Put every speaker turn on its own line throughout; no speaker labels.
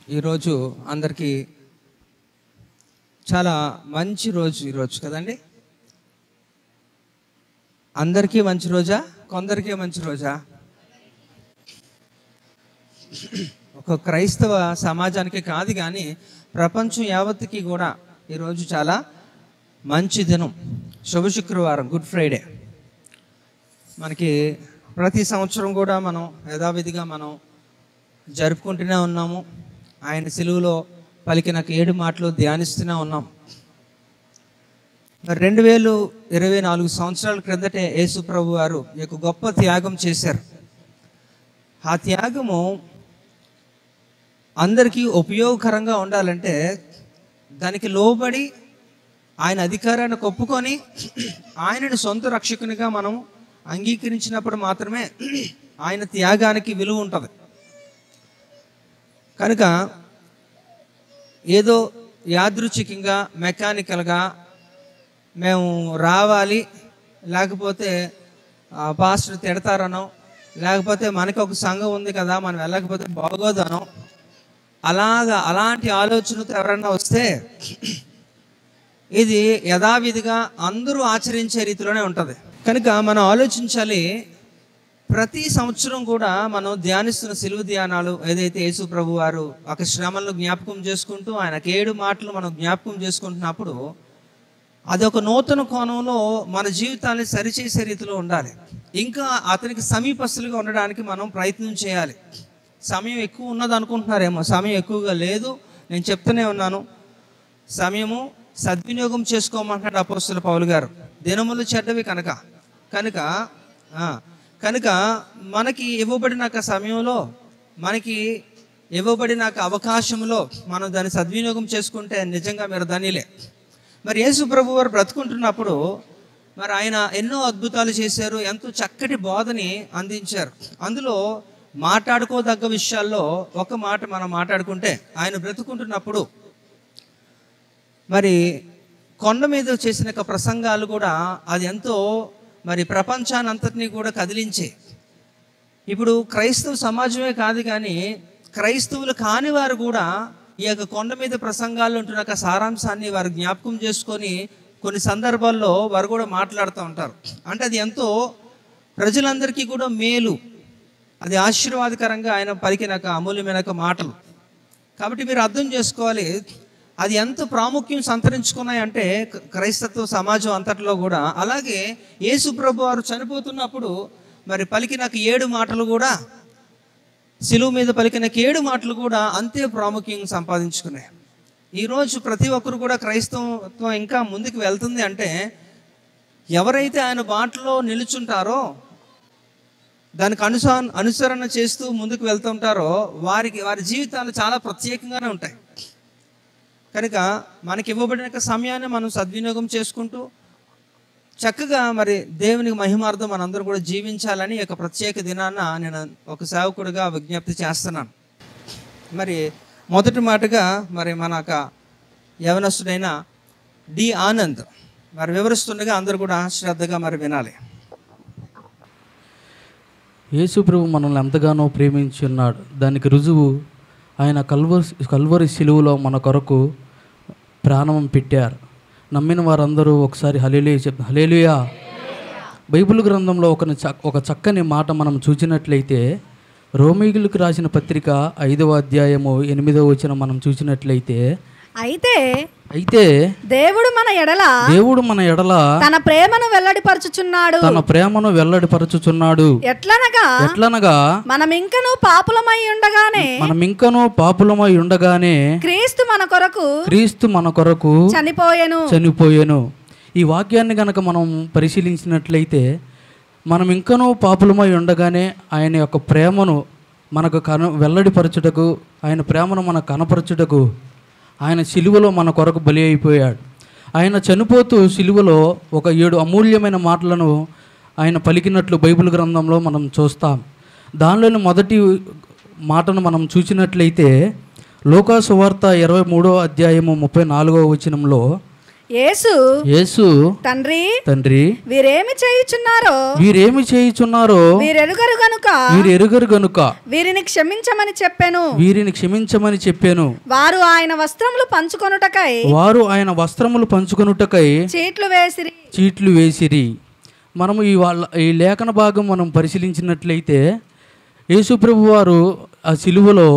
ఈరోజు అందరికీ చాలా మంచి రోజు ఈరోజు కదండి అందరికీ మంచి రోజా కొందరికీ మంచి రోజా ఒక క్రైస్తవ సమాజానికి కాదు కానీ ప్రపంచం యావత్తుకి కూడా ఈరోజు చాలా మంచి దినం శుభ శుక్రవారం గుడ్ ఫ్రైడే మనకి ప్రతి సంవత్సరం కూడా మనం యథావిధిగా మనం జరుపుకుంటూనే ఉన్నాము ఆయన సిలువలో పలికిన ఏడు మాటలు ధ్యానిస్తూనే ఉన్నాం మరి రెండు వేలు ఇరవై నాలుగు సంవత్సరాల క్రిందటే యేసు ప్రభు వారు ఈ యొక్క గొప్ప త్యాగం చేశారు ఆ త్యాగము అందరికీ ఉపయోగకరంగా ఉండాలంటే దానికి లోబడి ఆయన అధికారాన్ని ఒప్పుకొని ఆయనను సొంత రక్షకునిగా మనం అంగీకరించినప్పుడు మాత్రమే ఆయన త్యాగానికి విలువ ఉంటుంది కనుక ఏదో యాదృచ్ఛికంగా మెకానికల్గా మేము రావాలి లేకపోతే ఆ, పాస్టర్ తిడతారనో లేకపోతే మనకి ఒక సంఘం ఉంది కదా మనం వెళ్ళకపోతే బాగోదనో అలాగా అలాంటి ఆలోచనతో ఎవరన్నా వస్తే ఇది యథావిధిగా అందరూ ఆచరించే రీతిలోనే ఉంటుంది కనుక మనం ఆలోచించాలి ప్రతి సంవత్సరం కూడా మనం ధ్యానిస్తున్న సిలువ ధ్యానాలు ఏదైతే యేసు ప్రభు వారు ఒక శ్రమలను జ్ఞాపకం చేసుకుంటూ ఆయనకు ఏడు మాటలు మనం జ్ఞాపకం చేసుకుంటున్నప్పుడు అది ఒక నూతన కోణంలో మన జీవితాన్ని సరిచేసే రీతిలో ఉండాలి ఇంకా అతనికి సమీపస్తులుగా ఉండడానికి మనం ప్రయత్నం చేయాలి సమయం ఎక్కువ ఉన్నది అనుకుంటున్నారేమో సమయం ఎక్కువగా లేదు నేను చెప్తూనే ఉన్నాను సమయము సద్వినియోగం చేసుకోమంటున్నాడు అపోస్తుల పౌలు గారు దినములు చెడ్డవి కనుక కనుక ఆ, కనుక మనకి ఇవ్వబడిన ఒక సమయంలో మనకి ఇవ్వబడిన ఒక అవకాశంలో మనం దాన్ని సద్వినియోగం చేసుకుంటే నిజంగా మీరు ధనిలే మరి యేసు ప్రభు వారు బ్రతుకుంటున్నప్పుడు మరి ఆయన ఎన్నో అద్భుతాలు చేశారు ఎంతో చక్కటి బోధని అందించారు అందులో మాట్లాడుకోదగ్గ విషయాల్లో ఒక మాట మనం మాట్లాడుకుంటే ఆయన బ్రతుకుంటున్నప్పుడు మరి కొండ మీద చేసిన ఒక ప్రసంగాలు కూడా అది ఎంతో మరి ప్రపంచాన్ని అంతటినీ కూడా కదిలించే ఇప్పుడు క్రైస్తవ సమాజమే కాదు కానీ క్రైస్తవులు కాని వారు కూడా ఈ యొక్క కొండ మీద ప్రసంగాల్లో ఉంటున్న ఒక సారాంశాన్ని వారు జ్ఞాపకం చేసుకొని కొన్ని సందర్భాల్లో వారు కూడా మాట్లాడుతూ ఉంటారు అంటే అది ఎంతో ప్రజలందరికీ కూడా మేలు అది ఆశీర్వాదకరంగా ఆయన పలికిన ఒక అమూల్యమైన ఒక మాటలు కాబట్టి మీరు అర్థం చేసుకోవాలి అది ఎంత ప్రాముఖ్యం సంతరించుకున్నాయంటే క- క్రైస్తత్వ సమాజం అంతట్లో కూడా అలాగే యేసు ప్రభు వారు చనిపోతున్నప్పుడు మరి పలికిన ఒక ఏడు మాటలు కూడా సిలువు మీద పలికిన ఏడు మాటలు కూడా అంతే ప్రాముఖ్యం సంపాదించుకున్నాయి ఈరోజు ప్రతి ఒక్కరు కూడా క్రైస్తవత్వం ఇంకా ముందుకు వెళ్తుంది అంటే ఎవరైతే ఆయన బాటలో నిలుచుంటారో దానికి అనుస అనుసరణ చేస్తూ ముందుకు వెళ్తుంటారో వారికి వారి జీవితాలు చాలా ప్రత్యేకంగానే ఉంటాయి కనుక మనకి ఇవ్వబడిన యొక్క సమయాన్ని మనం సద్వినియోగం చేసుకుంటూ చక్కగా మరి దేవునికి మహిమార్థం మనందరూ కూడా జీవించాలని ఈ యొక్క ప్రత్యేక దినాన్న నేను ఒక సేవకుడిగా విజ్ఞప్తి చేస్తున్నాను మరి మొదటి మాటగా మరి మన యొక్క యవనస్తుడైన డి ఆనంద్ మరి వివరిస్తుండగా అందరూ కూడా శ్రద్ధగా మరి వినాలి
యేసు ప్రభు మనల్ని ఎంతగానో ప్రేమించి ఉన్నాడు దానికి రుజువు ఆయన కల్వరి కల్వరి శిలువలో మన కొరకు ప్రాణం పెట్టారు నమ్మిన వారందరూ ఒకసారి హలేలుయ చెప్ హలేలుయా బైబిల్ గ్రంథంలో ఒక చ- ఒక చక్కని మాట మనం చూసినట్లయితే రోమిగులకు రాసిన పత్రిక ఐదవ అధ్యాయము ఎనిమిదవ వచనం మనం చూసినట్లయితే
అయితే
అయితే
దేవుడు మన ఎడల
దేవుడు మన ఎడల
తన ప్రేమను వెల్లడిపరచుచున్నాడు
తన ప్రేమను వెల్లడిపరచుచున్నాడు
ఎట్లనగా
ఎట్లనగా
మనం ఇంకను పాపులమై ఉండగానే
మనం ఇంకనూ పాపులమై ఉండగానే
క్రీస్తు మన కొరకు
క్రీస్తు మన కొరకు
చనిపోయెను
చనిపోయాను ఈ వాక్యాన్ని గనక మనం పరిశీలించినట్లయితే మనం ఇంకనూ పాపులమై ఉండగానే ఆయన యొక్క ప్రేమను మనకు కన వెల్లడిపరచుటకు ఆయన ప్రేమను మనకు కనపరచుటకు ఆయన సిలువలో మన కొరకు బలి అయిపోయాడు ఆయన చనిపోతూ సిలువలో ఒక ఏడు అమూల్యమైన మాటలను ఆయన పలికినట్లు బైబిల్ గ్రంథంలో మనం చూస్తాం దానిలోని మొదటి మాటను మనం చూసినట్లయితే లోకా సువార్త ఇరవై మూడో అధ్యాయము ముప్పై నాలుగవ వచనంలో
యేసు
యేసు
తండ్రి
తండ్రి
వీరేమి చేయుచున్నారో
వీరేమి చేయుచున్నారో
వీరెరుగరు గనుక
వీరు ఎరుగరు గనుక
వీరిని క్షమించమని చెప్పాను
వీరిని క్షమించమని చెప్పాను
వారు ఆయన వస్త్రములు పంచుకొనుటకై
వారు ఆయన వస్త్రములు పంచుకొనుటకై
చీట్లు వేసిరి
చీట్లు వేసిరి మనము ఈ వాళ్ళ ఈ లేఖన భాగం మనం పరిశీలించినట్లయితే యేసుప్రభు వారు ఆ సిలువలో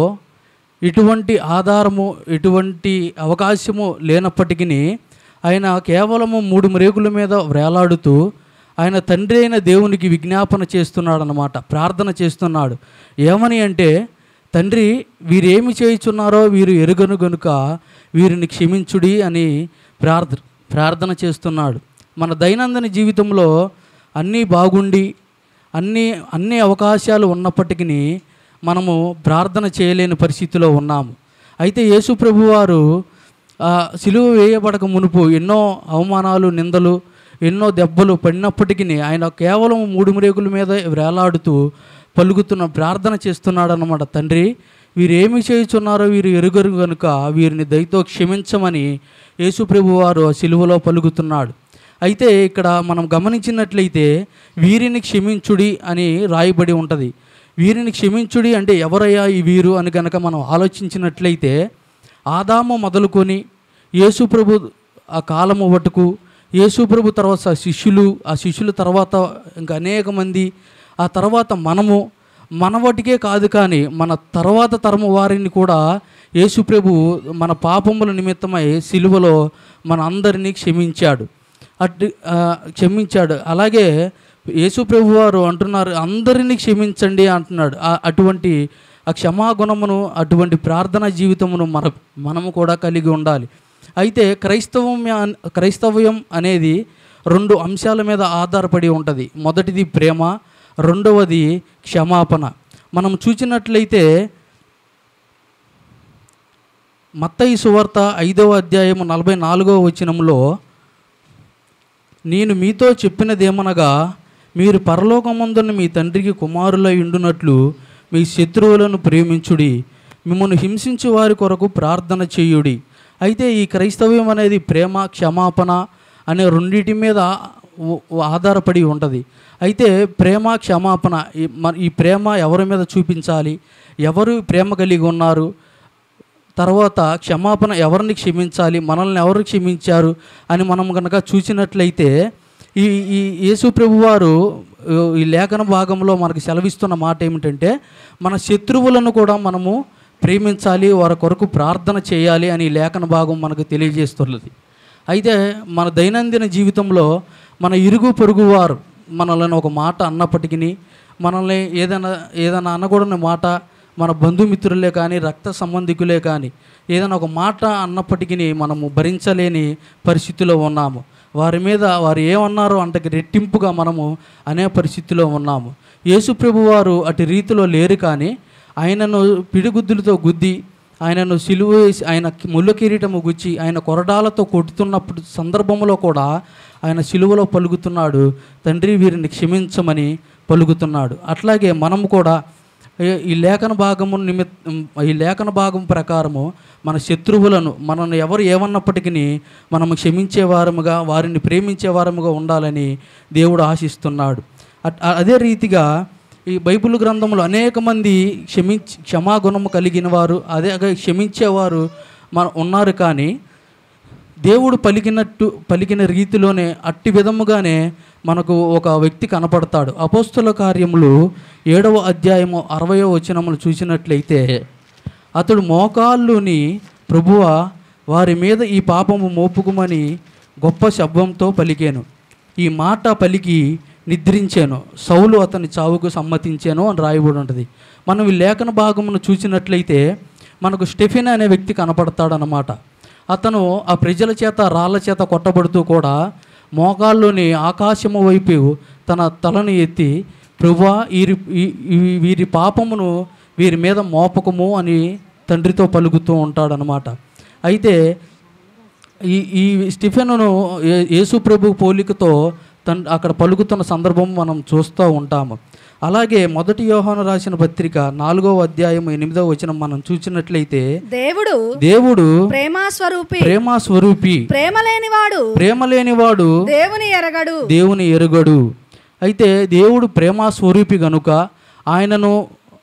ఎటువంటి ఆధారము ఎటువంటి అవకాశము లేనప్పటికీ ఆయన కేవలము మూడు రేకుల మీద వేలాడుతూ ఆయన తండ్రి అయిన దేవునికి విజ్ఞాపన చేస్తున్నాడు అన్నమాట ప్రార్థన చేస్తున్నాడు ఏమని అంటే తండ్రి వీరేమి చేయుచున్నారో వీరు ఎరుగను గనుక వీరిని క్షమించుడి అని ప్రార్థ ప్రార్థన చేస్తున్నాడు మన దైనందిన జీవితంలో అన్నీ బాగుండి అన్ని అన్ని అవకాశాలు ఉన్నప్పటికీ మనము ప్రార్థన చేయలేని పరిస్థితిలో ఉన్నాము అయితే యేసు ప్రభు వారు ఆ, సిలువ వేయబడక మునుపు ఎన్నో అవమానాలు నిందలు ఎన్నో దెబ్బలు పడినప్పటికీ ఆయన కేవలం మూడు రేకుల మీద వేలాడుతూ పలుకుతున్న ప్రార్థన చేస్తున్నాడు అన్నమాట తండ్రి వీరేమి చేయుచున్నారో వీరు ఎరుగరు కనుక వీరిని దయతో క్షమించమని యేసుప్రభు వారు ఆ సిలువలో పలుకుతున్నాడు అయితే ఇక్కడ మనం గమనించినట్లయితే వీరిని క్షమించుడి అని రాయబడి ఉంటుంది వీరిని క్షమించుడి అంటే ఎవరయ్యా ఈ వీరు అని కనుక మనం ఆలోచించినట్లయితే ఆదాము మొదలుకొని యేసుప్రభు ఆ కాలము వటుకు యేసుప్రభు తర్వాత శిష్యులు ఆ శిష్యుల తర్వాత ఇంకా అనేక మంది ఆ తర్వాత మనము మన వాటికే కాదు కానీ మన తర్వాత తరము వారిని కూడా యేసుప్రభు మన పాపముల నిమిత్తమై సిలువలో మన అందరినీ క్షమించాడు అటు ఆ, క్షమించాడు అలాగే యేసుప్రభు వారు అంటున్నారు అందరినీ క్షమించండి అంటున్నాడు ఆ- అటువంటి ఆ క్షమాగుణమును అటువంటి ప్రార్థనా జీవితమును మన మనము కూడా కలిగి ఉండాలి అయితే క్రైస్తవం క్రైస్తవ్యం అనేది రెండు అంశాల మీద ఆధారపడి ఉంటుంది మొదటిది ప్రేమ రెండవది క్షమాపణ మనం చూసినట్లయితే మత్తయి సువార్త ఐదవ అధ్యాయము నలభై నాలుగవ వచనంలో నేను మీతో చెప్పినదేమనగా మీరు పరలోకమందున్న మీ తండ్రికి కుమారులై ఉండునట్లు మీ శత్రువులను ప్రేమించుడి మిమ్మల్ని హింసించు వారి కొరకు ప్రార్థన చేయుడి అయితే ఈ క్రైస్తవ్యం అనేది ప్రేమ క్షమాపణ అనే రెండింటి మీద ఉ- ఉ- ఆధారపడి ఉంటుంది అయితే ప్రేమ క్షమాపణ ఈ మ- ఈ ప్రేమ ఎవరి మీద చూపించాలి ఎవరు ప్రేమ కలిగి ఉన్నారు తర్వాత క్షమాపణ ఎవరిని క్షమించాలి మనల్ని ఎవరు క్షమించారు అని మనం కనుక చూసినట్లయితే ఈ ఈ యేసు ప్రభు వారు ఆ, ఈ లేఖన భాగంలో మనకు సెలవిస్తున్న మాట ఏమిటంటే మన శత్రువులను కూడా మనము ప్రేమించాలి వారి కొరకు ప్రార్థన చేయాలి అని ఈ లేఖన భాగం మనకు తెలియజేస్తున్నది అయితే మన దైనందిన జీవితంలో మన ఇరుగు పొరుగు వారు మనల్ని ఒక మాట అన్నప్పటికీ మనల్ని ఏదైనా ఏదైనా అనకూడని మాట మన బంధుమిత్రులే కానీ రక్త సంబంధికులే కానీ ఏదైనా ఒక మాట అన్నప్పటికీ మనము భరించలేని పరిస్థితిలో ఉన్నాము వారి మీద వారు ఏమన్నారో అంతకి రెట్టింపుగా మనము అనే పరిస్థితిలో ఉన్నాము యేసుప్రభు వారు అటు రీతిలో లేరు కానీ ఆయనను పిడిగుద్దులతో గుద్ది ఆయనను సిలువ వేసి ఆయన ముళ్ళ కిరీటము గుచ్చి ఆయన కొరడాలతో కొడుతున్నప్పుడు సందర్భంలో కూడా ఆయన సిలువలో పలుకుతున్నాడు తండ్రి వీరిని క్షమించమని పలుకుతున్నాడు అట్లాగే మనము కూడా ఈ- ఈ లేఖన భాగము నిమిత్తం ఈ లేఖన భాగం ప్రకారము మన శత్రువులను మనల్ని ఎవరు ఏమన్నప్పటికీ మనము క్షమించే వారముగా వారిని ప్రేమించే వారముగా ఉండాలని దేవుడు ఆశిస్తున్నాడు అట్- అదే రీతిగా ఈ బైబిల్ గ్రంథంలో అనేక మంది క్షమించి క్షమాగుణము కలిగిన వారు అదే క్షమించేవారు మన ఉన్నారు కానీ దేవుడు పలికినట్టు పలికిన రీతిలోనే అట్టి విధముగానే మనకు ఒక వ్యక్తి కనపడతాడు అపోస్తుల కార్యములు ఏడవ అధ్యాయము అరవయో వచనములు చూసినట్లయితే అతడు మోకాళ్ళుని ప్రభువ వారి మీద ఈ పాపము మోపుకుమని గొప్ప శబ్దంతో పలికాను ఈ మాట పలికి నిద్రించాను సౌలు అతని చావుకు సమ్మతించాను అని రాయబడి ఉంటుంది మనం ఈ లేఖన భాగమును చూసినట్లయితే మనకు స్టెఫిన్ అనే వ్యక్తి కనపడతాడనమాట అతను ఆ ప్రజల చేత రాళ్ళ చేత కొట్టబడుతూ కూడా మోకాల్లోని ఆకాశము వైపు తన తలను ఎత్తి ప్రభువా వీరి ఈ- ఈ- వీరి పాపమును వీరి మీద మోపకము అని తండ్రితో పలుకుతూ ఉంటాడనమాట అయితే ఈ ఈ స్టిఫెన్ను యేసు ప్రభు పోలికతో తన్ అక్కడ పలుకుతున్న సందర్భం మనం చూస్తూ ఉంటాము అలాగే మొదటి యోహాను రాసిన పత్రిక నాలుగో అధ్యాయం ఎనిమిదో వచనం మనం చూసినట్లయితే
దేవుడు
దేవుడు
ప్రేమా స్వరూపి
ప్రేమ స్వరూపి
ప్రేమ లేనివాడు
ప్రేమ లేనివాడు
దేవుని ఎరగడు
దేవుని ఎరుగడు అయితే దేవుడు ప్రేమ స్వరూపి గనుక ఆయనను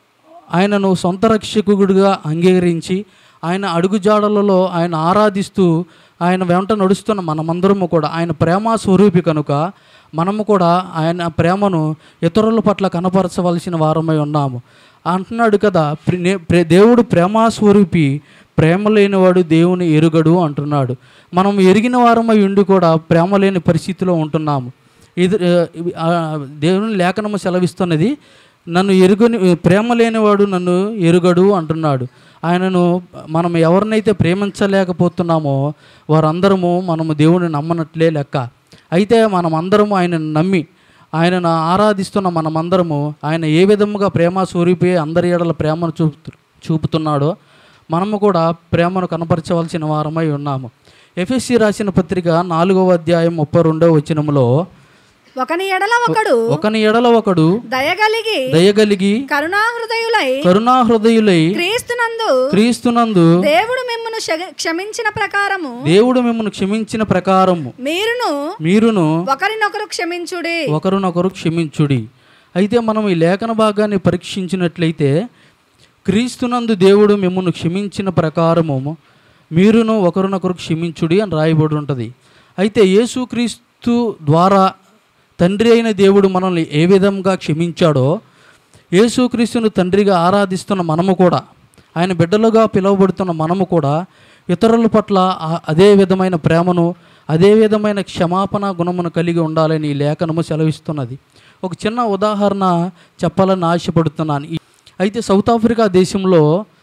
ఆయనను సొంత రక్షకుడిగా అంగీకరించి ఆయన అడుగుజాడలలో ఆయన ఆరాధిస్తూ ఆయన వెంట నడుస్తున్న మనమందరము కూడా ఆయన ప్రేమ స్వరూపి కనుక మనము కూడా ఆయన ప్రేమను ఇతరుల పట్ల కనపరచవలసిన వారమై ఉన్నాము అంటున్నాడు కదా ప్రి- నే- ప్రే- దేవుడు ప్రేమ స్వరూపి ప్రేమ లేనివాడు దేవుని ఎరుగడు అంటున్నాడు మనం ఎరిగిన వారమై ఉండి కూడా ప్రేమ లేని పరిస్థితిలో ఉంటున్నాము ఇది ఆ, దేవుని లేఖనము సెలవిస్తున్నది నన్ను ఎరుగని ప్రేమ లేనివాడు నన్ను ఎరుగడు అంటున్నాడు ఆయనను మనం ఎవరినైతే ప్రేమించలేకపోతున్నామో వారందరము మనము దేవుని నమ్మనట్లే లెక్క అయితే మనం అందరము ఆయనను నమ్మి ఆయనను ఆరాధిస్తున్న మనమందరము ఆయన ఏ విధముగా ప్రేమ స్వరూపి అందరి ఏడల ప్రేమను చూపు చూపుతున్నాడో మనము కూడా ప్రేమను కనపరచవలసిన వారమై ఉన్నాము ఎఫ్ఎస్సి రాసిన పత్రిక నాలుగవ అధ్యాయం ముప్పై రెండవ వచనములో
ఒకని ఎడల ఒకడు
ఒకని ఎడల ఒకడు
దయగలిగి
దయగలిగి
కరుణా హృదయులై
కరుణాహృదయులై
క్రీస్తునందు
క్రీస్తునందు
దేవుడు మిమ్మను శగ- క్షమించిన ప్రకారము
దేవుడు మిమ్మల్ని క్షమించిన ప్రకారము
మీరును
మీరును
ఒకరినొకరు క్షమించుడి
ఒకరినొకరు క్షమించుడి అయితే మనం ఈ లేఖన భాగాన్ని పరీక్షించినట్లయితే క్రీస్తునందు దేవుడు మిమ్మల్ని క్షమించిన ప్రకారము మీరును ఒకరినొకరు క్షమించుడి అని రాయబడి ఉంటుంది అయితే యేసుక్రీస్తు ద్వారా తండ్రి అయిన దేవుడు మనల్ని ఏ విధంగా క్షమించాడో యేసుక్రీస్తును తండ్రిగా ఆరాధిస్తున్న మనము కూడా ఆయన బిడ్డలుగా పిలువబడుతున్న మనము కూడా ఇతరుల పట్ల ఆ- అదే విధమైన ప్రేమను అదే విధమైన క్షమాపణ గుణమును కలిగి ఉండాలని ఈ లేఖనము సెలవిస్తున్నది ఒక చిన్న ఉదాహరణ చెప్పాలని ఆశపడుతున్నాను ఈ- అయితే సౌత్ ఆఫ్రికా దేశంలో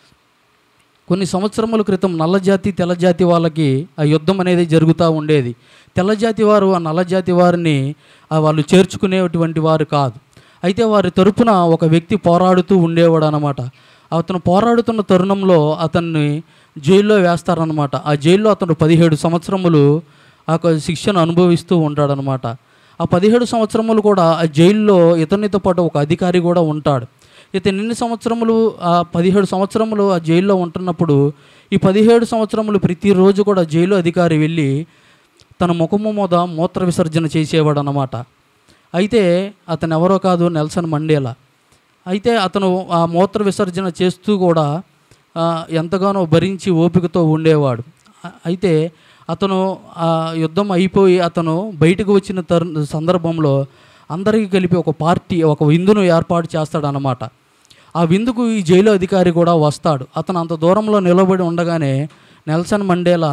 కొన్ని సంవత్సరముల క్రితం నల్లజాతి తెల్లజాతి వాళ్ళకి ఆ యుద్ధం అనేది జరుగుతూ ఉండేది తెల్లజాతి వారు ఆ నల్లజాతి వారిని ఆ వాళ్ళు చేర్చుకునేటువంటి వారు కాదు అయితే వారి తరపున ఒక వ్యక్తి పోరాడుతూ ఉండేవాడు అనమాట అతను పోరాడుతున్న తరుణంలో అతన్ని జైల్లో వేస్తారనమాట ఆ జైల్లో అతను పదిహేడు సంవత్సరములు ఆ యొక్క శిక్షను అనుభవిస్తూ ఉంటాడనమాట ఆ పదిహేడు సంవత్సరములు కూడా ఆ జైల్లో ఇతనితో పాటు ఒక అధికారి కూడా ఉంటాడు ఇతను ఎన్ని సంవత్సరములు ఆ పదిహేడు సంవత్సరములు ఆ జైల్లో ఉంటున్నప్పుడు ఈ పదిహేడు సంవత్సరములు ప్రతిరోజు కూడా జైలు అధికారి వెళ్ళి తన ముఖము మీద మూత్ర విసర్జన చేసేవాడు అన్నమాట అయితే అతను ఎవరో కాదు నెల్సన్ మండేలా అయితే అతను ఆ మూత్ర విసర్జన చేస్తూ కూడా ఆ, ఎంతగానో భరించి ఓపికతో ఉండేవాడు అ- అయితే అతను ఆ యుద్ధం అయిపోయి అతను బయటకు వచ్చిన తరు సందర్భంలో అందరికీ కలిపి ఒక పార్టీ ఒక విందును ఏర్పాటు చేస్తాడనమాట ఆ విందుకు ఈ జైలు అధికారి కూడా వస్తాడు అతను అంత దూరంలో నిలబడి ఉండగానే నెల్సన్ మండేలా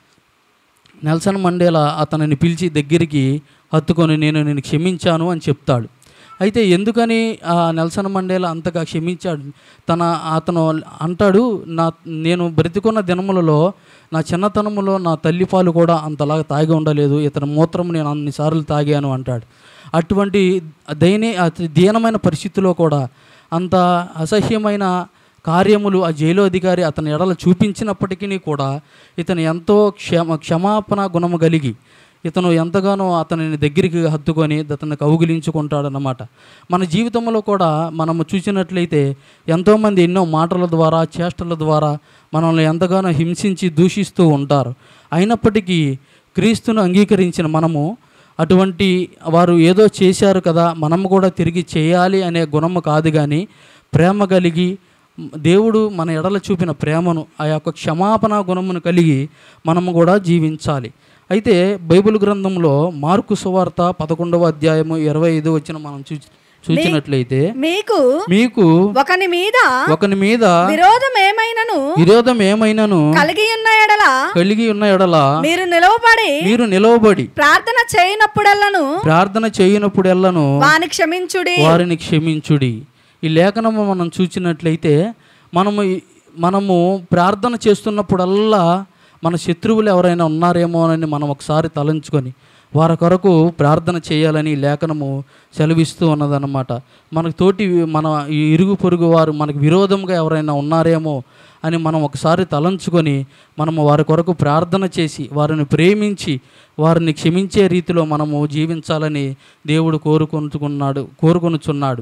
నెల్సన్ మండేలా అతనిని పిలిచి దగ్గరికి హత్తుకొని నేను నేను క్షమించాను అని చెప్తాడు అయితే ఎందుకని ఆ నెల్సన్ మండేలా అంతగా క్షమించాడు తన అతను అంటాడు నా నేను బ్రతికున్న దినములలో నా చిన్నతనములో నా తల్లి పాలు కూడా అంతలాగా తాగి ఉండలేదు ఇతని మూత్రం నేను అన్నిసార్లు తాగాను అంటాడు అటువంటి దయనీ అతి దీనమైన పరిస్థితిలో కూడా అంత అసహ్యమైన కార్యములు ఆ జైలు అధికారి అతని ఎడల చూపించినప్పటికీ కూడా ఇతను ఎంతో క్షమ క్షమాపణ గుణము కలిగి ఇతను ఎంతగానో అతనిని దగ్గరికి హత్తుకొని అతన్ని కౌగిలించుకుంటాడనమాట మన జీవితంలో కూడా మనము చూసినట్లయితే ఎంతోమంది ఎన్నో మాటల ద్వారా చేష్టల ద్వారా మనల్ని ఎంతగానో హింసించి దూషిస్తూ ఉంటారు అయినప్పటికీ క్రీస్తును అంగీకరించిన మనము అటువంటి వారు ఏదో చేశారు కదా మనము కూడా తిరిగి చేయాలి అనే గుణము కాదు కానీ ప్రేమ కలిగి దేవుడు మన ఎడల చూపిన ప్రేమను ఆ యొక్క క్షమాపణ గుణమును కలిగి మనము కూడా జీవించాలి అయితే బైబిల్ గ్రంథంలో మార్కు సువార్త పదకొండవ అధ్యాయము ఇరవై ఐదు వచ్చిన మనం చూ చూసినట్లయితే
మీకు
మీకు
ఒకని మీద
ఒకని మీద
విరోధం ఏమైనను
విరోధం ఏమైనాను
కలిగి ఉన్న ఎడల
కలిగి ఉన్న ఎడల
మీరు నిలవబడి
మీరు నిలవబడి
ప్రార్థన చేయనప్పుడల్లను
ప్రార్థన చేయనప్పుడెల్లను
వాని క్షమించుడి
వారిని క్షమించుడి ఈ లేఖనము మనం చూసినట్లయితే మనము ఈ- మనము ప్రార్థన చేస్తున్నప్పుడల్లా మన శత్రువులు ఎవరైనా ఉన్నారేమో అని మనం ఒకసారి తలంచుకొని వారి కొరకు ప్రార్థన చేయాలని ఈ లేఖనము సెలవిస్తూ ఉన్నదన్నమాట మనకు తోటి మన ఈ ఇరుగు పొరుగు వారు మనకు విరోధంగా ఎవరైనా ఉన్నారేమో అని మనం ఒకసారి తలంచుకొని మనము వారి కొరకు ప్రార్థన చేసి వారిని ప్రేమించి వారిని క్షమించే రీతిలో మనము జీవించాలని దేవుడు కోరుకుంటున్నాడు కోరుకొనుచున్నాడు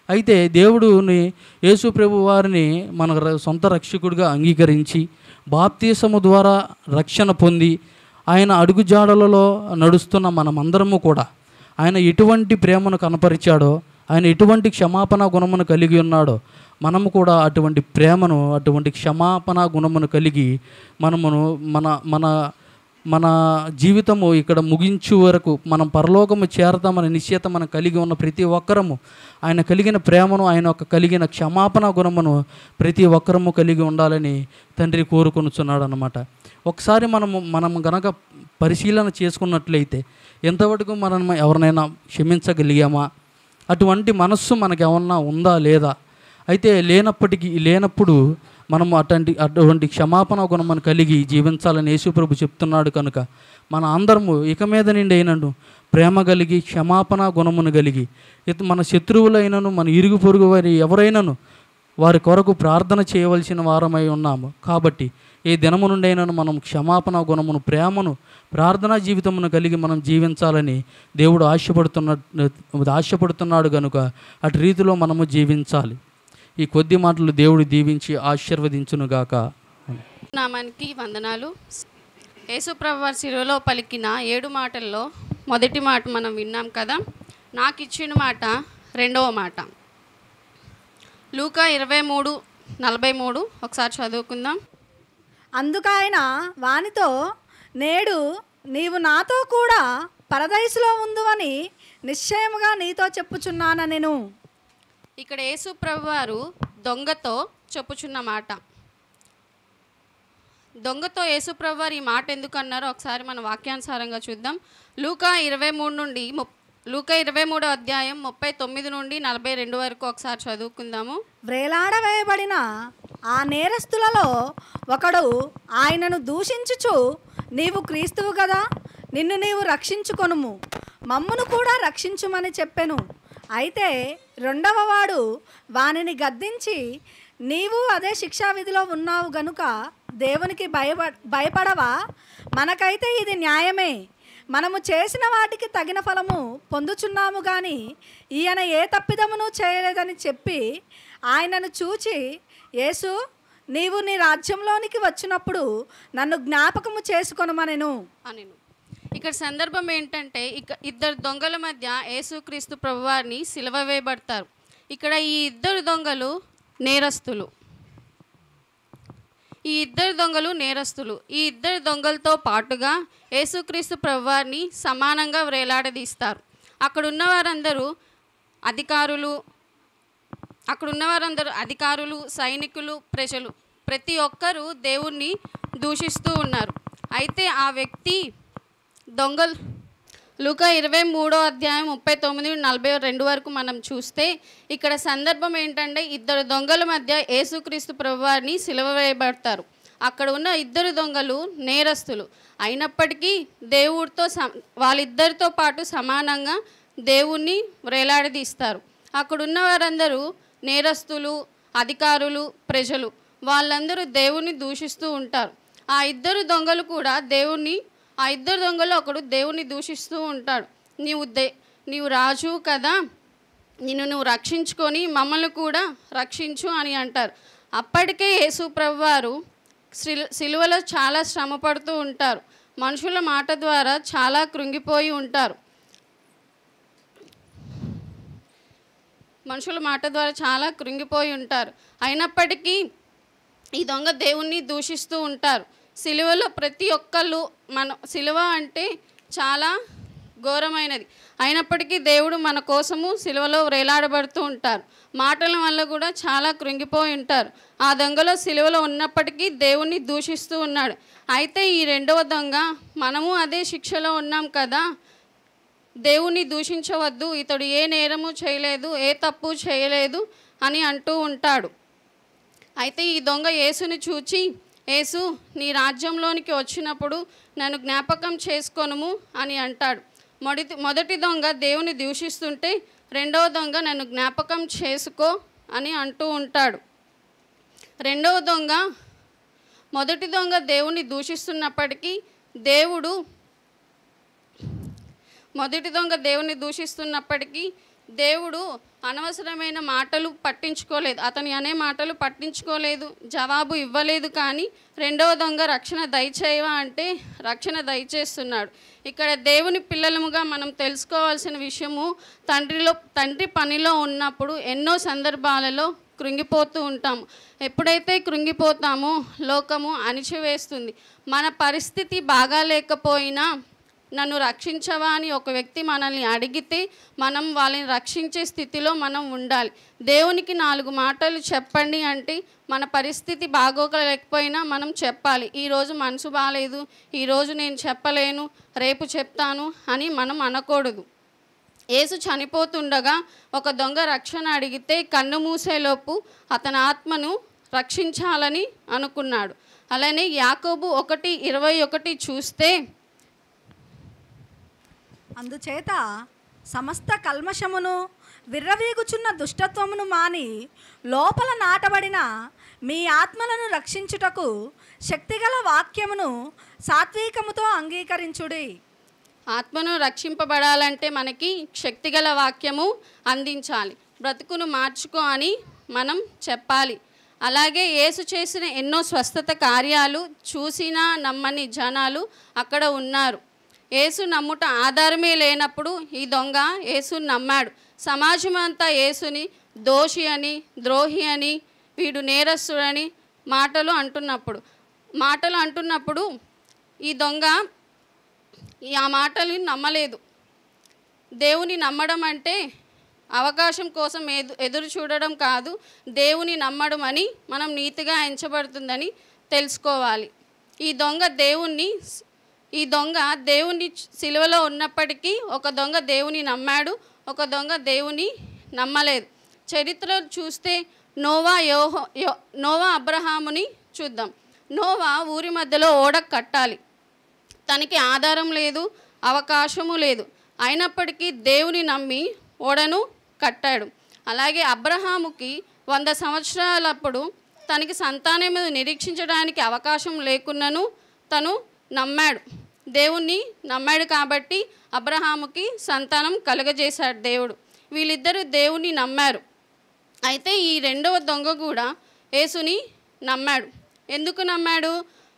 అయితే దేవుడుని యేసు ప్రభు వారిని మన ర- సొంత రక్షకుడిగా అంగీకరించి బాప్తీసము ద్వారా రక్షణ పొంది ఆయన అడుగుజాడలలో నడుస్తున్న మనమందరము కూడా ఆయన ఎటువంటి ప్రేమను కనపరిచాడో ఆయన ఎటువంటి క్షమాపణ గుణమును కలిగి ఉన్నాడో మనము కూడా అటువంటి ప్రేమను అటువంటి క్షమాపణ గుణమును కలిగి మనమును మన మన మన జీవితము ఇక్కడ ముగించు వరకు మనం పరలోకము చేరతామని నిశ్చయత మనం కలిగి ఉన్న ప్రతి ఒక్కరము ఆయన కలిగిన ప్రేమను ఆయన యొక్క కలిగిన క్షమాపణ గుణమును ప్రతి ఒక్కరము కలిగి ఉండాలని తండ్రి కోరుకొనుచున్నాడు అనమాట ఒకసారి మనము మనం గనక పరిశీలన చేసుకున్నట్లయితే ఎంతవరకు మనం ఎవరినైనా క్షమించగలిగామా అటువంటి మనస్సు మనకు ఏమన్నా ఉందా లేదా అయితే లేనప్పటికీ లేనప్పుడు మనము అటువంటి అటువంటి క్షమాపణ గుణమని కలిగి జీవించాలని యేసుప్రభు చెప్తున్నాడు కనుక మన అందరము ఇక మీద నుండి అయినను ప్రేమ కలిగి క్షమాపణ గుణమును కలిగి ఇత మన శత్రువులైనను మన ఇరుగు పొరుగు వారి ఎవరైనాను వారి కొరకు ప్రార్థన చేయవలసిన వారమై ఉన్నాము కాబట్టి ఏ దినము నుండి అయినను మనం క్షమాపణ గుణమును ప్రేమను ప్రార్థనా జీవితమును కలిగి మనం జీవించాలని దేవుడు ఆశపడుతున్న ఆశపడుతున్నాడు కనుక అటు రీతిలో మనము జీవించాలి ఈ కొద్ది మాటలు దేవుడు దీవించి ఆశీర్వదించునుగాక
నామానికి వందనాలు యేసుప్రభు వారి శిలువలో పలికిన ఏడు మాటల్లో మొదటి మాట మనం విన్నాం కదా నాకు ఇచ్చిన మాట రెండవ మాట లూకా ఇరవై మూడు నలభై మూడు ఒకసారి చదువుకుందాం
అందుకైన వానితో నేడు నీవు నాతో కూడా పరదైసులో ఉందువని నిశ్చయముగా నీతో చెప్పుచున్నాన నేను
ఇక్కడ యేసు ప్రభు వారు దొంగతో చెప్పుచున్న మాట దొంగతో యేసు ప్రభు వారు ఈ మాట ఎందుకు అన్నారో ఒకసారి మన వాక్యానుసారంగా చూద్దాం లూకా ఇరవై మూడు నుండి ముప్ లూకా ఇరవై మూడో అధ్యాయం ముప్పై తొమ్మిది నుండి నలభై రెండు వరకు ఒకసారి చదువుకుందాము
వ్రేలాడవేయబడిన ఆ నేరస్తులలో ఒకడు ఆయనను దూషించుచు నీవు క్రీస్తువు కదా నిన్ను నీవు రక్షించుకొనుము మమ్మును కూడా రక్షించుమని చెప్పెను అయితే రెండవ వాడు వానిని గద్దించి నీవు అదే శిక్షా విధిలో ఉన్నావు గనుక దేవునికి భయప భయపడవా మనకైతే ఇది న్యాయమే మనము చేసిన వాటికి తగిన ఫలము పొందుచున్నాము కానీ ఈయన ఏ తప్పిదమును చేయలేదని చెప్పి ఆయనను చూచి యేసు నీవు నీ రాజ్యంలోనికి వచ్చినప్పుడు నన్ను జ్ఞాపకము చేసుకొనమనెను
అని ఇక్కడ సందర్భం ఏంటంటే ఇక ఇద్దరు దొంగల మధ్య యేసుక్రీస్తు ప్రభువారిని సిలువ వేయబడతారు ఇక్కడ ఈ ఇద్దరు దొంగలు నేరస్తులు ఈ ఇద్దరు దొంగలు నేరస్తులు ఈ ఇద్దరు దొంగలతో పాటుగా యేసుక్రీస్తు ప్రభువారిని సమానంగా వ్రేలాడదీస్తారు అక్కడ ఉన్న వారందరూ అధికారులు అక్కడ ఉన్న వారందరూ అధికారులు సైనికులు ప్రజలు ప్రతి ఒక్కరూ దేవుణ్ణి దూషిస్తూ ఉన్నారు అయితే ఆ వ్యక్తి దొంగలు లూక ఇరవై మూడో అధ్యాయం ముప్పై తొమ్మిది నలభై రెండు వరకు మనం చూస్తే ఇక్కడ సందర్భం ఏంటంటే ఇద్దరు దొంగల మధ్య యేసుక్రీస్తు ప్రభువారిని సిలువ వేయబడతారు అక్కడ ఉన్న ఇద్దరు దొంగలు నేరస్తులు అయినప్పటికీ దేవుడితో స వాళ్ళిద్దరితో పాటు సమానంగా దేవుణ్ణి వ్రేలాడదీస్తారు అక్కడున్న వారందరూ నేరస్తులు అధికారులు ప్రజలు వాళ్ళందరూ దేవుణ్ణి దూషిస్తూ ఉంటారు ఆ ఇద్దరు దొంగలు కూడా దేవుణ్ణి ఆ ఇద్దరు దొంగలు ఒకడు దేవుణ్ణి దూషిస్తూ ఉంటాడు నీవు దే నీవు రాజు కదా నిన్ను నువ్వు రక్షించుకొని మమ్మల్ని కూడా రక్షించు అని అంటారు అప్పటికే యేసు ప్రభువారు సిలు సిలువలో చాలా శ్రమ పడుతూ ఉంటారు మనుషుల మాట ద్వారా చాలా కృంగిపోయి ఉంటారు మనుషుల మాట ద్వారా చాలా కృంగిపోయి ఉంటారు అయినప్పటికీ ఈ దొంగ దేవుణ్ణి దూషిస్తూ ఉంటారు సిలువలో ప్రతి ఒక్కళ్ళు మన సిలువ అంటే చాలా ఘోరమైనది అయినప్పటికీ దేవుడు మన కోసము సిలువలో వేలాడబడుతూ ఉంటారు మాటల వల్ల కూడా చాలా కృంగిపోయి ఉంటారు ఆ దొంగలో సిలువలో ఉన్నప్పటికీ దేవుణ్ణి దూషిస్తూ ఉన్నాడు అయితే ఈ రెండవ దొంగ మనము అదే శిక్షలో ఉన్నాం కదా దేవుణ్ణి దూషించవద్దు ఇతడు ఏ నేరము చేయలేదు ఏ తప్పు చేయలేదు అని అంటూ ఉంటాడు అయితే ఈ దొంగ యేసుని చూచి యేసు నీ రాజ్యంలోనికి వచ్చినప్పుడు నన్ను జ్ఞాపకం చేసుకొనుము అని అంటాడు మొదటి మొదటి దొంగ దేవుని దూషిస్తుంటే రెండవ దొంగ నన్ను జ్ఞాపకం చేసుకో అని అంటూ ఉంటాడు రెండవ దొంగ మొదటి దొంగ దేవుని దూషిస్తున్నప్పటికీ దేవుడు మొదటి దొంగ దేవుని దూషిస్తున్నప్పటికీ దేవుడు అనవసరమైన మాటలు పట్టించుకోలేదు అతని అనే మాటలు పట్టించుకోలేదు జవాబు ఇవ్వలేదు కానీ రెండవ దొంగ రక్షణ దయచేయవా అంటే రక్షణ దయచేస్తున్నాడు ఇక్కడ దేవుని పిల్లలముగా మనం తెలుసుకోవాల్సిన విషయము తండ్రిలో తండ్రి పనిలో ఉన్నప్పుడు ఎన్నో సందర్భాలలో కృంగిపోతూ ఉంటాము ఎప్పుడైతే కృంగిపోతామో లోకము అణిచివేస్తుంది మన పరిస్థితి బాగా లేకపోయినా నన్ను రక్షించవా అని ఒక వ్యక్తి మనల్ని అడిగితే మనం వాళ్ళని రక్షించే స్థితిలో మనం ఉండాలి దేవునికి నాలుగు మాటలు చెప్పండి అంటే మన పరిస్థితి బాగోకలేకపోయినా మనం చెప్పాలి ఈరోజు మనసు బాగాలేదు ఈరోజు నేను చెప్పలేను రేపు చెప్తాను అని మనం అనకూడదు యేసు చనిపోతుండగా ఒక దొంగ రక్షణ అడిగితే కన్ను మూసేలోపు అతని ఆత్మను రక్షించాలని అనుకున్నాడు అలానే యాకోబు ఒకటి ఇరవై ఒకటి చూస్తే
అందుచేత సమస్త కల్మషమును విర్రవీగుచున్న దుష్టత్వమును మాని లోపల నాటబడిన మీ ఆత్మలను రక్షించుటకు శక్తిగల వాక్యమును సాత్వికముతో అంగీకరించుడి
ఆత్మను రక్షింపబడాలంటే మనకి శక్తిగల వాక్యము అందించాలి బ్రతుకును మార్చుకో అని మనం చెప్పాలి అలాగే యేసు చేసిన ఎన్నో స్వస్థత కార్యాలు చూసినా నమ్మని జనాలు అక్కడ ఉన్నారు యేసు నమ్ముట ఆధారమే లేనప్పుడు ఈ దొంగ యేసుని నమ్మాడు సమాజం అంతా యేసుని దోషి అని ద్రోహి అని వీడు నేరస్తుడని మాటలు అంటున్నప్పుడు మాటలు అంటున్నప్పుడు ఈ దొంగ ఈ ఆ మాటలు నమ్మలేదు దేవుని నమ్మడం అంటే అవకాశం కోసం ఎదు ఎదురు చూడడం కాదు దేవుని నమ్మడం అని మనం నీతిగా ఎంచబడుతుందని తెలుసుకోవాలి ఈ దొంగ దేవుణ్ణి ఈ దొంగ దేవుని సిలువలో ఉన్నప్పటికీ ఒక దొంగ దేవుని నమ్మాడు ఒక దొంగ దేవుని నమ్మలేదు చరిత్ర చూస్తే నోవా యోహో యో నోవా అబ్రహాముని చూద్దాం నోవా ఊరి మధ్యలో ఓడ కట్టాలి తనకి ఆధారం లేదు అవకాశము లేదు అయినప్పటికీ దేవుని నమ్మి ఓడను కట్టాడు అలాగే అబ్రహాముకి వంద సంవత్సరాలప్పుడు తనకి సంతానం మీద నిరీక్షించడానికి అవకాశం లేకున్నను తను నమ్మాడు దేవుణ్ణి నమ్మాడు కాబట్టి అబ్రహాముకి సంతానం కలుగజేశాడు దేవుడు వీళ్ళిద్దరూ దేవుణ్ణి నమ్మారు అయితే ఈ రెండవ దొంగ కూడా యేసుని నమ్మాడు ఎందుకు నమ్మాడు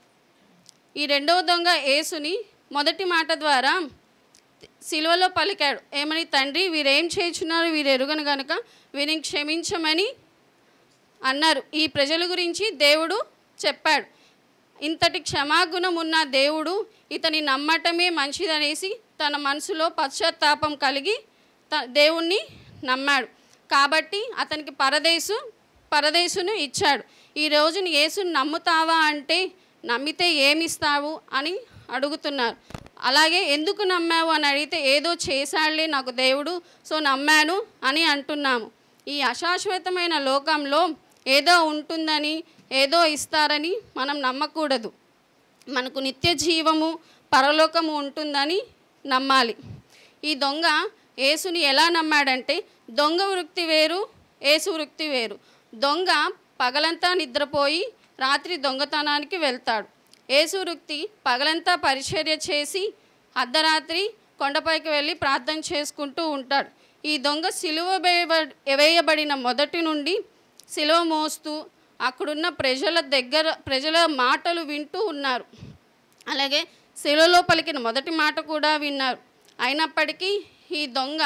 ఈ రెండవ దొంగ యేసుని మొదటి మాట ద్వారా సిలువలో పలికాడు ఏమని తండ్రి వీరేం చేయుచున్నారు వీరు ఎరుగను గనుక వీరిని క్షమించమని అన్నారు ఈ ప్రజల గురించి దేవుడు చెప్పాడు ఇంతటి క్షమాగుణం ఉన్న దేవుడు ఇతని నమ్మటమే మంచిదనేసి తన మనసులో పశ్చాత్తాపం కలిగి త దేవుణ్ణి నమ్మాడు కాబట్టి అతనికి పరదేశు పరదేశును ఇచ్చాడు ఈ రోజుని యేసుని నమ్ముతావా అంటే నమ్మితే ఏమిస్తావు అని అడుగుతున్నారు అలాగే ఎందుకు నమ్మావు అని అడిగితే ఏదో చేశాడులే నాకు దేవుడు సో నమ్మాను అని అంటున్నాము ఈ అశాశ్వతమైన లోకంలో ఏదో ఉంటుందని ఏదో ఇస్తారని మనం నమ్మకూడదు మనకు నిత్య జీవము పరలోకము ఉంటుందని నమ్మాలి ఈ దొంగ యేసుని ఎలా నమ్మాడంటే దొంగ వృత్తి వేరు యేసు వృత్తి వేరు దొంగ పగలంతా నిద్రపోయి రాత్రి దొంగతనానికి వెళ్తాడు యేసు వృత్తి పగలంతా పరిచర్య చేసి అర్ధరాత్రి కొండపైకి వెళ్ళి ప్రార్థన చేసుకుంటూ ఉంటాడు ఈ దొంగ సిలువ వేయబ- వేయబడిన మొదటి నుండి సిలువ మోస్తూ అక్కడున్న ప్రజల దగ్గర ప్రజల మాటలు వింటూ ఉన్నారు అలాగే శిలలో పలికిన మొదటి మాట కూడా విన్నారు అయినప్పటికీ ఈ దొంగ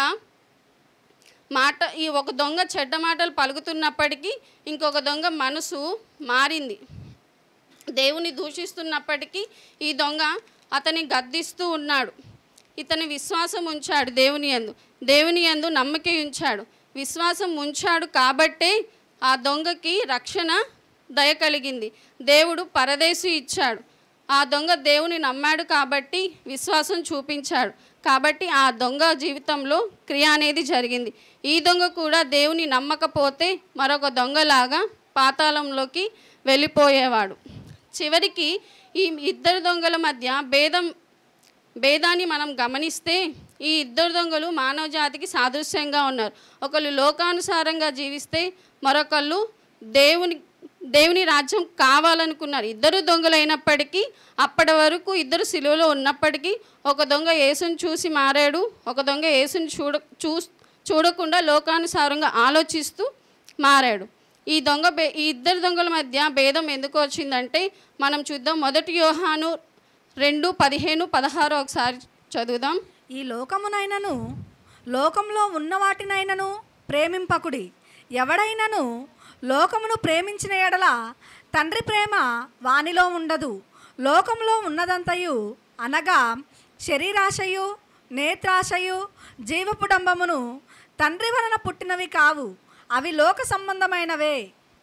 మాట ఈ ఒక దొంగ చెడ్డ మాటలు పలుకుతున్నప్పటికీ ఇంకొక దొంగ మనసు మారింది దేవుని దూషిస్తున్నప్పటికీ ఈ దొంగ అతని గద్దిస్తూ ఉన్నాడు ఇతని విశ్వాసం ఉంచాడు దేవుని యందు దేవుని యందు నమ్మక ఉంచాడు విశ్వాసం ఉంచాడు కాబట్టే ఆ దొంగకి రక్షణ దయ కలిగింది దేవుడు పరదేశు ఇచ్చాడు ఆ దొంగ దేవుని నమ్మాడు కాబట్టి విశ్వాసం చూపించాడు కాబట్టి ఆ దొంగ జీవితంలో క్రియ అనేది జరిగింది ఈ దొంగ కూడా దేవుని నమ్మకపోతే మరొక దొంగలాగా పాతాళంలోకి వెళ్ళిపోయేవాడు చివరికి ఈ ఇద్దరు దొంగల మధ్య భేదం భేదాన్ని మనం గమనిస్తే ఈ ఇద్దరు దొంగలు మానవ జాతికి సాదృశ్యంగా ఉన్నారు ఒకళ్ళు లోకానుసారంగా జీవిస్తే మరొకళ్ళు దేవుని దేవుని రాజ్యం కావాలనుకున్నారు ఇద్దరు దొంగలైనప్పటికీ అప్పటి వరకు ఇద్దరు సిలువలో ఉన్నప్పటికీ ఒక దొంగ యేసుని చూసి మారాడు ఒక దొంగ యేసుని చూడ చూ చూడకుండా లోకానుసారంగా ఆలోచిస్తూ మారాడు ఈ దొంగ బే ఈ ఇద్దరు దొంగల మధ్య భేదం ఎందుకు వచ్చిందంటే మనం చూద్దాం మొదటి యోహాను రెండు పదిహేను పదహారు ఒకసారి చదువుదాం
ఈ లోకమునైనను లోకంలో ఉన్న వాటినైనను ప్రేమింపకుడి ఎవడైనను లోకమును ప్రేమించిన ఎడల తండ్రి ప్రేమ వానిలో ఉండదు లోకంలో ఉన్నదంతయు అనగా శరీరాశయు నేత్రాశయు జీవపుడంబమును తండ్రి వలన పుట్టినవి కావు అవి లోక సంబంధమైనవే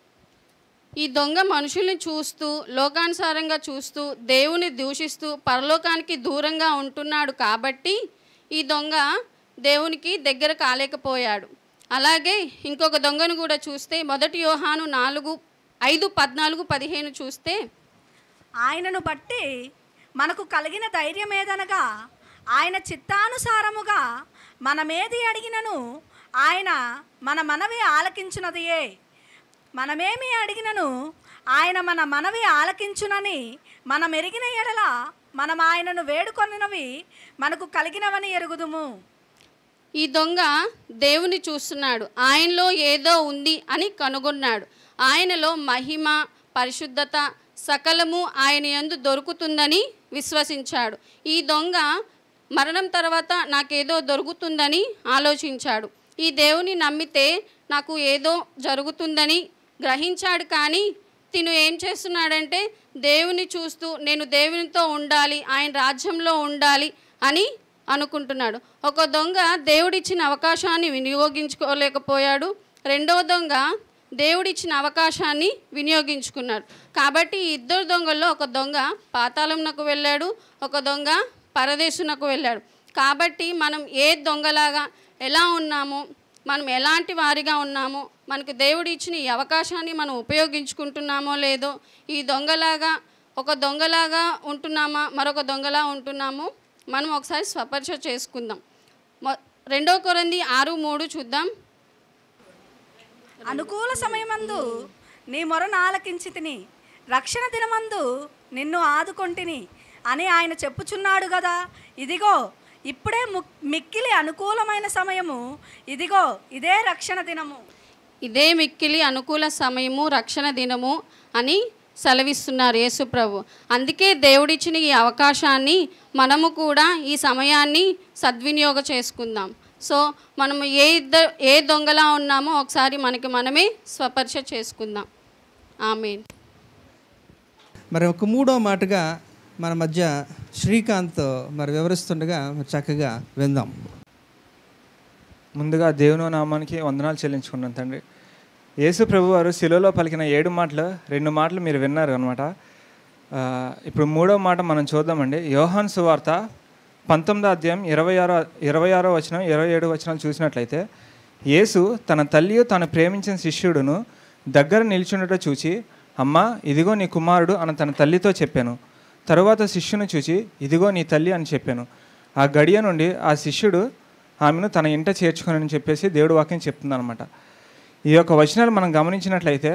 ఈ దొంగ మనుషుల్ని చూస్తూ లోకానుసారంగా చూస్తూ దేవుని దూషిస్తూ పరలోకానికి దూరంగా ఉంటున్నాడు కాబట్టి ఈ దొంగ దేవునికి దగ్గర కాలేకపోయాడు అలాగే ఇంకొక దొంగను కూడా చూస్తే మొదటి యోహాను నాలుగు ఐదు పద్నాలుగు పదిహేను చూస్తే
ఆయనను బట్టి మనకు కలిగిన ధైర్యం ఏదనగా ఆయన చిత్తానుసారముగా మనమేది అడిగినను ఆయన మన మనవి ఆలకించునదియే మనమేమి అడిగినను ఆయన మన మనవి ఆలకించునని మనం ఎరిగిన ఎడల మనం ఆయనను వేడుకొనినవి మనకు కలిగినవని ఎరుగుదుము
ఈ దొంగ దేవుని చూస్తున్నాడు ఆయనలో ఏదో ఉంది అని కనుగొన్నాడు ఆయనలో మహిమ పరిశుద్ధత సకలము ఆయన యందు దొరుకుతుందని విశ్వసించాడు ఈ దొంగ మరణం తర్వాత నాకేదో దొరుకుతుందని ఆలోచించాడు ఈ దేవుని నమ్మితే నాకు ఏదో జరుగుతుందని గ్రహించాడు కానీ తిను ఏం చేస్తున్నాడంటే దేవుని చూస్తూ నేను దేవునితో ఉండాలి ఆయన రాజ్యంలో ఉండాలి అని అనుకుంటున్నాడు ఒక దొంగ దేవుడిచ్చిన అవకాశాన్ని వినియోగించుకోలేకపోయాడు రెండవ దొంగ దేవుడిచ్చిన అవకాశాన్ని వినియోగించుకున్నాడు కాబట్టి ఈ ఇద్దరు దొంగల్లో ఒక దొంగ పాతాళంనకు వెళ్ళాడు ఒక దొంగ పరదేశునకు వెళ్ళాడు కాబట్టి మనం ఏ దొంగలాగా ఎలా ఉన్నామో మనం ఎలాంటి వారిగా ఉన్నామో మనకు దేవుడు ఇచ్చిన ఈ అవకాశాన్ని మనం ఉపయోగించుకుంటున్నామో లేదో ఈ దొంగలాగా ఒక దొంగలాగా ఉంటున్నామా మరొక దొంగలా ఉంటున్నామో మనం ఒకసారి స్వపరిచ చేసుకుందాం మొ రెండో కొరంది ఆరు మూడు చూద్దాం
అనుకూల సమయమందు నీ మొరను ఆలకించి తిని రక్షణ దినమందు నిన్ను ఆదుకొంటిని అని ఆయన చెప్పుచున్నాడు కదా ఇదిగో ఇప్పుడే ము- మిక్కిలి అనుకూలమైన సమయము ఇదిగో ఇదే రక్షణ దినము
ఇదే మిక్కిలి అనుకూల సమయము రక్షణ దినము అని సెలవిస్తున్నారు యేసు ప్రభు అందుకే దేవుడిచ్చిన ఈ అవకాశాన్ని మనము కూడా ఈ సమయాన్ని సద్వినియోగం చేసుకుందాం సో మనము ఏ ఇద్దరు ఏ దొంగలా ఉన్నామో ఒకసారి మనకి మనమే స్వపరిచ చేసుకుందాం ఆమెన్
మరి ఒక మూడో మాటగా మన మధ్య శ్రీకాంత్ మరి వివరిస్తుండగా మరి చక్కగా విందాం
ముందుగా దేవుని నామానికి వందనాలు చెల్లించుకున్నాను తండ్రి యేసు ప్రభు వారు శిలువలో పలికిన ఏడు మాటలు రెండు మాటలు మీరు విన్నారు అనమాట ఇప్పుడు మూడో మాట మనం చూద్దామండి యోహాన్ సువార్త పంతొమ్మిదో అధ్యాయం ఇరవై ఆరో ఇరవై ఆరో వచనం ఇరవై ఏడు వచనాలు చూసినట్లయితే యేసు తన తల్లియు తాను ప్రేమించిన శిష్యుడును దగ్గర నిల్చుండట చూచి అమ్మా ఇదిగో నీ కుమారుడు అని తన తల్లితో చెప్పాను తరువాత శిష్యుని చూచి ఇదిగో నీ తల్లి అని చెప్పాను ఆ గడియ నుండి ఆ శిష్యుడు ఆమెను తన ఇంట చేర్చుకొని చెప్పేసి దేవుడు వాక్యం చెప్తుందనమాట ఈ యొక్క వచనాలు మనం గమనించినట్లయితే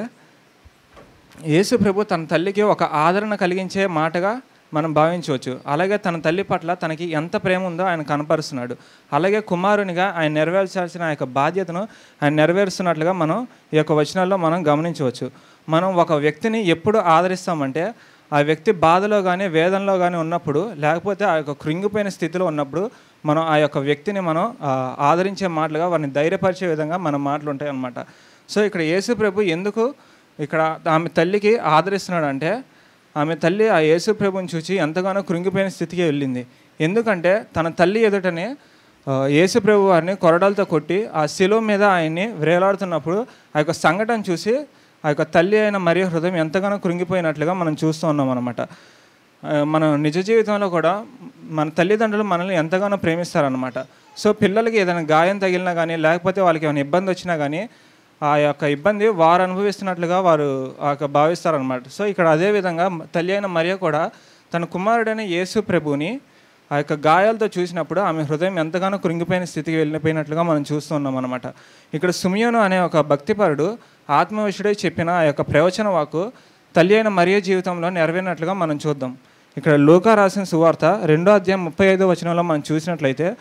యేసు ప్రభు తన తల్లికి ఒక ఆదరణ కలిగించే మాటగా మనం భావించవచ్చు అలాగే తన తల్లి పట్ల తనకి ఎంత ప్రేమ ఉందో ఆయన కనపరుస్తున్నాడు అలాగే కుమారునిగా ఆయన నెరవేర్చాల్సిన ఆ యొక్క బాధ్యతను ఆయన నెరవేరుస్తున్నట్లుగా మనం ఈ యొక్క వచనాల్లో మనం గమనించవచ్చు మనం ఒక వ్యక్తిని ఎప్పుడు ఆదరిస్తామంటే ఆ వ్యక్తి బాధలో కానీ వేదనలో కానీ ఉన్నప్పుడు లేకపోతే ఆ యొక్క కృంగిపోయిన స్థితిలో ఉన్నప్పుడు మనం ఆ యొక్క వ్యక్తిని మనం ఆ, ఆదరించే మాటలుగా వారిని ధైర్యపరిచే విధంగా మన మాటలు ఉంటాయి అన్నమాట సో ఇక్కడ యేసు ప్రభు ఎందుకు ఇక్కడ ఆమె తల్లికి ఆదరిస్తున్నాడు అంటే ఆమె తల్లి ఆ యేసు ప్రభుని చూసి ఎంతగానో కృంగిపోయిన స్థితికి వెళ్ళింది ఎందుకంటే తన తల్లి ఎదుటనే ఆ, యేసు ప్రభు వారిని కొరడాలతో కొట్టి ఆ శిలువ మీద ఆయన్ని వేలాడుతున్నప్పుడు ఆ యొక్క సంఘటన చూసి ఆ యొక్క తల్లి అయిన మరియు హృదయం ఎంతగానో కృంగిపోయినట్లుగా మనం చూస్తూ ఉన్నాం అనమాట మన నిజ జీవితంలో కూడా మన తల్లిదండ్రులు మనల్ని ఎంతగానో ప్రేమిస్తారనమాట సో పిల్లలకి ఏదైనా గాయం తగిలినా కానీ లేకపోతే వాళ్ళకి ఏమైనా ఇబ్బంది వచ్చినా కానీ ఆ యొక్క ఇబ్బంది వారు అనుభవిస్తున్నట్లుగా వారు ఆ యొక్క భావిస్తారనమాట సో ఇక్కడ అదే విధంగా తల్లి అయిన మరియ కూడా తన కుమారుడైన యేసు ప్రభుని ఆ యొక్క గాయాలతో చూసినప్పుడు ఆమె హృదయం ఎంతగానో కృంగిపోయిన స్థితికి వెళ్ళిపోయినట్లుగా మనం చూస్తున్నాం అనమాట ఇక్కడ సుమియోను అనే ఒక భక్తిపరుడు ఆత్మవిషుడై చెప్పిన ఆ యొక్క ప్రవచన వాకు తల్లి అయిన మరియ జీవితంలో నెరవేరినట్లుగా మనం చూద్దాం ఇక్కడ లోకా రాసిన సువార్త రెండో అధ్యాయం ముప్పై ఐదో వచనంలో మనం చూసినట్లయితే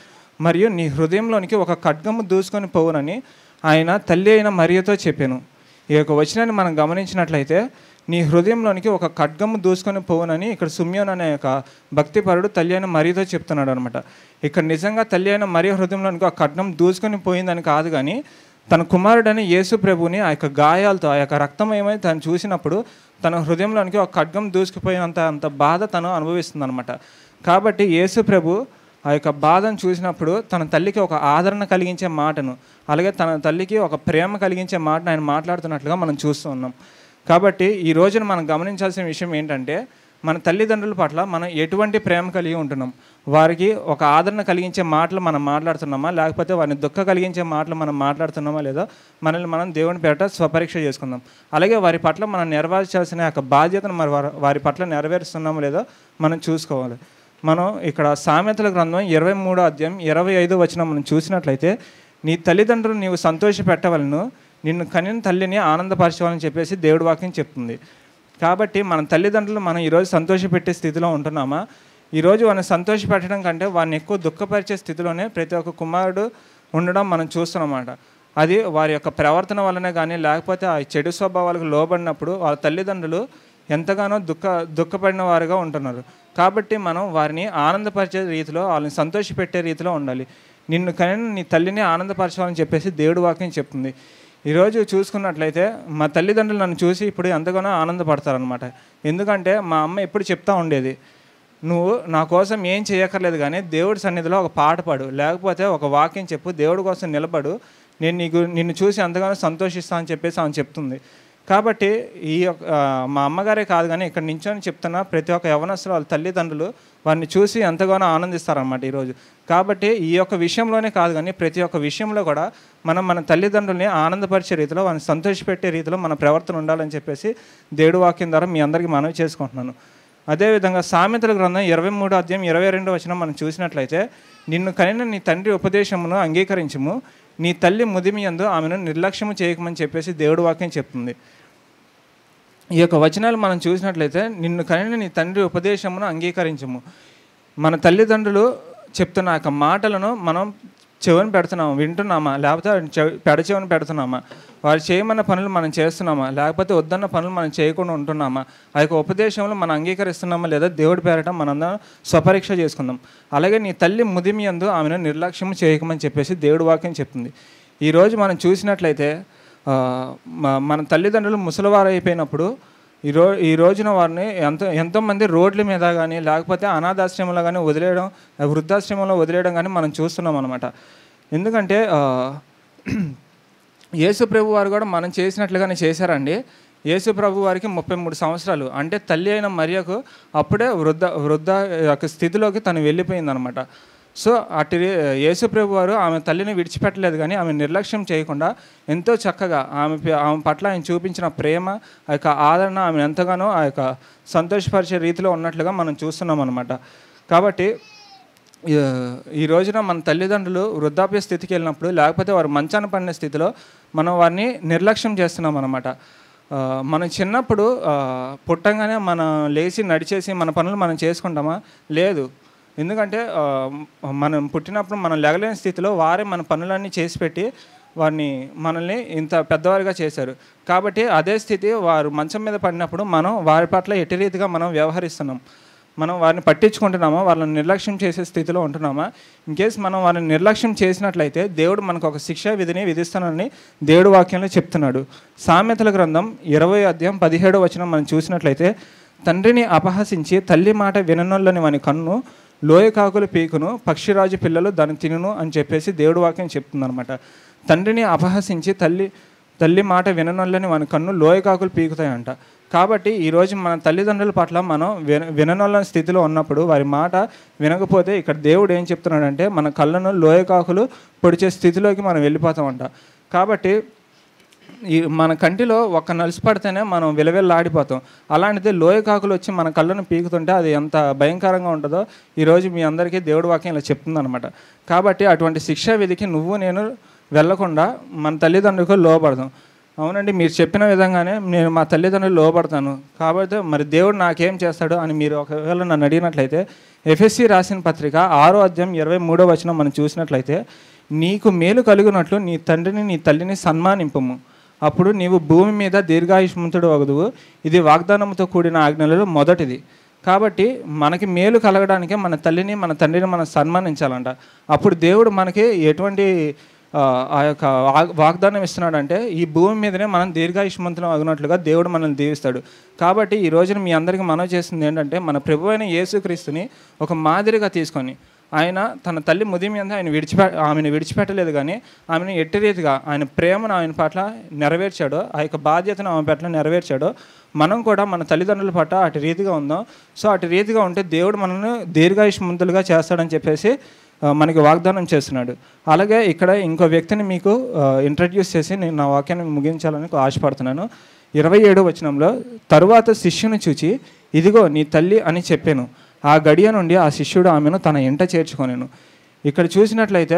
మరియు నీ హృదయంలోనికి ఒక ఖడ్గము దూసుకొని పోవునని ఆయన తల్లి అయిన మరియతో చెప్పాను ఈ యొక్క వచనాన్ని మనం గమనించినట్లయితే నీ హృదయంలోనికి ఒక ఖడ్గము దూసుకొని పోవునని ఇక్కడ సుమ్యోన్ అనే ఒక భక్తిపరుడు తల్లి అయిన మరియతో చెప్తున్నాడు అనమాట ఇక్కడ నిజంగా తల్లి అయిన మరి హృదయంలోనికి ఒక ఖడ్గం దూసుకొని పోయిందని కాదు కానీ తన కుమారుడైన యేసు ప్రభుని ఆ యొక్క గాయాలతో ఆ యొక్క రక్తమయమై తను చూసినప్పుడు తన హృదయంలోనికి ఒక ఖడ్గం దూసుకుపోయినంత అంత బాధ తను అనుభవిస్తుంది అనమాట కాబట్టి యేసు ప్రభు ఆ యొక్క బాధను చూసినప్పుడు తన తల్లికి ఒక ఆదరణ కలిగించే మాటను అలాగే తన తల్లికి ఒక ప్రేమ కలిగించే మాటను ఆయన మాట్లాడుతున్నట్లుగా మనం చూస్తూ ఉన్నాం కాబట్టి ఈ రోజున మనం గమనించాల్సిన విషయం ఏంటంటే మన తల్లిదండ్రుల పట్ల మనం ఎటువంటి ప్రేమ కలిగి ఉంటున్నాం వారికి ఒక ఆదరణ కలిగించే మాటలు మనం మాట్లాడుతున్నామా లేకపోతే వారిని దుఃఖ కలిగించే మాటలు మనం మాట్లాడుతున్నామా లేదా మనల్ని మనం దేవుని పేట స్వపరీక్ష చేసుకుందాం అలాగే వారి పట్ల మనం నెరవేర్చాల్సిన యొక్క బాధ్యతను మరి వారి- వారి పట్ల నెరవేరుస్తున్నామో లేదో మనం చూసుకోవాలి మనం ఇక్కడ సామెతల గ్రంథం ఇరవై మూడో అధ్యాయం ఇరవై ఐదో వచ్చిన మనం చూసినట్లయితే నీ తల్లిదండ్రులు నీవు సంతోష పెట్టవలను నిన్ను కనిన తల్లిని ఆనందపరచవాలని చెప్పేసి దేవుడి వాక్యం చెప్తుంది కాబట్టి మన తల్లిదండ్రులు మనం ఈరోజు సంతోషపెట్టే స్థితిలో ఉంటున్నామా ఈరోజు వారిని సంతోషపెట్టడం కంటే వారిని ఎక్కువ దుఃఖపరిచే స్థితిలోనే ప్రతి ఒక్క కుమారుడు ఉండడం మనం చూస్తున్నామాట అది వారి యొక్క ప్రవర్తన వల్లనే కానీ లేకపోతే ఆ చెడు స్వభావాలకు లోబడినప్పుడు వాళ్ళ తల్లిదండ్రులు ఎంతగానో దుఃఖ దుఃఖపడిన వారుగా ఉంటున్నారు కాబట్టి మనం వారిని ఆనందపరిచే రీతిలో వాళ్ళని సంతోషపెట్టే రీతిలో ఉండాలి నిన్ను కనిన నీ తల్లిని ఆనందపరచాలని చెప్పేసి దేవుడి వాక్యం చెప్తుంది ఈరోజు చూసుకున్నట్లయితే మా తల్లిదండ్రులు నన్ను చూసి ఇప్పుడు ఎంతగానో ఆనందపడతారనమాట ఎందుకంటే మా అమ్మ ఎప్పుడు చెప్తా ఉండేది నువ్వు నా కోసం ఏం చేయక్కర్లేదు కానీ దేవుడి సన్నిధిలో ఒక పాట పాడు లేకపోతే ఒక వాక్యం చెప్పు దేవుడి కోసం నిలబడు నేను నీకు నిన్ను చూసి ఎంతగానో సంతోషిస్తా అని చెప్పేసి ఆమె చెప్తుంది కాబట్టి ఈ యొక్క ఆ, మా అమ్మగారే కాదు కానీ ఇక్కడ నించొని చెప్తున్న ప్రతి ఒక్క యవనస్తులు వాళ్ళ తల్లిదండ్రులు వారిని చూసి ఎంతగానో ఆనందిస్తారన్నమాట ఈరోజు కాబట్టి ఈ యొక్క విషయంలోనే కాదు కానీ ప్రతి ఒక్క విషయంలో కూడా మనం మన తల్లిదండ్రుల్ని ఆనందపరిచే రీతిలో వారిని సంతోషపెట్టే రీతిలో మన ప్రవర్తన ఉండాలని చెప్పేసి దేవుడి వాక్యం ద్వారా మీ అందరికీ మనవి చేసుకుంటున్నాను అదేవిధంగా సామెతల గ్రంథం ఇరవై మూడు అధ్యాయం ఇరవై రెండు వచ్చిన మనం చూసినట్లయితే నిన్ను కనిన నీ తండ్రి ఉపదేశమును అంగీకరించము నీ తల్లి ముదిమి యందు ఆమెను నిర్లక్ష్యము చేయకమని చెప్పేసి దేవుడి వాక్యం చెప్తుంది ఈ యొక్క వచనాలు మనం చూసినట్లయితే నిన్ను కనిన నీ తండ్రి ఉపదేశమును అంగీకరించము మన తల్లిదండ్రులు చెప్తున్న ఆ యొక్క మాటలను మనం చెవిని పెడుతున్నామా వింటున్నామా లేకపోతే చెవి- పెడచెవిని పెడుతున్నామా వారు చేయమన్న పనులు మనం చేస్తున్నామా లేకపోతే వద్దన్న పనులు మనం చేయకుండా ఉంటున్నామా ఆ యొక్క ఉపదేశంలో మనం అంగీకరిస్తున్నామా లేదా దేవుడి పేరట మనందరం స్వపరీక్ష చేసుకుందాం అలాగే నీ తల్లి ముదిమి యందు ఆమెను నిర్లక్ష్యం చేయకమని చెప్పేసి దేవుడి వాక్యం చెప్తుంది ఈరోజు మనం చూసినట్లయితే ఆ, మ- మన తల్లిదండ్రులు ముసలివారు అయిపోయినప్పుడు ఈ రో ఈ రోజున వారిని ఎంతో ఎంతోమంది రోడ్ల మీద కానీ లేకపోతే అనాథాశ్రమంలో కానీ వదిలేయడం ఆ వృద్ధాశ్రమంలో వదిలేయడం కానీ మనం చూస్తున్నాం అనమాట ఎందుకంటే ఆ, యేసు ప్రభు వారు కూడా మనం చేసినట్లుగానే చేశారండి యేసు ప్రభు వారికి ముప్పై మూడు సంవత్సరాలు అంటే తల్లి అయిన మరియకు అప్పుడే వృద్ధ వృద్ధ యొక్క స్థితిలోకి తను వెళ్ళిపోయిందనమాట సో అటు యేసు ప్రభు వారు ఆమె తల్లిని విడిచిపెట్టలేదు కానీ ఆమె నిర్లక్ష్యం చేయకుండా ఎంతో చక్కగా ఆమె ప- ఆమె పట్ల ఆయన చూపించిన ప్రేమ ఆ యొక్క ఆదరణ ఆమె ఎంతగానో ఆ యొక్క సంతోషపరిచే రీతిలో ఉన్నట్లుగా మనం చూస్తున్నాం అనమాట కాబట్టి ఈ- ఈ రోజున మన తల్లిదండ్రులు వృద్ధాప్య స్థితికి వెళ్ళినప్పుడు లేకపోతే వారు మంచాన పడిన స్థితిలో మనం వారిని నిర్లక్ష్యం చేస్తున్నాం అనమాట ఆ, మనం చిన్నప్పుడు ఆ, పుట్టంగానే మనం లేచి నడిచేసి మన పనులు మనం చేసుకుంటామా లేదు ఎందుకంటే ఆ, మనం పుట్టినప్పుడు మనం లెగలేని స్థితిలో వారే మన పనులన్నీ చేసి పెట్టి వారిని మనల్ని ఇంత పెద్దవారిగా చేశారు కాబట్టి అదే స్థితి వారు మంచం మీద పడినప్పుడు మనం వారి పట్ల ఎట్టి రీతిగా మనం వ్యవహరిస్తున్నాం మనం వారిని పట్టించుకుంటున్నామా వాళ్ళని నిర్లక్ష్యం చేసే స్థితిలో ఉంటున్నామా ఇన్ కేస్ మనం వారిని నిర్లక్ష్యం చేసినట్లయితే దేవుడు మనకు ఒక శిక్షా విధిని విధిస్తానని దేవుడు వాక్యంలో చెప్తున్నాడు సామెతల గ్రంథం ఇరవై అధ్యాయం పదిహేడో వచనం మనం చూసినట్లయితే తండ్రిని అపహసించి తల్లి మాట విననొల్లని వాని కన్ను లోయ కాకులు పీకును పక్షిరాజు పిల్లలు దాన్ని తినును అని చెప్పేసి దేవుడు వాక్యం చెప్తుందనమాట తండ్రిని అపహసించి తల్లి తల్లి మాట విననొల్లని మన కన్ను లోయకాకులు పీకుతాయంట కాబట్టి ఈరోజు మన తల్లిదండ్రుల పట్ల మనం విన విననొల్లని స్థితిలో ఉన్నప్పుడు వారి మాట వినకపోతే ఇక్కడ దేవుడు ఏం చెప్తున్నాడంటే మన కళ్ళను లోయకాకులు పొడిచే స్థితిలోకి మనం వెళ్ళిపోతామంట కాబట్టి ఈ మన కంటిలో ఒక్క నలుసు పడితేనే మనం విలవిల్లాడిపోతాం అలాంటిది లోయ కాకులు వచ్చి మన కళ్ళను పీకుతుంటే అది ఎంత భయంకరంగా ఉంటుందో ఈరోజు మీ అందరికీ దేవుడి వాక్యం ఇలా చెప్తుందనమాట కాబట్టి అటువంటి శిక్షా విధికి నువ్వు నేను వెళ్ళకుండా మన తల్లిదండ్రులకు లోపడదాం అవునండి మీరు చెప్పిన విధంగానే నేను మా తల్లిదండ్రులు లోపడతాను కాబట్టి మరి దేవుడు నాకేం చేస్తాడు అని మీరు ఒకవేళ నన్ను అడిగినట్లయితే ఎఫ్ఎస్సి రాసిన పత్రిక ఆరో అధ్యాయం ఇరవై మూడో వచనం మనం చూసినట్లయితే నీకు మేలు కలుగునట్లు నీ తండ్రిని నీ తల్లిని సన్మానింపము అప్పుడు నీవు భూమి మీద దీర్ఘాయుష్మంతుడు వగదువు ఇది వాగ్దానంతో కూడిన ఆజ్ఞలలో మొదటిది కాబట్టి మనకి మేలు కలగడానికే మన తల్లిని మన తండ్రిని మనం సన్మానించాలంట అప్పుడు దేవుడు మనకి ఎటువంటి ఆ, ఆ యొక్క వాగ్- వాగ్దానం ఇస్తున్నాడంటే ఈ భూమి మీదనే మనం దీర్ఘాయుష్మంతులం అగినట్లుగా దేవుడు మనల్ని దీవిస్తాడు కాబట్టి ఈ రోజున మీ అందరికీ మనవి చేస్తుంది ఏంటంటే మన ప్రభు అయిన యేసుక్రీస్తుని ఒక మాదిరిగా తీసుకొని ఆయన తన తల్లి ముది మీద ఆయన విడిచిపె ఆమెను విడిచిపెట్టలేదు కానీ ఆమెను ఎట్టి రీతిగా ఆయన ప్రేమను ఆయన పట్ల నెరవేర్చాడో ఆ యొక్క బాధ్యతను ఆమె పట్ల నెరవేర్చాడో మనం కూడా మన తల్లిదండ్రుల పట్ల అటు రీతిగా ఉందాం సో అటు రీతిగా ఉంటే దేవుడు మనల్ని దీర్ఘాయుష్మంతులుగా చేస్తాడని చెప్పేసి ఆ, మనకి వాగ్దానం చేస్తున్నాడు అలాగే ఇక్కడ ఇంకో వ్యక్తిని మీకు ఇంట్రడ్యూస్ చేసి నేను నా వాక్యాన్ని ముగించాలని ఆశపడుతున్నాను ఇరవై ఏడో వచనంలో తరువాత శిష్యుని చూచి ఇదిగో నీ తల్లి అని చెప్పాను ఆ గడియ నుండి ఆ శిష్యుడు ఆమెను తన ఇంట చేర్చుకొనెను ఇక్కడ చూసినట్లయితే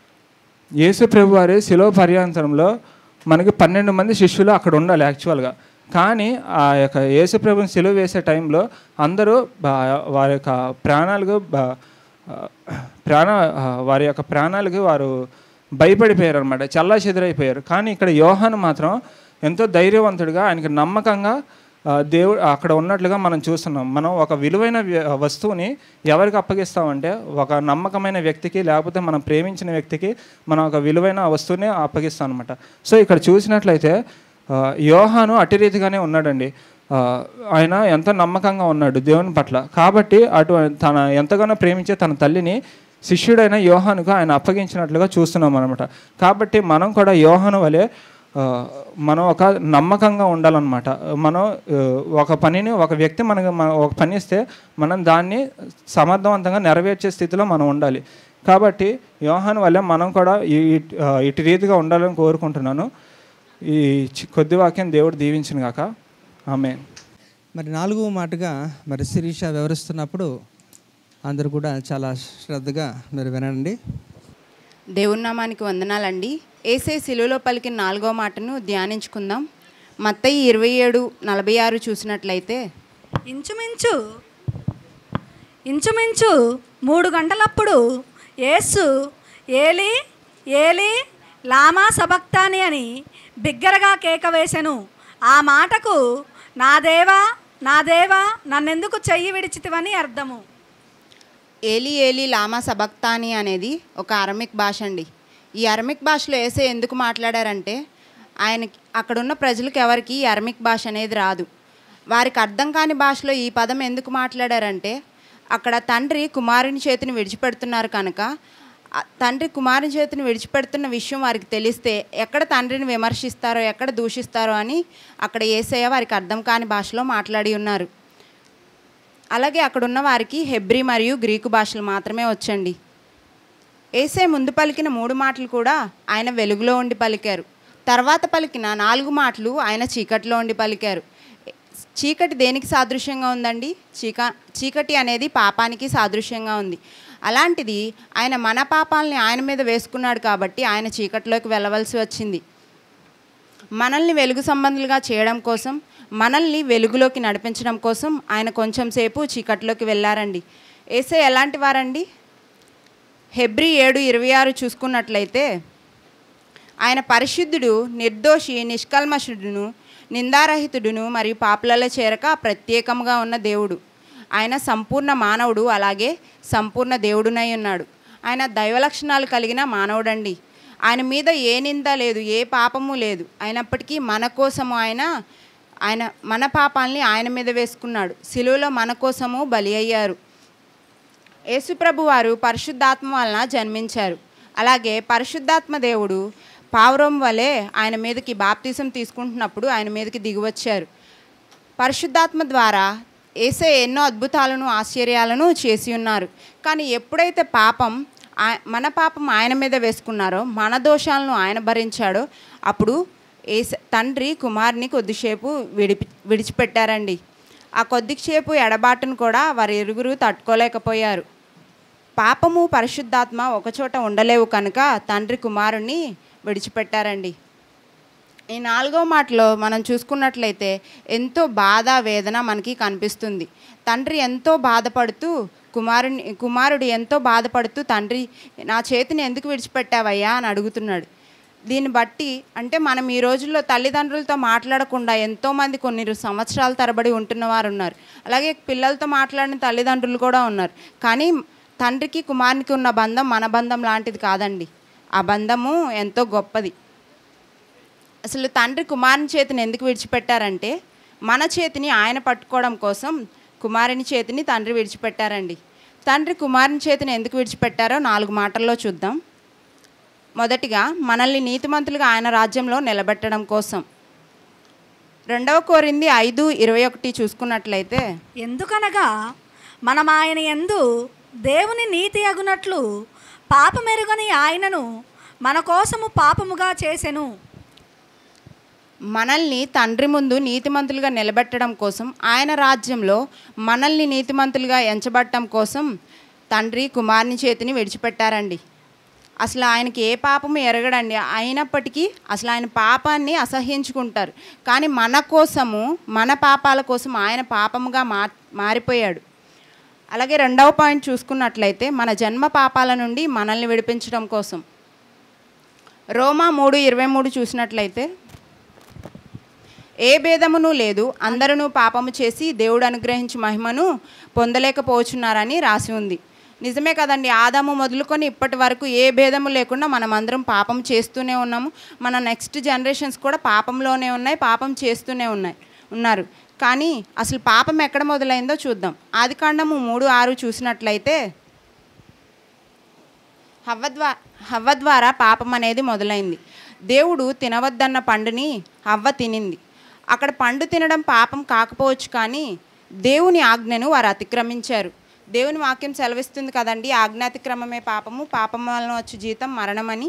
యేసు ప్రభు వారి శిలో పర్యాంతరంలో మనకి పన్నెండు మంది శిష్యులు అక్కడ ఉండాలి యాక్చువల్గా కానీ ఆ యొక్క యేసు ప్రభుని సిలువ వేసే టైంలో అందరూ బా- వారి యొక్క ప్రాణాలకు బా- ఆ, ప్రాణ ఆ, వారి యొక్క ప్రాణాలకి వారు భయపడిపోయారు అనమాట చల్లా చెదిరైపోయారు కానీ ఇక్కడ యోహాను మాత్రం ఎంతో ధైర్యవంతుడిగా ఆయనకి నమ్మకంగా ఆ, దేవుడు అక్కడ ఉన్నట్లుగా మనం చూస్తున్నాం మనం ఒక విలువైన వ్య- వస్తువుని ఎవరికి అప్పగిస్తామంటే ఒక నమ్మకమైన వ్యక్తికి లేకపోతే మనం ప్రేమించిన వ్యక్తికి మనం ఒక విలువైన వస్తువుని అప్పగిస్తాం అనమాట సో ఇక్కడ చూసినట్లయితే ఆ, యోహాను అటు రీతిగానే ఉన్నాడండి ఆ, ఆయన ఎంతో నమ్మకంగా ఉన్నాడు దేవుని పట్ల కాబట్టి అటు తన ఎంతగానో ప్రేమించే తన తల్లిని శిష్యుడైన యోహానుకు ఆయన అప్పగించినట్లుగా చూస్తున్నాం అనమాట కాబట్టి మనం కూడా యోహాను వలె ఆ, మనం ఒక నమ్మకంగా ఉండాలన్నమాట మనం ఆ, ఒక పనిని ఒక వ్యక్తి మనకు మన ఒక పని ఇస్తే మనం దాన్ని సమర్థవంతంగా నెరవేర్చే స్థితిలో మనం ఉండాలి కాబట్టి యోహాను వల్లే మనం కూడా ఈ ఇట్- ఆ, ఇటు రీతిగా ఉండాలని కోరుకుంటున్నాను ఈ చి- కొద్ది వాక్యం దేవుడు దీవించిన గాక ఆమె
మరి నాలుగవ మాటగా మరి శిరీష వివరిస్తున్నప్పుడు అందరూ కూడా చాలా శ్రద్ధగా మీరు వినండి
దేవుని నామానికి వందనాలండి ఏసే శిలువలో పలికిన నాలుగో మాటను ధ్యానించుకుందాం మత్తయి ఇరవై ఏడు నలభై ఆరు చూసినట్లయితే
ఇంచుమించు ఇంచుమించు మూడు గంటలప్పుడు యేసు ఏలి ఏలి లామా సబక్తాని అని బిగ్గరగా కేక వేసెను ఆ మాటకు నా దేవా నా దేవా నన్నెందుకు చెయ్యి విడిచితివని అర్థము
ఏలి ఏలి లామా సబక్తాని అనేది ఒక అరమిక్ భాష అండి ఈ అరమిక్ భాషలో ఏసే ఎందుకు మాట్లాడారంటే ఆయనకి అక్కడున్న ప్రజలకు ఎవరికి ఈ అరమిక్ భాష అనేది రాదు వారికి అర్థం కాని భాషలో ఈ పదం ఎందుకు మాట్లాడారంటే అక్కడ తండ్రి కుమారుని చేతిని విడిచిపెడుతున్నారు కనుక ఆ తండ్రి కుమారుని చేతిని విడిచిపెడుతున్న విషయం వారికి తెలిస్తే ఎక్కడ తండ్రిని విమర్శిస్తారో ఎక్కడ దూషిస్తారో అని అక్కడ ఏసయ్య వారికి అర్థం కాని భాషలో మాట్లాడి ఉన్నారు అలాగే అక్కడ ఉన్న వారికి హెబ్రి మరియు గ్రీకు భాషలు మాత్రమే వచ్చండి ఏసే ముందు పలికిన మూడు మాటలు కూడా ఆయన వెలుగులో ఉండి పలికారు తర్వాత పలికిన నాలుగు మాటలు ఆయన చీకటిలో ఉండి పలికారు చీకటి దేనికి సాదృశ్యంగా ఉందండి చీక చీకటి అనేది పాపానికి సాదృశ్యంగా ఉంది అలాంటిది ఆయన మన పాపాలని ఆయన మీద వేసుకున్నాడు కాబట్టి ఆయన చీకటిలోకి వెళ్ళవలసి వచ్చింది మనల్ని వెలుగు సంబంధులుగా చేయడం కోసం మనల్ని వెలుగులోకి నడిపించడం కోసం ఆయన కొంచెం సేపు చీకటిలోకి వెళ్ళారండి ఏసే ఎలాంటి వారండి హెబ్రి ఏడు ఇరవై ఆరు చూసుకున్నట్లయితే ఆయన పరిశుద్ధుడు నిర్దోషి నిష్కల్మషుడును నిందారహితుడును మరియు పాపులలో చేరక ప్రత్యేకంగా ఉన్న దేవుడు ఆయన సంపూర్ణ మానవుడు అలాగే సంపూర్ణ దేవుడునై ఉన్నాడు ఆయన దైవ లక్షణాలు కలిగిన మానవుడండి ఆయన మీద ఏ నింద లేదు ఏ పాపము లేదు అయినప్పటికీ మన కోసము ఆయన ఆయన మన పాపాలని ఆయన మీద వేసుకున్నాడు సిలువలో మన కోసము బలి అయ్యారు యేసుప్రభు వారు పరిశుద్ధాత్మ వలన జన్మించారు అలాగే పరిశుద్ధాత్మ దేవుడు పావురం వలె ఆయన మీదకి బాప్తీసం తీసుకుంటున్నప్పుడు ఆయన మీదకి దిగివచ్చారు పరిశుద్ధాత్మ ద్వారా ఏసే ఎన్నో అద్భుతాలను ఆశ్చర్యాలను చేసి ఉన్నారు కానీ ఎప్పుడైతే పాపం ఆ- మన పాపం ఆయన మీద వేసుకున్నారో మన దోషాలను ఆయన భరించాడో అప్పుడు ఏస తండ్రి కుమారుని కొద్దిసేపు విడిపి విడిచిపెట్టారండి ఆ కొద్దిసేపు ఎడబాటును కూడా వారి ఇరుగురు తట్టుకోలేకపోయారు పాపము పరిశుద్ధాత్మ ఒకచోట ఉండలేవు కనుక తండ్రి కుమారుణ్ణి విడిచిపెట్టారండి ఈ నాలుగో మాటలో మనం చూసుకున్నట్లయితే ఎంతో బాధ వేదన మనకి కనిపిస్తుంది తండ్రి ఎంతో బాధపడుతూ కుమారుని కుమారుడు ఎంతో బాధపడుతూ తండ్రి నా చేతిని ఎందుకు విడిచిపెట్టావయ్యా అని అడుగుతున్నాడు దీన్ని బట్టి అంటే మనం ఈ రోజుల్లో తల్లిదండ్రులతో మాట్లాడకుండా ఎంతోమంది కొన్ని సంవత్సరాల తరబడి ఉంటున్న వారు ఉన్నారు అలాగే పిల్లలతో మాట్లాడిన తల్లిదండ్రులు కూడా ఉన్నారు కానీ తండ్రికి కుమారునికి ఉన్న బంధం మన బంధం లాంటిది కాదండి ఆ బంధము ఎంతో గొప్పది అసలు తండ్రి కుమారుని చేతిని ఎందుకు విడిచిపెట్టారంటే మన చేతిని ఆయన పట్టుకోవడం కోసం కుమారుని చేతిని తండ్రి విడిచిపెట్టారండి తండ్రి కుమారుని చేతిని ఎందుకు విడిచిపెట్టారో నాలుగు మాటల్లో చూద్దాం మొదటిగా మనల్ని నీతిమంతులుగా ఆయన రాజ్యంలో నిలబెట్టడం కోసం రెండవ కోరింది ఐదు ఇరవై ఒకటి చూసుకున్నట్లయితే
ఎందుకనగా మనం ఆయన ఎందు దేవుని నీతి అగునట్లు పాపమెరుగని ఆయనను మన కోసము పాపముగా చేసెను
మనల్ని తండ్రి ముందు నీతిమంతులుగా నిలబెట్టడం కోసం ఆయన రాజ్యంలో మనల్ని నీతిమంతులుగా ఎంచబట్టడం కోసం తండ్రి కుమారుని చేతిని విడిచిపెట్టారండి అసలు ఆయనకి ఏ పాపము ఎరగడండి అయినప్పటికీ అసలు ఆయన పాపాన్ని అసహ్యించుకుంటారు కానీ మన కోసము మన పాపాల కోసం ఆయన పాపముగా మా మారిపోయాడు అలాగే రెండవ పాయింట్ చూసుకున్నట్లయితే మన జన్మ పాపాల నుండి మనల్ని విడిపించడం కోసం రోమా మూడు ఇరవై మూడు చూసినట్లయితే ఏ భేదమును లేదు అందరూ పాపము చేసి దేవుడు అనుగ్రహించి మహిమను పొందలేకపోవచ్చున్నారని రాసి ఉంది నిజమే కదండి ఆదాము మొదలుకొని ఇప్పటి వరకు ఏ భేదము లేకుండా మనం అందరం పాపం చేస్తూనే ఉన్నాము మన నెక్స్ట్ జనరేషన్స్ కూడా పాపంలోనే ఉన్నాయి పాపం చేస్తూనే ఉన్నాయి ఉన్నారు కానీ అసలు పాపం ఎక్కడ మొదలైందో చూద్దాం ఆదికాండము మూడు ఆరు చూసినట్లయితే హవ్వ ద్వా హవ్వ ద్వారా పాపం అనేది మొదలైంది దేవుడు తినవద్దన్న పండుని హవ్వ తినింది అక్కడ పండు తినడం పాపం కాకపోవచ్చు కానీ దేవుని ఆజ్ఞను వారు అతిక్రమించారు దేవుని వాక్యం సెలవిస్తుంది కదండి ఆజ్ఞాతిక్రమమే పాపము పాపం వలన వచ్చే జీతం మరణమని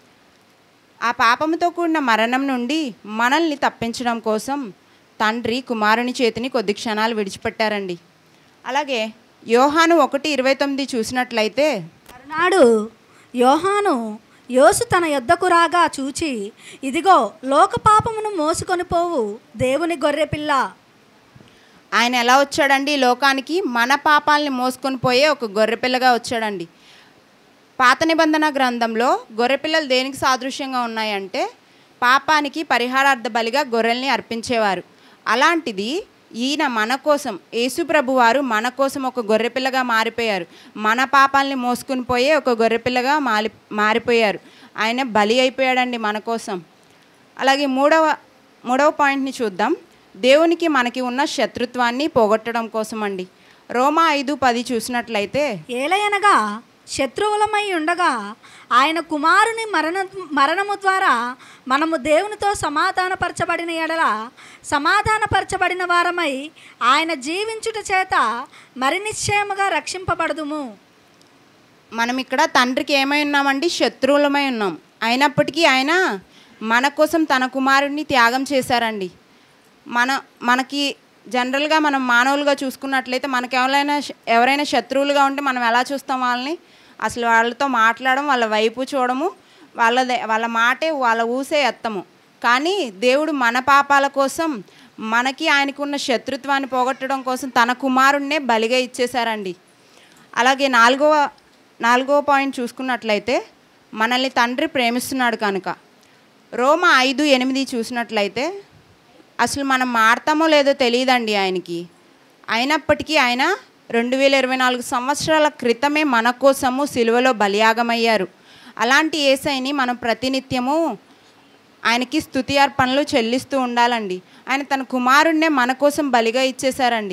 ఆ పాపముతో కూడిన మరణం నుండి మనల్ని తప్పించడం కోసం తండ్రి కుమారుని చేతిని కొద్ది క్షణాలు విడిచిపెట్టారండి అలాగే యోహాను ఒకటి ఇరవై తొమ్మిది చూసినట్లయితే
మరునాడు యోహాను యోసు తన యొద్దకు రాగా చూచి ఇదిగో లోక పాపమును మోసుకొని పోవు దేవుని గొర్రెపిల్ల
ఆయన ఎలా వచ్చాడండి ఈ లోకానికి మన పాపాలని మోసుకొని పోయే ఒక గొర్రెపిల్లగా వచ్చాడండి పాత నిబంధన గ్రంథంలో గొర్రెపిల్లలు దేనికి సాదృశ్యంగా ఉన్నాయంటే పాపానికి పరిహారార్థ బలిగా గొర్రెల్ని అర్పించేవారు అలాంటిది ఈయన మన కోసం యేసుప్రభు వారు మన కోసం ఒక గొర్రెపిల్లగా మారిపోయారు మన పాపాలని మోసుకుని పోయే ఒక గొర్రెపిల్లగా మారి మారిపోయారు ఆయన బలి అయిపోయాడండి మన కోసం అలాగే మూడవ మూడవ పాయింట్ని చూద్దాం దేవునికి మనకి ఉన్న శత్రుత్వాన్ని పోగొట్టడం కోసం అండి రోమా ఐదు పది చూసినట్లయితే
ఏలయనగా శత్రువులమై ఉండగా ఆయన కుమారుని మరణ మరణము ద్వారా మనము దేవునితో సమాధానపరచబడిన ఎడల సమాధానపరచబడిన వారమై ఆయన జీవించుట చేత మరి నిశ్చయముగా రక్షింపబడదుము
మనం ఇక్కడ తండ్రికి ఏమై ఉన్నామండి శత్రువులమై ఉన్నాం అయినప్పటికీ ఆయన మన కోసం తన కుమారుడిని త్యాగం చేశారండి మన మనకి జనరల్గా మనం మానవులుగా చూసుకున్నట్లయితే మనకి ఎవరైనా ఎవరైనా శత్రువులుగా ఉంటే మనం ఎలా చూస్తాం వాళ్ళని అసలు వాళ్ళతో మాట్లాడడం వాళ్ళ వైపు చూడము వాళ్ళ వాళ్ళ మాటే వాళ్ళ ఊసే ఎత్తము కానీ దేవుడు మన పాపాల కోసం మనకి ఆయనకున్న శత్రుత్వాన్ని పోగొట్టడం కోసం తన కుమారుణ్ణే బలిగా ఇచ్చేశారండి అలాగే నాలుగవ నాలుగవ పాయింట్ చూసుకున్నట్లయితే మనల్ని తండ్రి ప్రేమిస్తున్నాడు కనుక రోమ ఐదు ఎనిమిది చూసినట్లయితే అసలు మనం మారతామో లేదో తెలియదండి ఆయనకి అయినప్పటికీ ఆయన రెండు వేల ఇరవై నాలుగు సంవత్సరాల క్రితమే మన కోసము సిలువలో బలియాగమయ్యారు అలాంటి ఏసైని మనం ప్రతినిత్యము ఆయనకి స్తుతి అర్పణలు చెల్లిస్తూ ఉండాలండి ఆయన తన కుమారుణ్ణే మన కోసం బలిగా ఇచ్చేశారండి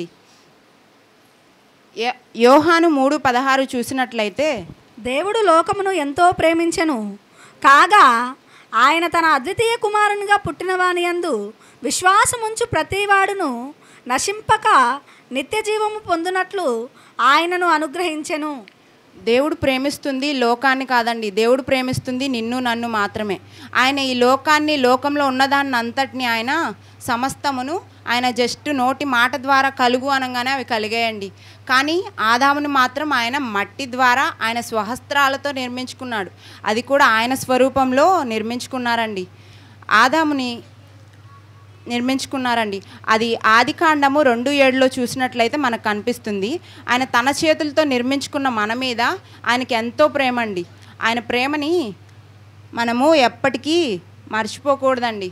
యో- యోహాను మూడు పదహారు చూసినట్లయితే
దేవుడు లోకమును ఎంతో ప్రేమించెను కాగా ఆయన తన అద్వితీయ కుమారునిగా పుట్టినవాని యందు విశ్వాసముంచు ప్రతివాడును నశింపక నిత్య జీవము పొందునట్లు ఆయనను అనుగ్రహించెను
దేవుడు ప్రేమిస్తుంది లోకాన్ని కాదండి దేవుడు ప్రేమిస్తుంది నిన్ను నన్ను మాత్రమే ఆయన ఈ లోకాన్ని లోకంలో ఉన్నదాన్ని అంతటిని ఆయన సమస్తమును ఆయన జస్ట్ నోటి మాట ద్వారా కలుగు అనగానే అవి కలిగాయండి కానీ ఆదాముని మాత్రం ఆయన మట్టి ద్వారా ఆయన స్వహస్త్రాలతో నిర్మించుకున్నాడు అది కూడా ఆయన స్వరూపంలో నిర్మించుకున్నారండి ఆదాముని నిర్మించుకున్నారండి అది ఆది కాండము రెండు ఏడులో చూసినట్లయితే మనకు కనిపిస్తుంది ఆయన తన చేతులతో నిర్మించుకున్న మన మీద ఆయనకి ఎంతో ప్రేమ అండి ఆయన ప్రేమని మనము ఎప్పటికీ మర్చిపోకూడదండి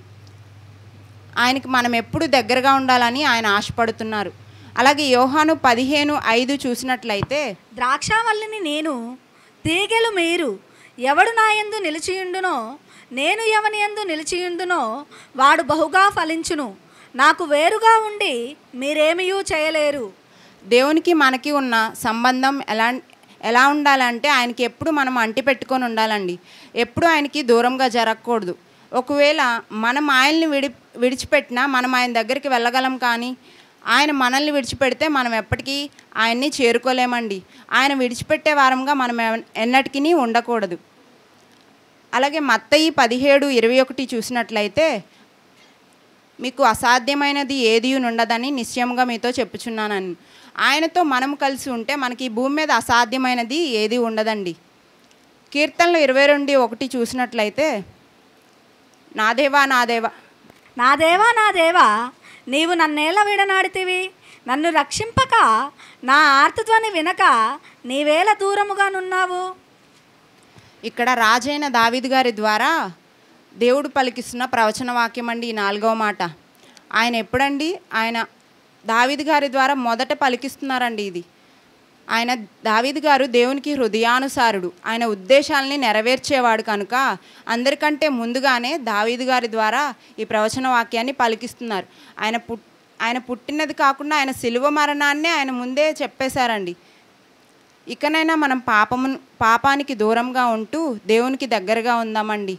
ఆయనకి మనం ఎప్పుడు దగ్గరగా ఉండాలని ఆయన ఆశపడుతున్నారు అలాగే యోహాను పదిహేను ఐదు చూసినట్లయితే
ద్రాక్షావల్లిని నేను తీగెలు మీరు ఎవడు నా యందు నిలిచియుండునో నేను ఎవని యందు నిలిచియుండునో వాడు బహుగా ఫలించును నాకు వేరుగా ఉండి మీరేమీయూ చేయలేరు
దేవునికి మనకి ఉన్న సంబంధం ఎలా ఎలా ఉండాలంటే ఆయనకి ఎప్పుడు మనం అంటి పెట్టుకొని ఉండాలండి ఎప్పుడు ఆయనకి దూరంగా జరగకూడదు ఒకవేళ మనం ఆయన్ని విడి విడిచిపెట్టినా మనం ఆయన దగ్గరికి వెళ్ళగలం కానీ ఆయన మనల్ని విడిచిపెడితే మనం ఎప్పటికీ ఆయన్ని చేరుకోలేమండి ఆయన విడిచిపెట్టే వారంగా మనం ఎవ- ఎన్నటికీ ఉండకూడదు అలాగే మత్తయి పదిహేడు ఇరవై ఒకటి చూసినట్లయితే మీకు అసాధ్యమైనది ఏది ఉండదని నిశ్చయంగా మీతో చెప్పుచున్నానని ఆయనతో మనం కలిసి ఉంటే మనకి ఈ భూమి మీద అసాధ్యమైనది ఏది ఉండదండి కీర్తనలు ఇరవై రెండు ఒకటి చూసినట్లయితే నా దేవా నా దేవా
నా దేవా నా దేవా నీవు నన్నేల విడనాడితివి నన్ను రక్షింపక నా ఆర్తధ్వని వినక నీవేల దూరముగా నున్నావు
ఇక్కడ రాజైన దావీదు గారి ద్వారా దేవుడు పలికిస్తున్న ప్రవచన వాక్యం అండి ఈ నాలుగవ మాట ఆయన ఎప్పుడండి ఆయన దావీదు గారి ద్వారా మొదట పలికిస్తున్నారండి ఇది ఆయన దావీదు గారు దేవునికి హృదయానుసారుడు ఆయన ఉద్దేశాలని నెరవేర్చేవాడు కనుక అందరికంటే ముందుగానే దావీదు గారి ద్వారా ఈ ప్రవచన వాక్యాన్ని పలికిస్తున్నారు ఆయన పుట్ ఆయన పుట్టినది కాకుండా ఆయన శిలువ మరణాన్నే ఆయన ముందే చెప్పేశారండి ఇకనైనా మనం పాపము పాపానికి దూరంగా ఉంటూ దేవునికి దగ్గరగా ఉందామండి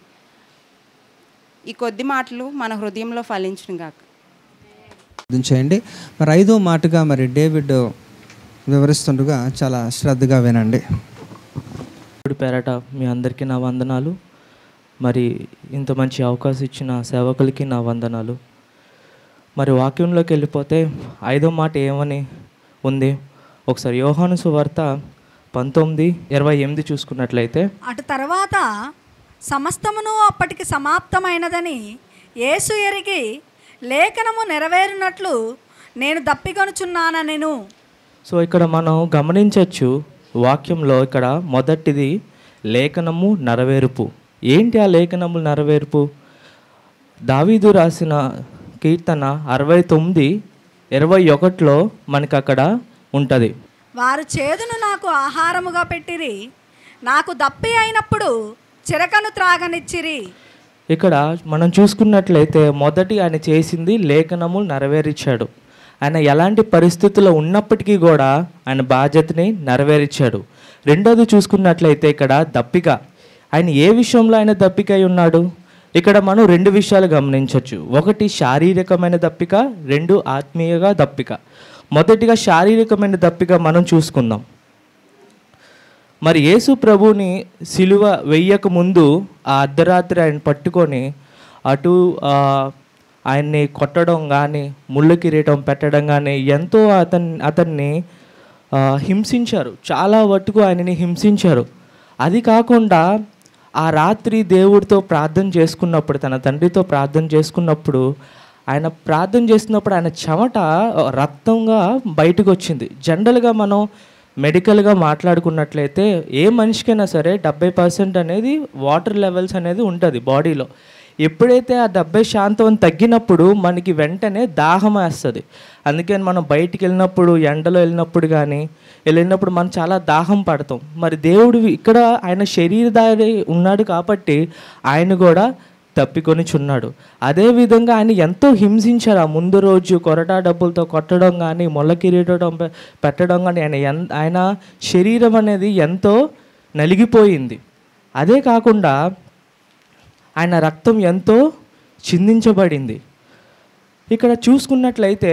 ఈ కొద్ది మాటలు మన హృదయంలో ఫలించును గాక
ప్రార్థన చేయండి మరి ఐదో మాటగా మరి డేవిడ్ వివరిస్తుండగా చాలా శ్రద్ధగా వినండి
దేవుడి పేరట మీ అందరికీ నా వందనాలు మరి ఇంత మంచి అవకాశం ఇచ్చిన సేవకులకి నా వందనాలు మరి వాక్యంలోకి వెళ్ళిపోతే ఐదో మాట ఏమని ఉంది ఒకసారి యోహాను సువార్త పంతొమ్మిది ఇరవై ఎనిమిది చూసుకున్నట్లయితే
అటు తర్వాత సమస్తమును అప్పటికి సమాప్తమైనదని యేసు ఎరిగి లేఖనము నెరవేరినట్లు నేను దప్పికొనుచున్నానెను
సో ఇక్కడ మనం గమనించవచ్చు వాక్యంలో ఇక్కడ మొదటిది లేఖనము నెరవేర్పు ఏంటి ఆ లేఖనము నెరవేర్పు దావీదు రాసిన కీర్తన అరవై తొమ్మిది ఇరవై ఒకటిలో మనకి అక్కడ ఉంటుంది
వారు చేదును నాకు ఆహారముగా పెట్టిరి నాకు దప్పి అయినప్పుడు చిరకను త్రాగనిచ్చిరి
ఇక్కడ మనం చూసుకున్నట్లయితే మొదటి ఆయన చేసింది లేఖనము నెరవేర్చాడు ఆయన ఎలాంటి పరిస్థితుల్లో ఉన్నప్పటికీ కూడా ఆయన బాధ్యతని నెరవేర్చాడు రెండోది చూసుకున్నట్లయితే ఇక్కడ దప్పిక ఆయన ఏ విషయంలో ఆయన దప్పిక అయి ఉన్నాడు ఇక్కడ మనం రెండు విషయాలు గమనించవచ్చు ఒకటి శారీరకమైన దప్పిక రెండు ఆత్మీయగా దప్పిక మొదటిగా శారీరకమైన దప్పిక మనం చూసుకుందాం మరి యేసు ప్రభుని సిలువ వెయ్యక ముందు ఆ అర్ధరాత్రి ఆయన పట్టుకొని అటు ఆ, ఆయన్ని కొట్టడం కానీ ముళ్ళు కిరీటం పెట్టడం కానీ ఎంతో అతన్ని అతన్ని ఆ, హింసించారు చాలా వట్టుకు ఆయనని హింసించారు అది కాకుండా ఆ రాత్రి దేవుడితో ప్రార్థన చేసుకున్నప్పుడు తన తండ్రితో ప్రార్థన చేసుకున్నప్పుడు ఆయన ప్రార్థన చేస్తున్నప్పుడు ఆయన చెమట రక్తంగా బయటకు వచ్చింది జనరల్గా మనం మెడికల్గా మాట్లాడుకున్నట్లయితే ఏ మనిషికైనా సరే డెబ్బై పర్సెంట్ అనేది వాటర్ లెవెల్స్ అనేది ఉంటుంది బాడీలో ఎప్పుడైతే ఆ డెబ్బై శాతం తగ్గినప్పుడు మనకి వెంటనే దాహం వేస్తుంది అందుకని మనం బయటికి వెళ్ళినప్పుడు ఎండలో వెళ్ళినప్పుడు కానీ వెళ్ళినప్పుడు మనం చాలా దాహం పడతాం మరి దేవుడు ఇక్కడ ఆయన శరీరధారి ఉన్నాడు కాబట్టి ఆయన కూడా తప్పికొని చున్నాడు అదేవిధంగా ఆయన ఎంతో హింసించారు ఆ ముందు రోజు కొరటా డబ్బులతో కొట్టడం కానీ మొల్ల కిరీటం పె- పెట్టడం కానీ ఆయన ఎన్ ఆయన శరీరం అనేది ఎంతో నలిగిపోయింది అదే కాకుండా ఆయన రక్తం ఎంతో చిందించబడింది ఇక్కడ చూసుకున్నట్లయితే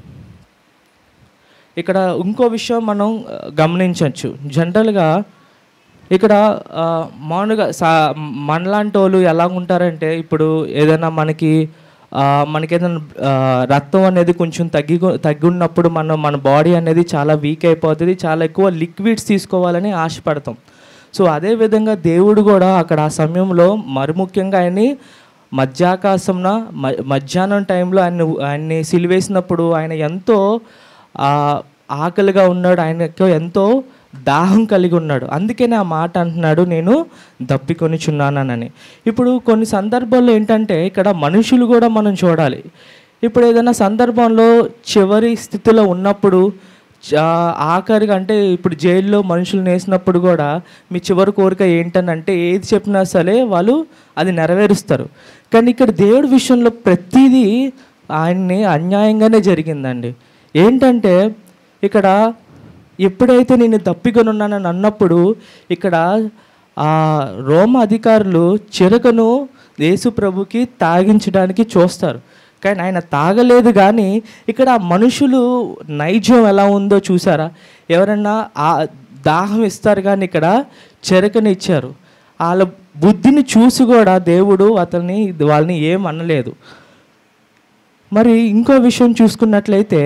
ఇక్కడ ఇంకో విషయం మనం ఆ, గమనించవచ్చు జనరల్గా ఇక్కడ ఆ, మామూలుగా సా మనలాంటి వాళ్ళు ఎలా ఉంటారంటే ఇప్పుడు ఏదైనా మనకి ఆ, మనకి ఏదైనా ఆ, రక్తం అనేది కొంచెం తగ్గి తగ్గి ఉన్నప్పుడు మనం మన బాడీ అనేది చాలా వీక్ అయిపోతుంది చాలా ఎక్కువ లిక్విడ్స్ తీసుకోవాలని ఆశపడతాం సో అదే విధంగా దేవుడు కూడా అక్కడ ఆ సమయంలో మరి ముఖ్యంగా ఆయన్ని మధ్యాకాశంన మ- మధ్యాహ్నం టైంలో ఆయన ఆయన్ని సిలివేసినప్పుడు ఆయన ఎంతో ఆ, ఆకలిగా ఉన్నాడు ఆయనకు ఎంతో దాహం కలిగి ఉన్నాడు అందుకనే ఆ మాట అంటున్నాడు నేను దప్పికొని చున్నానని ఇప్పుడు కొన్ని సందర్భాల్లో ఏంటంటే ఇక్కడ మనుషులు కూడా మనం చూడాలి ఇప్పుడు ఏదైనా సందర్భంలో చివరి స్థితిలో ఉన్నప్పుడు చా- ఆఖరిగా అంటే ఇప్పుడు జైల్లో మనుషులు వేసినప్పుడు కూడా మీ చివరి కోరిక ఏంటనంటే ఏది చెప్పినా సరే వాళ్ళు అది నెరవేరుస్తారు కానీ ఇక్కడ దేవుడి విషయంలో ప్రతిదీ ఆయన్ని అన్యాయంగానే జరిగిందండి ఏంటంటే ఇక్కడ ఎప్పుడైతే నేను తప్పికొనున్నానని అన్నప్పుడు ఇక్కడ ఆ రోమ అధికారులు చిరకను యేసు ప్రభుకి తాగించడానికి చూస్తారు కానీ ఆయన తాగలేదు కానీ ఇక్కడ ఆ మనుషులు నైజం ఎలా ఉందో చూసారా ఎవరన్నా ఆ దాహం ఇస్తారు కానీ ఇక్కడ చెరకని ఇచ్చారు వాళ్ళ బుద్ధిని చూసి కూడా దేవుడు అతన్ని వాళ్ళని ఏం అనలేదు మరి ఇంకో విషయం చూసుకున్నట్లయితే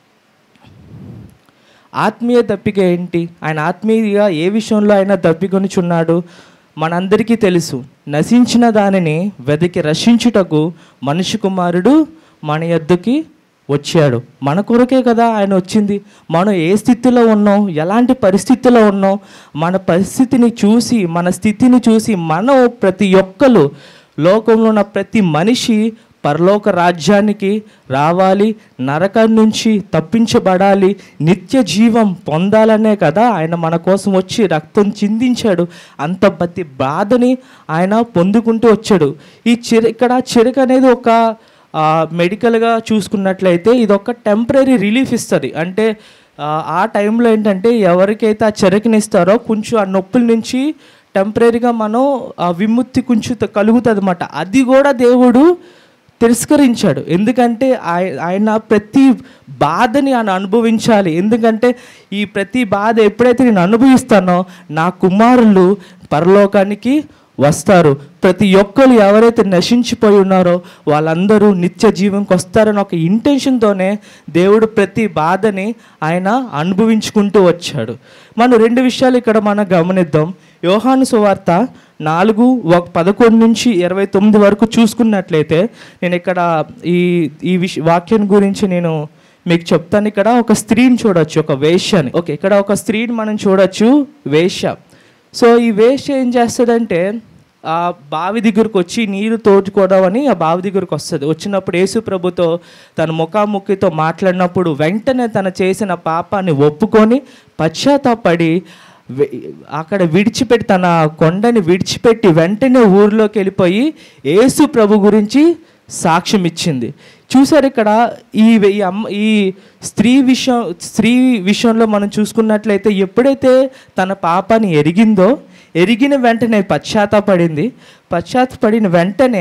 ఆత్మీయ దప్పిక ఏంటి ఆయన ఆత్మీయంగా ఏ విషయంలో ఆయన దప్పికొనిచున్నాడు మనందరికీ తెలుసు నశించిన దానిని వెతికి రక్షించుటకు మనిషి కుమారుడు మన యొద్దకి వచ్చాడు మన కొరకే కదా ఆయన వచ్చింది మనం ఏ స్థితిలో ఉన్నాం ఎలాంటి పరిస్థితిలో ఉన్నాం మన పరిస్థితిని చూసి మన స్థితిని చూసి మనం ప్రతి ఒక్కరు లోకంలో ఉన్న ప్రతి మనిషి పరలోక రాజ్యానికి రావాలి నరకం నుంచి తప్పించబడాలి నిత్య జీవం పొందాలనే కదా ఆయన మన కోసం వచ్చి రక్తం చిందించాడు అంత ప్రతి బాధని ఆయన పొందుకుంటూ వచ్చాడు ఈ చిర ఇక్కడ చిరక అనేది ఒక ఆ, మెడికల్గా చూసుకున్నట్లయితే ఇది ఒక టెంపరీ రిలీఫ్ ఇస్తుంది అంటే ఆ, ఆ టైంలో ఏంటంటే ఎవరికైతే ఆ చెరకనిస్తారో కొంచెం ఆ నొప్పుల నుంచి టెంపరీగా మనం ఆ విముక్తి కొంచెం కలుగుతుంది అనమాట అది కూడా దేవుడు తిరస్కరించాడు ఎందుకంటే ఆయ- ఆయన ప్రతి బాధని ఆయన అనుభవించాలి ఎందుకంటే ఈ ప్రతి బాధ ఎప్పుడైతే నేను అనుభవిస్తానో నా కుమారులు పరలోకానికి వస్తారు ప్రతి ఒక్కరు ఎవరైతే నశించిపోయి ఉన్నారో వాళ్ళందరూ నిత్య జీవంకి వస్తారని ఒక ఇంటెన్షన్తోనే దేవుడు ప్రతి బాధని ఆయన అనుభవించుకుంటూ వచ్చాడు మనం రెండు విషయాలు ఇక్కడ మనం గమనిద్దాం యోహాను సువార్త నాలుగు ఒక పదకొండు నుంచి ఇరవై తొమ్మిది వరకు చూసుకున్నట్లయితే నేను ఇక్కడ ఈ ఈ విష వాక్యం గురించి నేను మీకు చెప్తాను ఇక్కడ ఒక స్త్రీని చూడొచ్చు ఒక వేష్యని ఓకే ఇక్కడ ఒక స్త్రీని మనం చూడొచ్చు వేష్య సో ఈ వేష్య ఏం చేస్తుందంటే ఆ బావి దగ్గరకు వచ్చి నీరు తోడుకోవడం అని ఆ బావి దగ్గరకు వస్తుంది వచ్చినప్పుడు యేసు ప్రభుతో తన ముఖాముఖితో మాట్లాడినప్పుడు వెంటనే తన చేసిన పాపాన్ని ఒప్పుకొని పశ్చాత్తాపడి వె- అక్కడ విడిచిపెట్టి తన కొండని విడిచిపెట్టి వెంటనే ఊరిలోకి వెళ్ళిపోయి యేసు ప్రభు గురించి సాక్ష్యం ఇచ్చింది చూసారు ఇక్కడ ఈ వె- ఈ అమ్మ ఈ స్త్రీ విషయం స్త్రీ విషయంలో మనం చూసుకున్నట్లయితే ఎప్పుడైతే తన పాపాన్ని ఎరిగిందో ఎరిగిన వెంటనే పశ్చాత్తాపడింది పశ్చాత్తాపడిన వెంటనే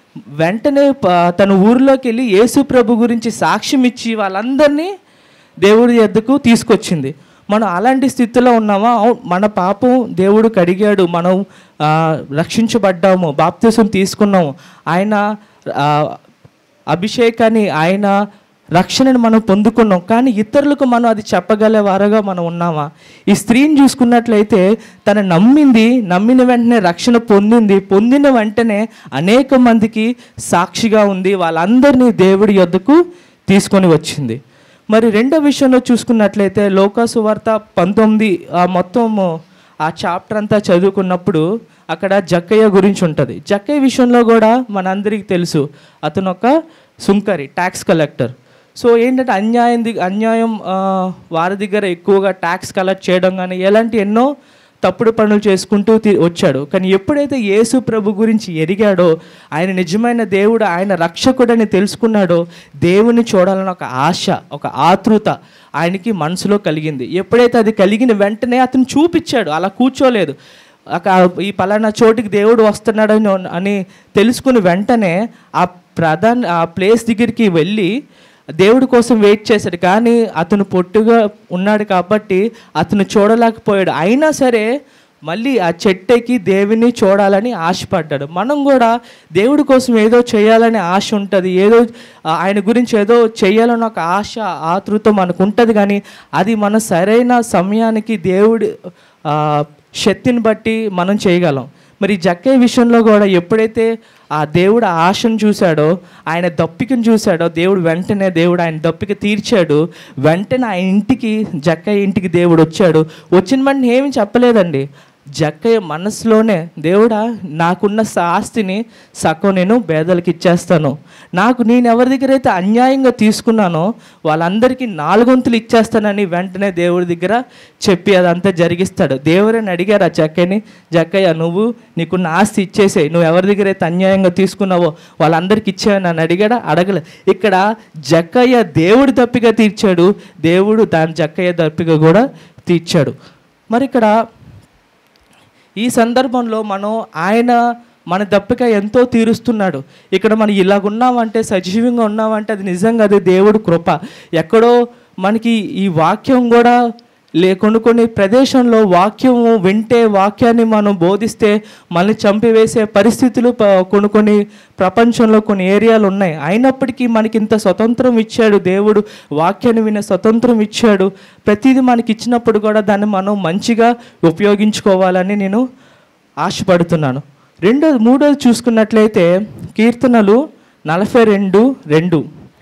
వెంటనే ప- తన ఊరిలోకి వెళ్ళి యేసు ప్రభు గురించి సాక్ష్యం ఇచ్చి వాళ్ళందరినీ దేవుడి ఎద్దకు తీసుకొచ్చింది మనం అలాంటి స్థితిలో ఉన్నామా అవు- మన పాపం దేవుడు కడిగాడు మనం ఆ, రక్షించబడ్డాము బాప్తిసం తీసుకున్నాము ఆయన ఆ, అభిషేకాన్ని ఆయన రక్షణను మనం పొందుకున్నాం కానీ ఇతరులకు మనం అది చెప్పగలే వారుగా మనం ఉన్నామా ఈ స్త్రీని చూసుకున్నట్లయితే తన నమ్మింది నమ్మిన వెంటనే రక్షణ పొందింది పొందిన వెంటనే అనేక మందికి సాక్షిగా ఉంది వాళ్ళందరినీ దేవుడి యొద్దకు తీసుకొని వచ్చింది మరి రెండో విషయంలో చూసుకున్నట్లయితే లోకాసు వార్త పంతొమ్మిది ఆ మొత్తము ఆ చాప్టర్ అంతా చదువుకున్నప్పుడు అక్కడ జక్కయ్య గురించి ఉంటుంది జక్కయ్య విషయంలో కూడా మనందరికీ తెలుసు అతను ఒక సుంకరి ట్యాక్స్ కలెక్టర్ సో ఏంటంటే అన్యాయం ది- అన్యాయం ఆ, వారి దగ్గర ఎక్కువగా ట్యాక్స్ కలెక్ట్ చేయడం కానీ ఎలాంటి ఎన్నో తప్పుడు పనులు చేసుకుంటూ తి- వచ్చాడు కానీ ఎప్పుడైతే యేసు ప్రభు గురించి ఎరిగాడో ఆయన నిజమైన దేవుడు ఆయన రక్షకుడని తెలుసుకున్నాడో దేవుని చూడాలని ఒక ఆశ ఒక ఆతృత ఆయనకి మనసులో కలిగింది ఎప్పుడైతే అది కలిగిన వెంటనే అతను చూపించాడు అలా కూర్చోలేదు అక- ఈ పలానా చోటికి దేవుడు వస్తున్నాడని అని తెలుసుకుని వెంటనే ఆ ప్రధాన ఆ ప్లేస్ దగ్గరికి వెళ్ళి దేవుడి కోసం వెయిట్ చేశాడు కానీ అతను పొట్టుగా ఉన్నాడు కాబట్టి అతను చూడలేకపోయాడు అయినా సరే మళ్ళీ ఆ చెట్టెక్కి దేవుని చూడాలని ఆశపడ్డాడు మనం కూడా దేవుడి కోసం ఏదో చేయాలని ఆశ ఉంటుంది ఏదో ఆ, ఆయన గురించి ఏదో చేయాలని ఒక ఆశ ఆతృత మనకు ఉంటుంది కానీ అది మన సరైన సమయానికి దేవుడి ఆ, శక్తిని బట్టి మనం చేయగలం మరి జక్కయ్య విషయంలో కూడా ఎప్పుడైతే ఆ దేవుడు ఆ ఆశను చూశాడో ఆయన దప్పికను చూశాడో దేవుడు వెంటనే దేవుడు ఆయన దప్పిక తీర్చాడు వెంటనే ఆయన ఇంటికి జక్కయ్య ఇంటికి దేవుడు వచ్చాడు వచ్చిన వెంటనే ఏమి చెప్పలేదండి జక్కయ్య మనసులోనే దేవుడా నాకున్న స- ఆస్తిని సగం నేను పేదలకు ఇచ్చేస్తాను నాకు నేను ఎవరి దగ్గర అయితే అన్యాయంగా తీసుకున్నానో వాళ్ళందరికీ నాలుగొంతులు ఇచ్చేస్తానని వెంటనే దేవుడి దగ్గర చెప్పి అదంతా జరిగిస్తాడు దేవుడని అడిగారు ఆ జక్కయ్యని జక్కయ్య నువ్వు నీకున్న ఆస్తి ఇచ్చేసేయి నువ్వు ఎవరి దగ్గర అయితే అన్యాయంగా తీసుకున్నావో వాళ్ళందరికీ ఇచ్చావని నన్ను అడిగాడా అడగలే ఇక్కడ జక్కయ్య దేవుడి తప్పిగా తీర్చాడు దేవుడు దాని జక్కయ్య తప్పిగా కూడా తీర్చాడు మరి ఇక్కడ ఈ సందర్భంలో మనం ఆయన మన దప్పిక ఎంతో తీరుస్తున్నాడు ఇక్కడ మనం ఇలాగున్నామంటే సజీవంగా ఉన్నామంటే అది నిజంగా అది దేవుడు కృప ఎక్కడో మనకి ఈ వాక్యం కూడా లే కొన్ని కొన్ని ప్రదేశంలో వాక్యం వింటే వాక్యాన్ని మనం బోధిస్తే మనల్ని చంపివేసే పరిస్థితులు ప- కొన్ని కొన్ని ప్రపంచంలో కొన్ని ఏరియాలు ఉన్నాయి అయినప్పటికీ మనకి ఇంత స్వతంత్రం ఇచ్చాడు దేవుడు వాక్యాన్ని వినే స్వతంత్రం ఇచ్చాడు ప్రతిదీ మనకి ఇచ్చినప్పుడు కూడా దాన్ని మనం మంచిగా ఉపయోగించుకోవాలని నేను ఆశపడుతున్నాను రెండోది మూడోది చూసుకున్నట్లయితే కీర్తనలు నలభై రెండు రెండు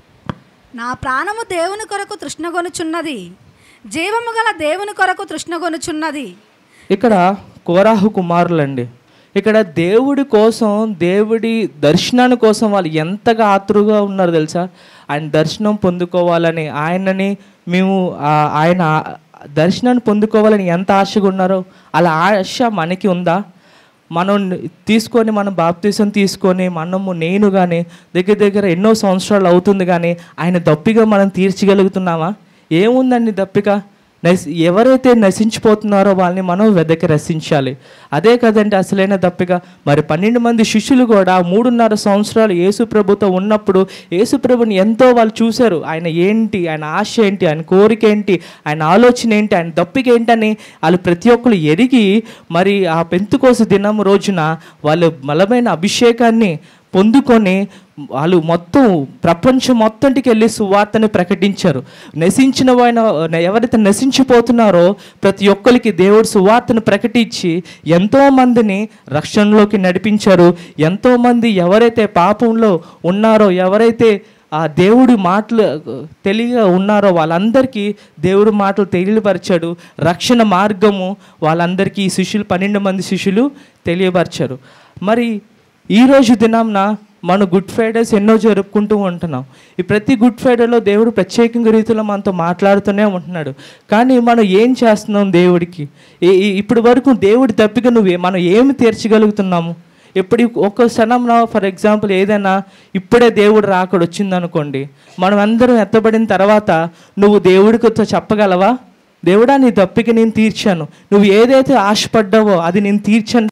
నా ప్రాణము దేవుని కొరకు తృష్ణగొనుచున్నది జీవము గల దేవుని కొరకు తృష్ణగొనుచున్నది
ఇక్కడ కోరాహు కుమారులండి ఇక్కడ దేవుడి కోసం దేవుడి దర్శనాన్ని కోసం వాళ్ళు ఎంతగా ఆతురుగా ఉన్నారు తెలుసా ఆయన దర్శనం పొందుకోవాలని ఆయనని మేము ఆ- ఆయన ఆ- దర్శనాన్ని పొందుకోవాలని ఎంత ఆశగా ఉన్నారో అలా ఆశ మనకి ఉందా మనం తీసుకొని మనం బాప్తీసం తీసుకొని మనము నేను కానీ దగ్గర దగ్గర ఎన్నో సంవత్సరాలు అవుతుంది కానీ ఆయన దప్పిగా మనం తీర్చగలుగుతున్నామా ఏముందండి దప్పిక నశ ఎవరైతే నశించిపోతున్నారో వాళ్ళని మనం వెదకి రసించాలి అదే కదండి అసలైన దప్పిక మరి పన్నెండు మంది శిష్యులు కూడా మూడున్నర సంవత్సరాలు యేసు ప్రభుతో ఉన్నప్పుడు యేసు ప్రభుని ఎంతో వాళ్ళు చూశారు ఆయన ఏంటి ఆయన ఆశ ఏంటి ఆయన కోరిక ఏంటి ఆయన ఆలోచన ఏంటి ఆయన దప్పిక ఏంటని వాళ్ళు ప్రతి ఒక్కరు ఎరిగి మరి ఆ పెంతుకోస దినం రోజున వాళ్ళు బలమైన అభిషేకాన్ని పొందుకొని వాళ్ళు మొత్తం ప్రపంచం మొత్తంటికి వెళ్ళి సువార్తని ప్రకటించారు నశించిన వాయన ఎవరైతే నశించిపోతున్నారో ప్రతి ఒక్కరికి దేవుడు సువార్తను ప్రకటించి ఎంతో మందిని రక్షణలోకి నడిపించారు ఎంతో మంది ఎవరైతే పాపంలో ఉన్నారో ఎవరైతే ఆ దేవుడి మాటలు తెలియగా ఉన్నారో వాళ్ళందరికీ దేవుడి మాటలు తెలియపరిచాడు రక్షణ మార్గము వాళ్ళందరికీ ఈ శిష్యులు పన్నెండు మంది శిష్యులు తెలియపరిచారు మరి ఈ రోజు దినాంన మనం గుడ్ ఫ్రైడేస్ ఎన్నో జరుపుకుంటూ ఉంటున్నాం ఈ ప్రతి గుడ్ ఫ్రైడేలో దేవుడు ప్రత్యేకంగా రీతిలో మనతో మాట్లాడుతూనే ఉంటున్నాడు కానీ మనం ఏం చేస్తున్నాం దేవుడికి ఈ- ఈ- ఇప్పటి వరకు దేవుడి తప్పిక నువ్వు ఏ- మనం ఏమి తీర్చగలుగుతున్నాము ఇప్పుడు ఒక క్షణంలో ఫర్ ఎగ్జాంపుల్ ఏదైనా ఇప్పుడే దేవుడు రాకడ వచ్చిందనుకోండి మనం అందరం ఎత్తబడిన తర్వాత నువ్వు దేవుడికి చెప్పగలవా దేవుడా నీ దప్పిక నేను తీర్చాను నువ్వు ఏదైతే ఆశపడ్డావో అది నేను తీర్చాను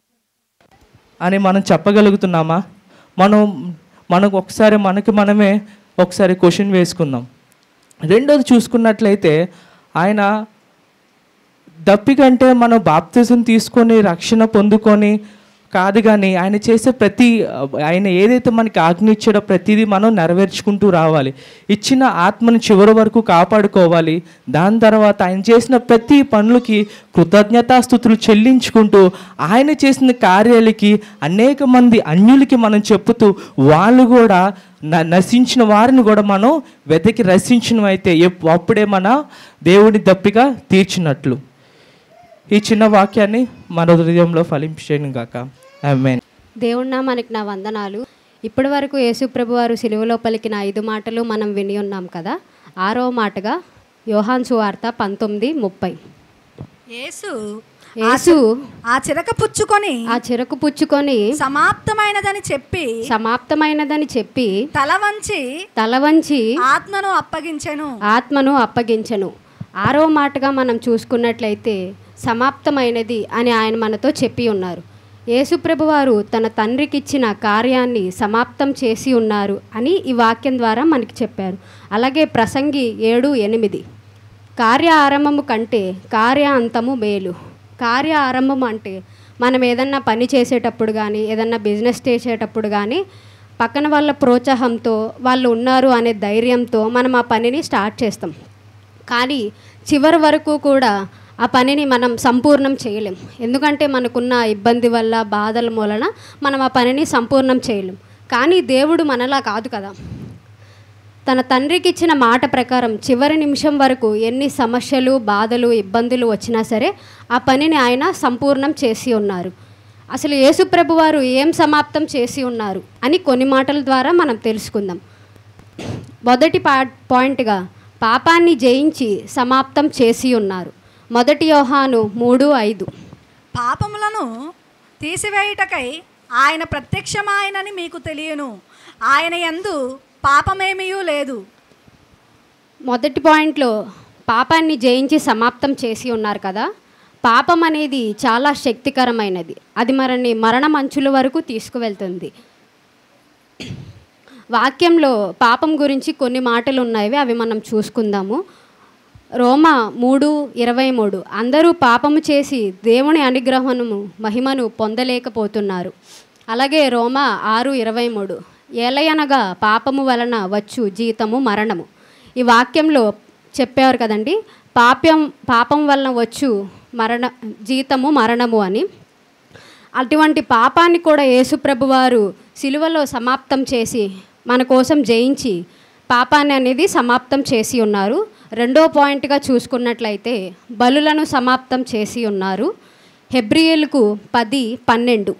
అని మనం చెప్పగలుగుతున్నామా మనం మనకు ఒకసారి మనకి మనమే ఒకసారి క్వశ్చన్ వేసుకుందాం రెండోది చూసుకున్నట్లయితే ఆయన దప్పికంటే మనం బాప్తిజం తీసుకొని రక్షణ పొందుకొని కాదు కానీ ఆయన చేసే ప్రతి ఆయన ఏదైతే మనకి ఆజ్ఞ ఇచ్చాడో ప్రతిదీ మనం నెరవేర్చుకుంటూ రావాలి ఇచ్చిన ఆత్మను చివరి వరకు కాపాడుకోవాలి దాని తర్వాత ఆయన చేసిన ప్రతి పనులకి కృతజ్ఞతాస్థుతులు చెల్లించుకుంటూ ఆయన చేసిన కార్యాలకి అనేక మంది అన్యులకి మనం చెప్పుతూ వాళ్ళు కూడా న- నశించిన వారిని కూడా మనం వెతికి రసించినవైతే ఎప్- అప్పుడే మన దేవుడి దప్పిక తీర్చినట్లు ఈ చిన్న వాక్యాన్ని మన హృదయంలో ఫలించేయను గాక ఆమేన్
దేవుణ్ణా మనకి నా వందనాలు ఇప్పటి వరకు యేసు ప్రభు వారు సిలువలో పలికిన ఐదు మాటలు మనం విని ఉన్నాం కదా ఆరో మాటగా యోహాన్ సువార్త పంతొమ్మిది ముప్పై
యేసు
యేసు
ఆ చిరక పుచ్చుకొని
ఆ చెరకు పుచ్చుకొని
సమాప్తమైనదని చెప్పి
సమాప్తమైనదని చెప్పి
తల వంచి
తల వంచి
ఆత్మను అప్పగించెను
ఆత్మను అప్పగించను ఆరో మాటగా మనం చూసుకున్నట్లయితే సమాప్తమైనది అని ఆయన మనతో చెప్పి ఉన్నారు యేసుప్రభు వారు తన తండ్రికి ఇచ్చిన కార్యాన్ని సమాప్తం చేసి ఉన్నారు అని ఈ వాక్యం ద్వారా మనకి చెప్పారు అలాగే ప్రసంగి ఏడు ఎనిమిది కార్య ఆరంభము కంటే కార్య అంతము మేలు కార్య ఆరంభం అంటే మనం ఏదన్నా పని చేసేటప్పుడు కానీ ఏదన్నా బిజినెస్ చేసేటప్పుడు కానీ పక్కన వాళ్ళ ప్రోత్సాహంతో వాళ్ళు ఉన్నారు అనే ధైర్యంతో మనం ఆ పనిని స్టార్ట్ చేస్తాం కానీ చివరి వరకు కూడా ఆ పనిని మనం సంపూర్ణం చేయలేం ఎందుకంటే మనకున్న ఇబ్బంది వల్ల బాధల మూలన మనం ఆ పనిని సంపూర్ణం చేయలేం కానీ దేవుడు మనలా కాదు కదా తన తండ్రికి ఇచ్చిన మాట ప్రకారం చివరి నిమిషం వరకు ఎన్ని సమస్యలు బాధలు ఇబ్బందులు వచ్చినా సరే ఆ పనిని ఆయన సంపూర్ణం చేసి ఉన్నారు అసలు యేసుప్రభు వారు ఏం సమాప్తం చేసి ఉన్నారు అని కొన్ని మాటల ద్వారా మనం తెలుసుకుందాం మొదటి పా పాయింట్గా పాపాన్ని జయించి సమాప్తం చేసి ఉన్నారు మొదటి యోహాను మూడు ఐదు
పాపములను తీసివేయుటకై ఆయన ప్రత్యక్షమాయనని మీకు తెలియను ఆయన యందు పాపమేమీ లేదు
మొదటి పాయింట్లో పాపాన్ని జయించి సమాప్తం చేసి ఉన్నారు కదా పాపం అనేది చాలా శక్తికరమైనది అది మనని మరణం అంచుల వరకు తీసుకువెళ్తుంది వాక్యంలో పాపం గురించి కొన్ని మాటలు ఉన్నాయి అవి మనం చూసుకుందాము రోమా మూడు ఇరవై మూడు అందరూ పాపము చేసి దేవుని అనుగ్రహము మహిమను పొందలేకపోతున్నారు అలాగే రోమా ఆరు ఇరవై మూడు ఏలయనగా పాపము వలన వచ్చు జీతము మరణము ఈ వాక్యంలో చెప్పారు కదండి పాప్యం పాపం వలన వచ్చు మరణ జీతము మరణము అని అటువంటి పాపాన్ని కూడా యేసుప్రభు వారు సిలువలో సమాప్తం చేసి మన కోసం జయించి పాపాన్ని అనేది సమాప్తం చేసి ఉన్నారు రెండో పాయింట్గా చూసుకున్నట్లయితే బలులను సమాప్తం చేసి ఉన్నారు హెబ్రియేలకు పది పన్నెండు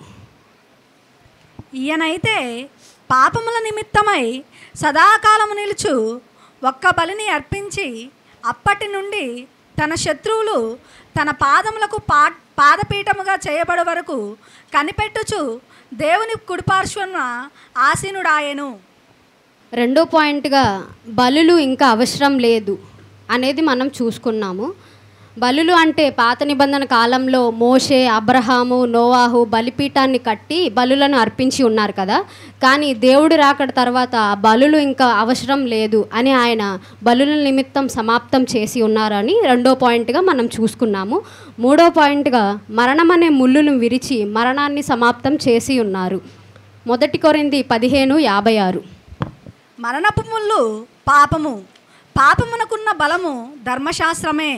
ఈయనైతే పాపముల నిమిత్తమై సదాకాలము నిలుచు ఒక్క బలిని అర్పించి అప్పటి నుండి తన శత్రువులు తన పాదములకు పా పాదపీఠముగా చేయబడి వరకు కనిపెట్టుచు దేవుని కుడిపార్శ్వన ఆసీనుడాయెను
రెండో పాయింట్గా బలులు ఇంకా అవసరం లేదు అనేది మనం చూసుకున్నాము బలులు అంటే పాత నిబంధన కాలంలో మోషే అబ్రహాము నోవాహు బలిపీఠాన్ని కట్టి బలులను అర్పించి ఉన్నారు కదా కానీ దేవుడు రాకడ తర్వాత ఆ బలులు ఇంకా అవసరం లేదు అని ఆయన బలుల నిమిత్తం సమాప్తం చేసి ఉన్నారని రెండో పాయింట్గా మనం చూసుకున్నాము మూడో పాయింట్గా మరణం అనే ముళ్ళును విరిచి మరణాన్ని సమాప్తం చేసి ఉన్నారు మొదటి కొరింది పదిహేను యాభై ఆరు
మరణపు ముళ్ళు పాపము పాపమునకున్న బలము ధర్మశాస్త్రమే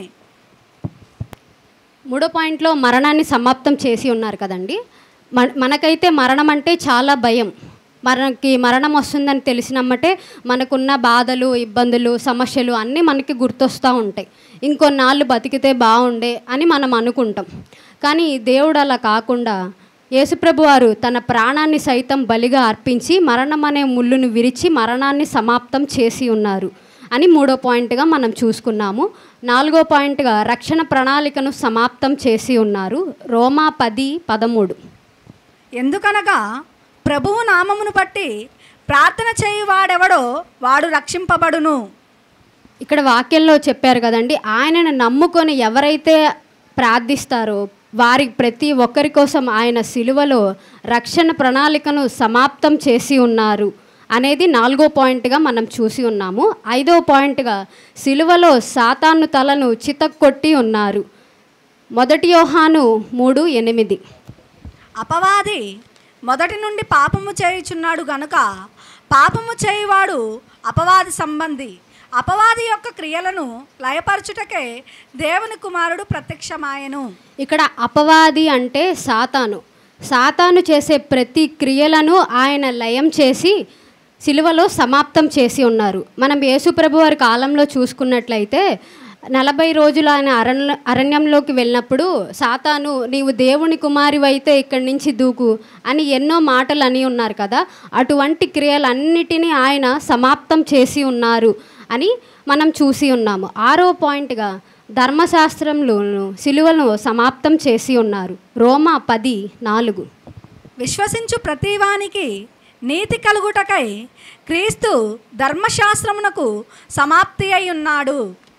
మూడో పాయింట్లో మరణాన్ని సమాప్తం చేసి ఉన్నారు కదండి మన మనకైతే మరణం అంటే చాలా భయం మనకి మరణం వస్తుందని తెలిసినమ్మటే మనకున్న బాధలు ఇబ్బందులు సమస్యలు అన్నీ మనకి గుర్తొస్తూ ఉంటాయి ఇంకొన్నాళ్ళు బతికితే బాగుండే అని మనం అనుకుంటాం కానీ దేవుడు అలా కాకుండా యేసుప్రభు వారు తన ప్రాణాన్ని సైతం బలిగా అర్పించి మరణం అనే ముళ్ళును విరిచి మరణాన్ని సమాప్తం చేసి ఉన్నారు అని మూడో పాయింట్గా మనం చూసుకున్నాము నాలుగో పాయింట్గా రక్షణ ప్రణాళికను సమాప్తం చేసి ఉన్నారు రోమా పది పదమూడు
ఎందుకనగా ప్రభువు నామమును బట్టి ప్రార్థన చేయువాడెవడో వాడు రక్షింపబడును
ఇక్కడ వాక్యంలో చెప్పారు కదండి ఆయనను నమ్ముకొని ఎవరైతే ప్రార్థిస్తారో వారి ప్రతి ఒక్కరి కోసం ఆయన సిలువలో రక్షణ ప్రణాళికను సమాప్తం చేసి ఉన్నారు అనేది నాలుగో పాయింట్గా మనం చూసి ఉన్నాము ఐదో పాయింట్గా సిలువలో సాతాను తలను చితక్కొట్టి ఉన్నారు మొదటి యోహాను మూడు ఎనిమిది
అపవాది మొదటి నుండి పాపము చేయుచున్నాడు గనుక పాపము చేయువాడు అపవాది సంబంధి అపవాది యొక్క క్రియలను లయపరచుటకే దేవుని కుమారుడు ప్రత్యక్షమాయను
ఇక్కడ అపవాది అంటే సాతాను సాతాను చేసే ప్రతి క్రియలను ఆయన లయం చేసి సిలువలో సమాప్తం చేసి ఉన్నారు మనం యేసుప్రభు వారి కాలంలో చూసుకున్నట్లయితే నలభై రోజులు ఆయన అరణ్య అరణ్యంలోకి వెళ్ళినప్పుడు సాతాను నీవు దేవుని కుమారివైతే ఇక్కడి నుంచి దూకు అని ఎన్నో మాటలు అని ఉన్నారు కదా అటువంటి క్రియలన్నిటినీ ఆయన సమాప్తం చేసి ఉన్నారు అని మనం చూసి ఉన్నాము ఆరో పాయింట్గా ధర్మశాస్త్రంలోను సిలువను సమాప్తం చేసి ఉన్నారు రోమా పది నాలుగు
విశ్వసించు ప్రతివానికి నీతి కలుగుటకై క్రీస్తు ధర్మశాస్త్రమునకు సమాప్తి అయి ఉన్నాడు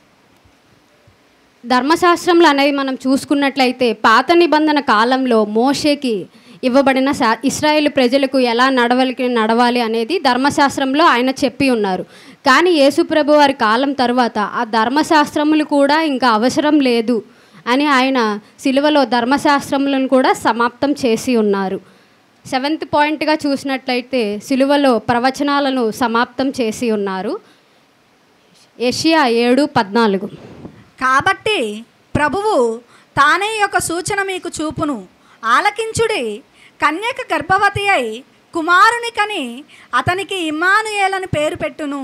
ధర్మశాస్త్రంలో అనేది మనం చూసుకున్నట్లయితే పాత నిబంధన కాలంలో మోషేకి ఇవ్వబడిన శా ఇస్రాయేల్ ప్రజలకు ఎలా నడవలికి నడవాలి అనేది ధర్మశాస్త్రంలో ఆయన చెప్పి ఉన్నారు కానీ యేసుప్రభు వారి కాలం తర్వాత ఆ ధర్మశాస్త్రములు కూడా ఇంకా అవసరం లేదు అని ఆయన సిలువలో ధర్మశాస్త్రములను కూడా సమాప్తం చేసి ఉన్నారు సెవెంత్ పాయింట్గా చూసినట్లయితే సిలువలో ప్రవచనాలను సమాప్తం చేసి ఉన్నారు ఏషియా ఏడు పద్నాలుగు
కాబట్టి ప్రభువు తానే యొక్క సూచన మీకు చూపును ఆలకించుడి కన్యక గర్భవతి అయి కుమారుని కని అతనికి ఇమ్మానుయేలని పేరు పెట్టును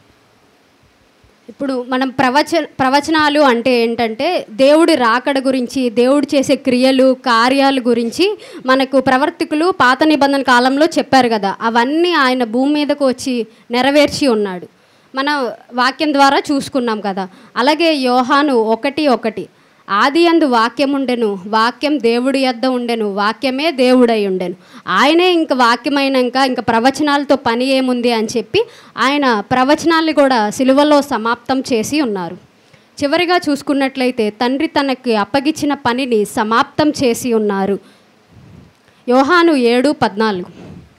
ఇప్పుడు మనం ప్రవచ ప్రవచనాలు అంటే ఏంటంటే దేవుడి రాకడ గురించి దేవుడు చేసే క్రియలు కార్యాల గురించి మనకు ప్రవర్తికులు పాత నిబంధన కాలంలో చెప్పారు కదా అవన్నీ ఆయన భూమి మీదకు వచ్చి నెరవేర్చి ఉన్నాడు మన వాక్యం ద్వారా చూసుకున్నాం కదా అలాగే యోహాను ఒకటి ఒకటి ఆది అందు వాక్యం ఉండెను వాక్యం దేవుడి యొద్ద ఉండెను వాక్యమే దేవుడై ఉండెను ఆయనే ఇంక వాక్యమైనాక ఇంక ప్రవచనాలతో పని ఏముంది అని చెప్పి ఆయన ప్రవచనాల్ని కూడా సిలువలో సమాప్తం చేసి ఉన్నారు చివరిగా చూసుకున్నట్లయితే తండ్రి తనకి అప్పగించిన పనిని సమాప్తం చేసి ఉన్నారు యోహాను ఏడు పద్నాలుగు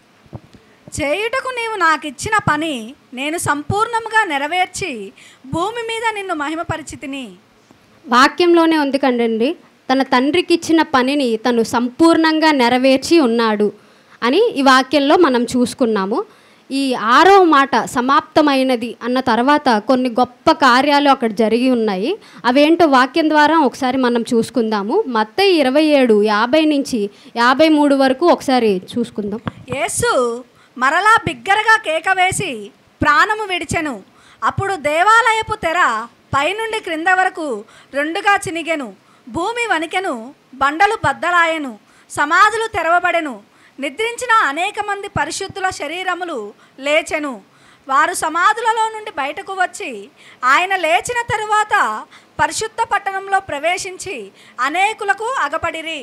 చేయుటకు నీవు నాకు ఇచ్చిన పని నేను సంపూర్ణముగా నెరవేర్చి భూమి మీద నిన్ను మహిమపరిచితిని
వాక్యంలోనే ఉంది కండండి తన తండ్రికి ఇచ్చిన పనిని తను సంపూర్ణంగా నెరవేర్చి ఉన్నాడు అని ఈ వాక్యంలో మనం చూసుకున్నాము ఈ ఆరో మాట సమాప్తమైనది అన్న తర్వాత కొన్ని గొప్ప కార్యాలు అక్కడ జరిగి ఉన్నాయి అవేంటో వాక్యం ద్వారా ఒకసారి మనం చూసుకుందాము మత్త ఇరవై ఏడు యాభై నుంచి యాభై మూడు వరకు ఒకసారి చూసుకుందాం
యేసు మరలా బిగ్గరగా కేక వేసి ప్రాణము విడిచెను అప్పుడు దేవాలయపు తెర పైనుండి క్రింద వరకు రెండుగా చినిగెను భూమి వణికెను బండలు బద్దలాయెను సమాధులు తెరవబడెను నిద్రించిన అనేక మంది పరిశుద్ధుల శరీరములు లేచెను వారు సమాధులలో నుండి బయటకు వచ్చి ఆయన లేచిన తరువాత పరిశుద్ధ పట్టణంలో ప్రవేశించి అనేకులకు అగపడిరి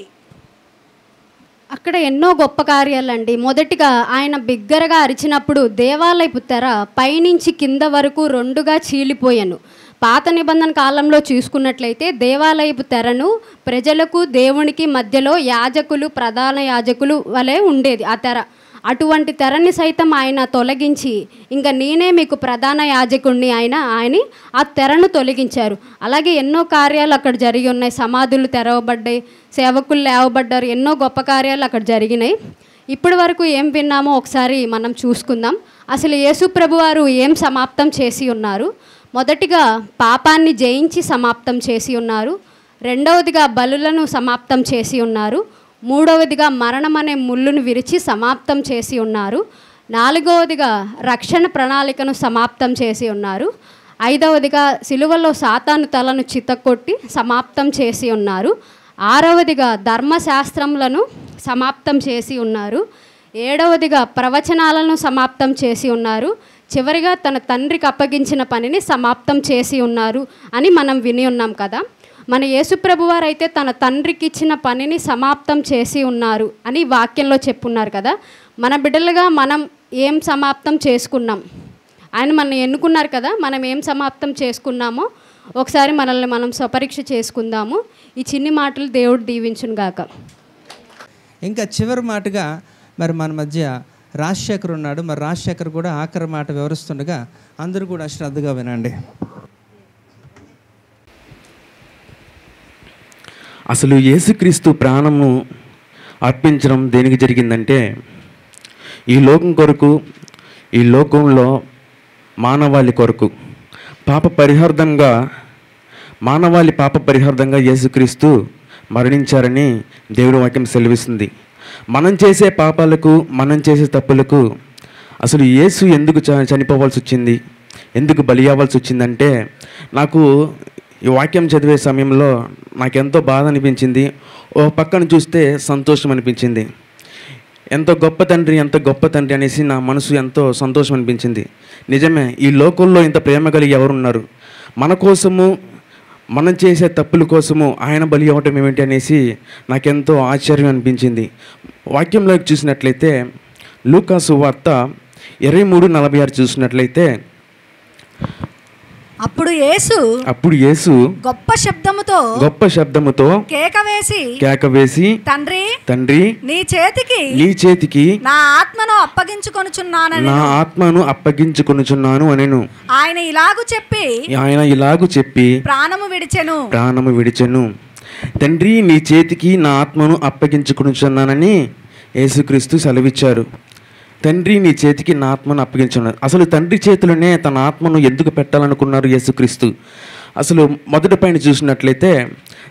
అక్కడ ఎన్నో గొప్ప కార్యాలండి మొదటిగా ఆయన బిగ్గరగా అరిచినప్పుడు దేవాలయపు తెర పైనుంచి కింద వరకు రెండుగా చీలిపోయాను పాత నిబంధన కాలంలో చూసుకున్నట్లయితే దేవాలయపు తెరను ప్రజలకు దేవునికి మధ్యలో యాజకులు ప్రధాన యాజకులు వలె ఉండేది ఆ తెర అటువంటి తెరని సైతం ఆయన తొలగించి ఇంకా నేనే మీకు ప్రధాన యాజకుడిని ఆయన ఆయన ఆ తెరను తొలగించారు అలాగే ఎన్నో కార్యాలు అక్కడ జరిగి ఉన్నాయి సమాధులు తెరవబడ్డాయి సేవకులు లేవబడ్డారు ఎన్నో గొప్ప కార్యాలు అక్కడ జరిగినాయి ఇప్పటి వరకు ఏం విన్నామో ఒకసారి మనం చూసుకుందాం అసలు యేసు ప్రభు వారు ఏం సమాప్తం చేసి ఉన్నారు మొదటిగా పాపాన్ని జయించి సమాప్తం చేసి ఉన్నారు రెండవదిగా బలులను సమాప్తం చేసి ఉన్నారు మూడవదిగా మరణం అనే ముళ్ళును విరిచి సమాప్తం చేసి ఉన్నారు నాలుగవదిగా రక్షణ ప్రణాళికను సమాప్తం చేసి ఉన్నారు ఐదవదిగా సిలువలో సాతాను తలను చిత్తకొట్టి సమాప్తం చేసి ఉన్నారు ఆరవదిగా ధర్మశాస్త్రములను సమాప్తం చేసి ఉన్నారు ఏడవదిగా ప్రవచనాలను సమాప్తం చేసి ఉన్నారు చివరిగా తన తండ్రికి అప్పగించిన పనిని సమాప్తం చేసి ఉన్నారు అని మనం విని ఉన్నాం కదా మన యేసుప్రభు వారు అయితే తన తండ్రికి ఇచ్చిన పనిని సమాప్తం చేసి ఉన్నారు అని వాక్యంలో చెప్పున్నారు కదా మన బిడ్డలుగా మనం ఏం సమాప్తం చేసుకున్నాం ఆయన మనం ఎన్నుకున్నారు కదా మనం ఏం సమాప్తం చేసుకున్నామో ఒకసారి మనల్ని మనం స్వపరీక్ష చేసుకుందాము ఈ చిన్ని మాటలు దేవుడు దీవించును గాక
ఇంకా చివరి మాటగా మరి మన మధ్య రాజశేఖర్ ఉన్నాడు మరి రాజశేఖర్ కూడా ఆఖరి మాట వివరిస్తుండగా అందరూ కూడా శ్రద్ధగా వినండి
అసలు యేసుక్రీస్తు ప్రాణము అర్పించడం దేనికి జరిగిందంటే ఈ లోకం కొరకు ఈ లోకంలో మానవాళి కొరకు పాప పరిహార్థంగా మానవాళి పాప పరిహార్థంగా యేసుక్రీస్తు మరణించారని దేవుడి వాక్యం సెలవిస్తుంది మనం చేసే పాపాలకు మనం చేసే తప్పులకు అసలు యేసు ఎందుకు చ- చనిపోవాల్సి వచ్చింది ఎందుకు బలి అవ్వాల్సి వచ్చిందంటే నాకు ఈ వాక్యం చదివే సమయంలో నాకెంతో బాధ అనిపించింది ఓ పక్కన చూస్తే సంతోషం అనిపించింది ఎంతో గొప్ప తండ్రి ఎంత గొప్ప తండ్రి అనేసి నా మనసు ఎంతో సంతోషం అనిపించింది నిజమే ఈ లోకంలో ఇంత ప్రేమ కలిగి ఎవరున్నారు మన కోసము మనం చేసే తప్పుల కోసము ఆయన బలి అవ్వటం ఏమిటి అనేసి నాకెంతో ఆశ్చర్యం అనిపించింది వాక్యంలోకి చూసినట్లయితే లూకాసు వార్త ఇరవై మూడు నలభై ఆరు చూసినట్లయితే
అప్పుడు యేసు
అప్పుడు యేసు
గొప్ప శబ్దముతో
గొప్ప శబ్దముతో
కేక వేసి
కేక వేసి
తండ్రి
తండ్రి
నీ చేతికి
నీ చేతికి
నా ఆత్మను అప్పగించుకొనుచున్నానని
నా ఆత్మను అప్పగించుకొనుచున్నాను అనెను
ఆయన ఇలాగు చెప్పి
ఆయన ఇలాగు చెప్పి
ప్రాణము విడిచెను
ప్రాణము విడిచెను తండ్రి నీ చేతికి నా ఆత్మను అప్పగించుకొనుచున్నానని యేసుక్రీస్తు సెలవిచ్చారు తండ్రి నీ చేతికి నా ఆత్మను అప్పగించున్నారు అసలు తండ్రి చేతిలోనే తన ఆత్మను ఎందుకు పెట్టాలనుకున్నారు యేసుక్రీస్తు అసలు మొదటి పైన చూసినట్లయితే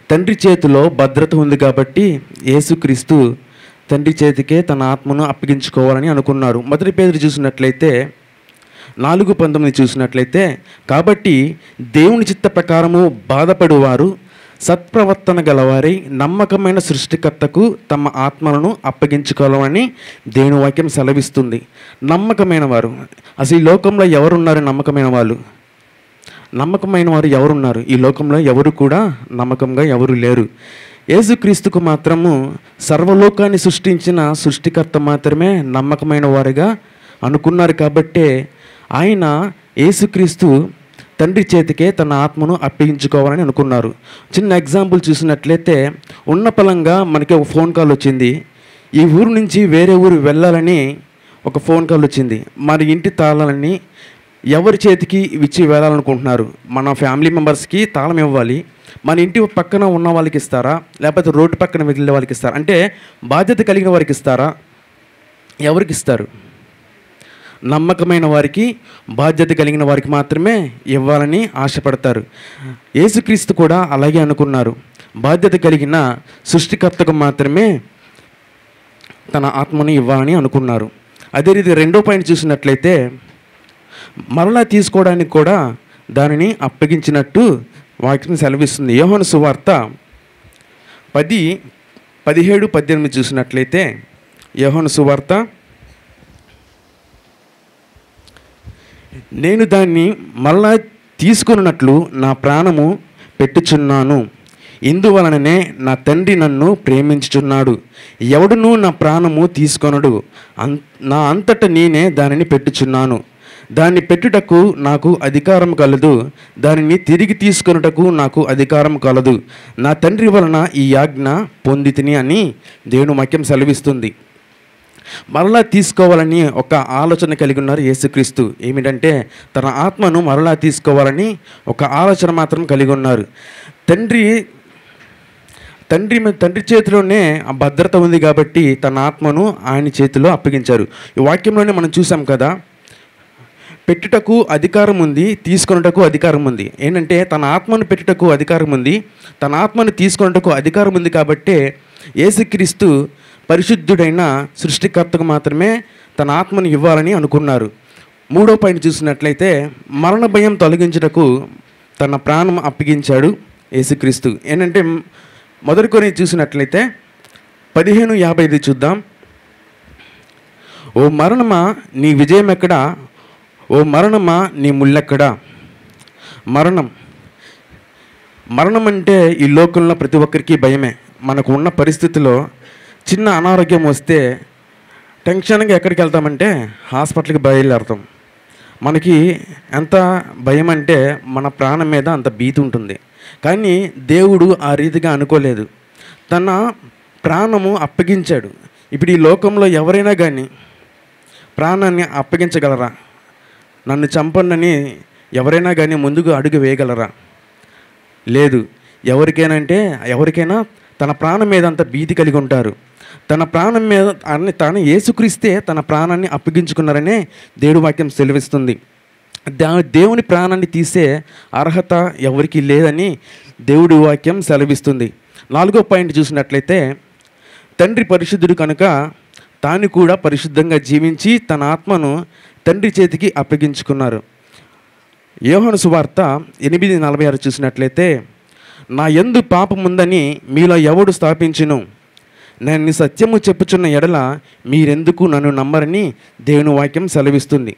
తండ్రి చేతిలో భద్రత ఉంది కాబట్టి యేసుక్రీస్తు తండ్రి చేతికే తన ఆత్మను అప్పగించుకోవాలని అనుకున్నారు మొదటి పేరు చూసినట్లయితే నాలుగు పంతొమ్మిది చూసినట్లయితే కాబట్టి దేవుని చిత్త ప్రకారము బాధపడువారు సత్ప్రవర్తన గలవారై నమ్మకమైన సృష్టికర్తకు తమ ఆత్మలను అప్పగించుకోవాలని దేవుని వాక్యం సెలవిస్తుంది నమ్మకమైన వారు అసలు ఈ లోకంలో ఎవరున్నారు నమ్మకమైన వాళ్ళు నమ్మకమైన వారు ఎవరున్నారు ఈ లోకంలో ఎవరు కూడా నమ్మకంగా ఎవరు లేరు యేసుక్రీస్తుకు మాత్రము సర్వలోకాన్ని సృష్టించిన సృష్టికర్త మాత్రమే నమ్మకమైన వారుగా అనుకున్నారు కాబట్టే ఆయన యేసుక్రీస్తు తండ్రి చేతికే తన ఆత్మను అప్పగించుకోవాలని అనుకున్నారు చిన్న ఎగ్జాంపుల్ చూసినట్లయితే ఉన్న పలంగా మనకి ఒక ఫోన్ కాల్ వచ్చింది ఈ ఊరు నుంచి వేరే ఊరు వెళ్ళాలని ఒక ఫోన్ కాల్ వచ్చింది మరి ఇంటి తాళాలని ఎవరి చేతికి ఇచ్చి వెళ్ళాలనుకుంటున్నారు మన ఫ్యామిలీ మెంబర్స్కి తాళం ఇవ్వాలి మన ఇంటి పక్కన ఉన్న వాళ్ళకి ఇస్తారా లేకపోతే రోడ్డు పక్కన వెళ్ళే వాళ్ళకి ఇస్తారా అంటే బాధ్యత కలిగిన వారికి ఇస్తారా ఎవరికి ఇస్తారు నమ్మకమైన వారికి బాధ్యత కలిగిన వారికి మాత్రమే ఇవ్వాలని ఆశపడతారు యేసుక్రీస్తు కూడా అలాగే అనుకున్నారు బాధ్యత కలిగిన సృష్టికర్తకు మాత్రమే తన ఆత్మని ఇవ్వాలని అనుకున్నారు అదే రీతి రెండో పాయింట్ చూసినట్లయితే మరలా తీసుకోవడానికి కూడా దానిని అప్పగించినట్టు వాక్యం సెలవిస్తుంది యోహను సువార్త పది పదిహేడు పద్దెనిమిది చూసినట్లయితే యోహను సువార్త నేను దాన్ని మరలా తీసుకున్నట్లు నా ప్రాణము పెట్టుచున్నాను ఇందువలననే నా తండ్రి నన్ను ప్రేమించుచున్నాడు ఎవడునూ నా ప్రాణము తీసుకొనడు అన్ నా అంతట నేనే దానిని పెట్టుచున్నాను దాన్ని పెట్టుటకు నాకు అధికారం కలదు దానిని తిరిగి తీసుకొనుటకు నాకు అధికారం కలదు నా తండ్రి వలన ఈ ఆజ్ఞ పొందితిని అని దేవుని వాక్యం సెలవిస్తుంది మరలా తీసుకోవాలని ఒక ఆలోచన కలిగి ఉన్నారు యేసుక్రీస్తు ఏమిటంటే తన ఆత్మను మరలా తీసుకోవాలని ఒక ఆలోచన మాత్రం కలిగి ఉన్నారు తండ్రి తండ్రి మీ- తండ్రి చేతిలోనే ఆ భద్రత ఉంది కాబట్టి తన ఆత్మను ఆయన చేతిలో అప్పగించారు ఈ వాక్యంలోనే మనం చూసాం కదా పెట్టుటకు అధికారం ఉంది తీసుకొనుటకు అధికారం ఉంది ఏంటంటే తన ఆత్మను పెట్టుటకు అధికారం ఉంది తన ఆత్మను తీసుకొనుటకు అధికారం ఉంది కాబట్టే యేసుక్రీస్తు పరిశుద్ధుడైన సృష్టికర్తకు మాత్రమే తన ఆత్మను ఇవ్వాలని అనుకున్నారు మూడో పాయింట్ చూసినట్లయితే మరణ భయం తొలగించుటకు తన ప్రాణం అప్పగించాడు యేసుక్రీస్తు ఏంటంటే మొదటి కొని చూసినట్లయితే పదిహేను యాభై ఐదు చూద్దాం ఓ మరణమా నీ విజయం ఎక్కడా ఓ మరణమా నీ ముళ్ళెక్కడా మరణం మరణం అంటే ఈ లోకంలో ప్రతి ఒక్కరికి భయమే మనకు ఉన్న పరిస్థితిలో చిన్న అనారోగ్యం వస్తే టెన్షన్గా ఎక్కడికి వెళ్తామంటే హాస్పిటల్కి బయలుదేరుతాం మనకి ఎంత భయం అంటే మన ప్రాణం మీద అంత భీతి ఉంటుంది కానీ దేవుడు ఆ రీతిగా అనుకోలేదు తన ప్రాణము అప్పగించాడు ఇప్పుడు ఈ లోకంలో ఎవరైనా కానీ ప్రాణాన్ని అప్పగించగలరా నన్ను చంపండి ఎవరైనా కానీ ముందుకు అడుగు వేయగలరా లేదు ఎవరికైనా అంటే ఎవరికైనా తన ప్రాణం మీద అంత భీతి కలిగి ఉంటారు తన ప్రాణం మీద అన్ని తాను యేసుక్రీస్తే తన ప్రాణాన్ని అప్పగించుకున్నారనే దేవుడు వాక్యం సెలవిస్తుంది దా దేవుని ప్రాణాన్ని తీసే అర్హత ఎవరికి లేదని దేవుడి వాక్యం సెలవిస్తుంది నాలుగో పాయింట్ చూసినట్లయితే తండ్రి పరిశుద్ధుడు కనుక తాను కూడా పరిశుద్ధంగా జీవించి తన ఆత్మను తండ్రి చేతికి అప్పగించుకున్నారు యోహాను సువార్త ఎనిమిది నలభై ఆరు చూసినట్లయితే నా ఎందు పాపముందని మీలో ఎవడు స్థాపించును నేను నీ సత్యము చెప్పుచున్న ఎడల మీరెందుకు నన్ను నమ్మరని దేవుని వాక్యం సెలవిస్తుంది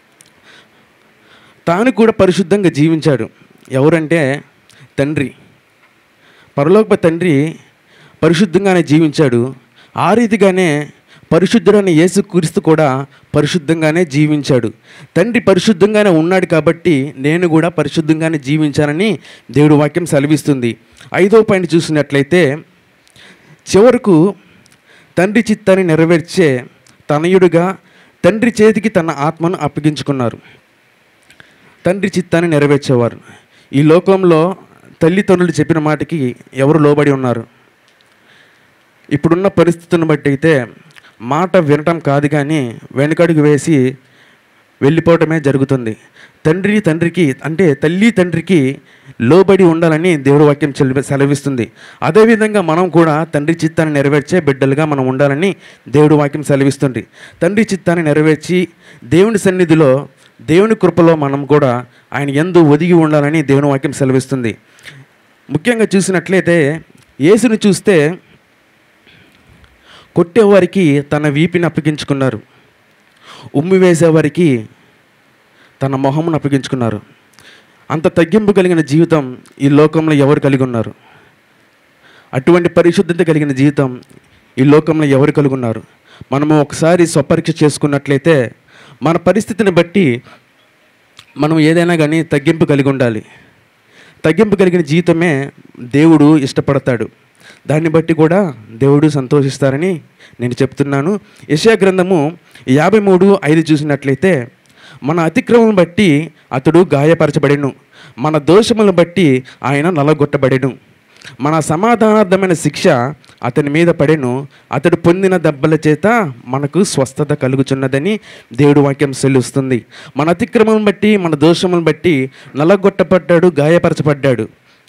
తాను కూడా పరిశుద్ధంగా జీవించాడు ఎవరంటే తండ్రి పరలోక తండ్రి పరిశుద్ధంగానే జీవించాడు ఆ రీతిగానే పరిశుద్ధుడైన యేసుక్రీస్తు కూడా పరిశుద్ధంగానే జీవించాడు తండ్రి పరిశుద్ధంగానే ఉన్నాడు కాబట్టి నేను కూడా పరిశుద్ధంగానే జీవించానని దేవుడు వాక్యం సెలవిస్తుంది ఐదో పాయింట్ చూసినట్లయితే చివరకు తండ్రి చిత్తాన్ని నెరవేర్చే తనయుడుగా తండ్రి చేతికి తన ఆత్మను అప్పగించుకున్నారు తండ్రి చిత్తాన్ని నెరవేర్చేవారు ఈ లోకంలో తల్లిదండ్రులు చెప్పిన మాటకి ఎవరు లోబడి ఉన్నారు ఇప్పుడున్న పరిస్థితులను బట్టి అయితే మాట వినటం కాదు కానీ వెనుకడుగు వేసి వెళ్ళిపోవటమే జరుగుతుంది తండ్రి తండ్రికి అంటే తల్లి తండ్రికి లోబడి ఉండాలని దేవుడి వాక్యం చెలి- సెలవిస్తుంది అదేవిధంగా మనం కూడా తండ్రి చిత్తాన్ని నెరవేర్చే బిడ్డలుగా మనం ఉండాలని దేవుడి వాక్యం సెలవిస్తుంది తండ్రి చిత్తాన్ని నెరవేర్చి దేవుని సన్నిధిలో దేవుని కృపలో మనం కూడా ఆయన ఎందు ఒదిగి ఉండాలని దేవుని వాక్యం సెలవిస్తుంది ముఖ్యంగా చూసినట్లయితే యేసుని చూస్తే కొట్టేవారికి తన వీపిని అప్పగించుకున్నారు ఉమ్మి వేసేవారికి తన మొహమును అప్పగించుకున్నారు అంత తగ్గింపు కలిగిన జీవితం ఈ లోకంలో ఎవరు కలిగి ఉన్నారు అటువంటి పరిశుద్ధత కలిగిన జీవితం ఈ లోకంలో ఎవరు కలిగి ఉన్నారు మనము ఒకసారి స్వపరీక్ష చేసుకున్నట్లయితే మన పరిస్థితిని బట్టి మనం ఏదైనా కానీ తగ్గింపు కలిగి ఉండాలి తగ్గింపు కలిగిన జీవితమే దేవుడు ఇష్టపడతాడు దాన్ని బట్టి కూడా దేవుడు సంతోషిస్తారని నేను చెప్తున్నాను యశా గ్రంథము యాభై మూడు ఐదు చూసినట్లయితే మన అతిక్రమం బట్టి అతడు గాయపరచబడెను మన దోషములను బట్టి ఆయన నలగొట్టబడెను మన సమాధానార్థమైన శిక్ష అతని మీద పడెను అతడు పొందిన దెబ్బల చేత మనకు స్వస్థత కలుగుచున్నదని దేవుడు వాక్యం సెలుస్తుంది మన అతిక్రమం బట్టి మన దోషములను బట్టి నలగొట్టబడ్డాడు గాయపరచబడ్డాడు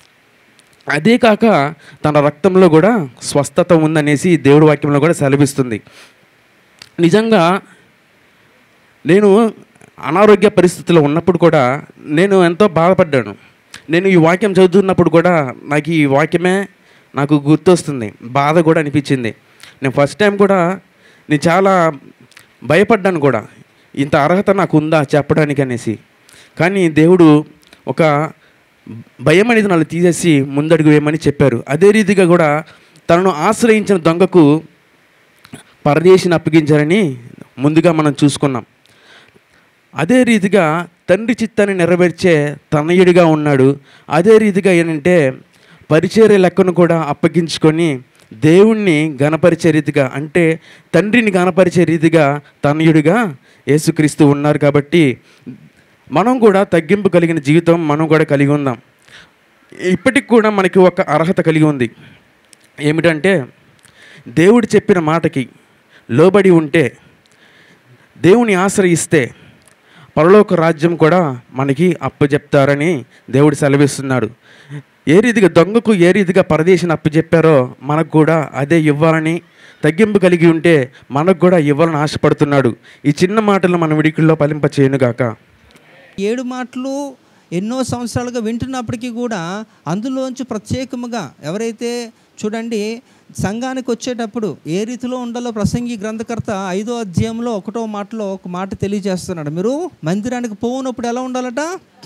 అదే కాక తన రక్తంలో కూడా స్వస్థత ఉందనేసి దేవుడి వాక్యంలో కూడా సెలవిస్తుంది నిజంగా నేను అనారోగ్య పరిస్థితిలో ఉన్నప్పుడు కూడా నేను ఎంతో బాధపడ్డాను నేను ఈ వాక్యం చదువుతున్నప్పుడు కూడా నాకు ఈ వాక్యమే నాకు గుర్తొస్తుంది బాధ కూడా అనిపించింది నేను ఫస్ట్ టైం కూడా నేను చాలా భయపడ్డాను కూడా ఇంత అర్హత నాకు ఉందా చెప్పడానికి అనేసి కానీ దేవుడు ఒక భయం అనేది నన్ను తీసేసి ముందడుగు వేయమని చెప్పారు అదే రీతిగా కూడా తనను ఆశ్రయించిన దొంగకు పరదేశిని అప్పగించారని ముందుగా మనం చూసుకున్నాం అదే రీతిగా తండ్రి చిత్తాన్ని నెరవేర్చే తనయుడిగా ఉన్నాడు అదే రీతిగా ఏంటంటే పరిచర్య లెక్కను కూడా అప్పగించుకొని దేవుణ్ణి గణపరిచే రీతిగా అంటే తండ్రిని గణపరిచే రీతిగా తనయుడిగా యేసుక్రీస్తు ఉన్నారు కాబట్టి మనం కూడా తగ్గింపు కలిగిన జీవితం మనం కూడా కలిగి ఉందాం ఇప్పటికి కూడా మనకి ఒక అర్హత కలిగి ఉంది ఏమిటంటే దేవుడు చెప్పిన మాటకి లోబడి ఉంటే దేవుని ఆశ్రయిస్తే పరలోక రాజ్యం కూడా మనకి అప్పచెప్తారని దేవుడు సెలవిస్తున్నాడు ఏ రీతిగా దొంగకు ఏ రీతిగా పరదేశిని అప్పచెప్పారో మనకు కూడా అదే ఇవ్వాలని తగ్గింపు కలిగి ఉంటే మనకు కూడా ఇవ్వాలని ఆశపడుతున్నాడు ఈ చిన్న మాటలు మన విడికిల్లో ఫలింప చేయనుగాక
ఏడు మాటలు ఎన్నో సంవత్సరాలుగా వింటున్నప్పటికీ కూడా అందులోంచి ప్రత్యేకముగా ఎవరైతే చూడండి సంఘానికి వచ్చేటప్పుడు ఏ రీతిలో ఉండాలో ప్రసంగి గ్రంథకర్త ఐదో అధ్యాయంలో ఒకటో మాటలో ఒక మాట తెలియజేస్తున్నాడు మీరు మందిరానికి పోనప్పుడు ఎలా ఉండాలట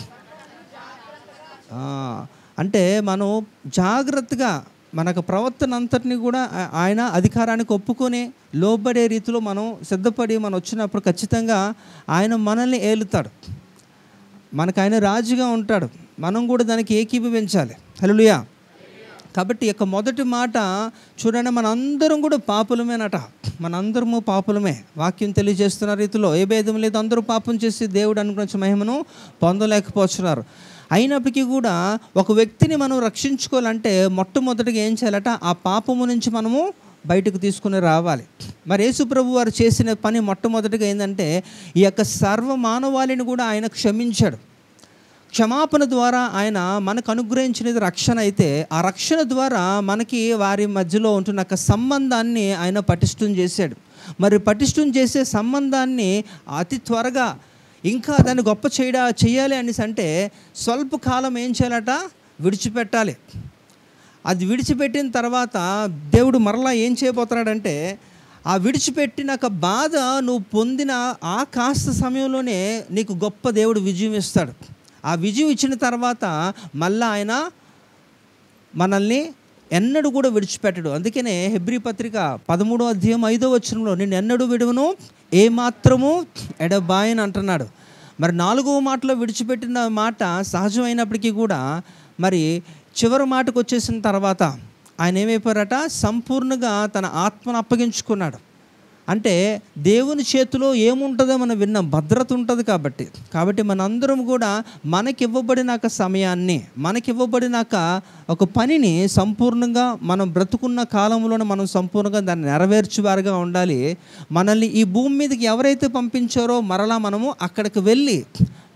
ఆ, అంటే మనం జాగ్రత్తగా మనకు ప్రవర్తన అంతటిని కూడా ఆ- ఆయన అధికారానికి ఒప్పుకొని లోబడే రీతిలో మనం సిద్ధపడి మనం వచ్చినప్పుడు ఖచ్చితంగా ఆయన మనల్ని ఏలుతాడు మనకు ఆయన రాజుగా ఉంటాడు మనం కూడా దానికి ఏకీభవించాలి హలోయా కాబట్టి ఈ యొక్క మొదటి మాట చూడండి మనందరం కూడా పాపులమేనట మనందరము పాపులమే వాక్యం తెలియజేస్తున్న రీతిలో ఏ భేదం లేదు అందరూ పాపం చేసి దేవుడు అనుగ్రహించిన మహిమను పొందలేకపోతున్నారు అయినప్పటికీ కూడా ఒక వ్యక్తిని మనం రక్షించుకోవాలంటే మొట్టమొదటిగా ఏం చేయాలట ఆ పాపము నుంచి మనము బయటకు తీసుకుని రావాలి మరి యేసుప్రభు వారు చేసిన పని మొట్టమొదటిగా ఏంటంటే ఈ యొక్క సర్వ మానవాళిని కూడా ఆయన క్షమించాడు క్షమాపణ ద్వారా ఆయన మనకు అనుగ్రహించినది రక్షణ అయితే ఆ రక్షణ ద్వారా మనకి వారి మధ్యలో ఉంటున్న ఒక సంబంధాన్ని ఆయన పటిష్టం చేశాడు మరి పటిష్టం చేసే సంబంధాన్ని అతి త్వరగా ఇంకా దాన్ని గొప్ప చేయడా చేయాలి అనేసి అంటే స్వల్ప కాలం ఏం చేయాలట విడిచిపెట్టాలి అది విడిచిపెట్టిన తర్వాత దేవుడు మరలా ఏం చేయబోతున్నాడంటే ఆ విడిచిపెట్టిన ఒక బాధ నువ్వు పొందిన ఆ కాస్త సమయంలోనే నీకు గొప్ప దేవుడు విజయం ఇస్తాడు ఆ విజయం ఇచ్చిన తర్వాత మళ్ళా ఆయన మనల్ని ఎన్నడూ కూడా విడిచిపెట్టడు అందుకనే హెబ్రి పత్రిక పదమూడో అధ్యాయం ఐదో వచనంలో నేను ఎన్నడూ విడువను ఏ మాత్రము ఎడబాయని అంటున్నాడు మరి నాలుగవ మాటలో విడిచిపెట్టిన మాట సహజమైనప్పటికీ కూడా మరి చివరి మాటకు వచ్చేసిన తర్వాత ఆయన ఏమైపోయారట సంపూర్ణంగా తన ఆత్మను అప్పగించుకున్నాడు అంటే దేవుని చేతిలో ఏముంటుందో మనం విన్నాం భద్రత ఉంటుంది కాబట్టి కాబట్టి మనందరం కూడా మనకివ్వబడిన ఒక సమయాన్ని మనకివ్వబడిన ఒక ఒక పనిని సంపూర్ణంగా మనం బ్రతుకున్న కాలంలోనే మనం సంపూర్ణంగా దాన్ని నెరవేర్చువారుగా ఉండాలి మనల్ని ఈ భూమి మీదకి ఎవరైతే పంపించారో మరలా మనము అక్కడికి వెళ్ళి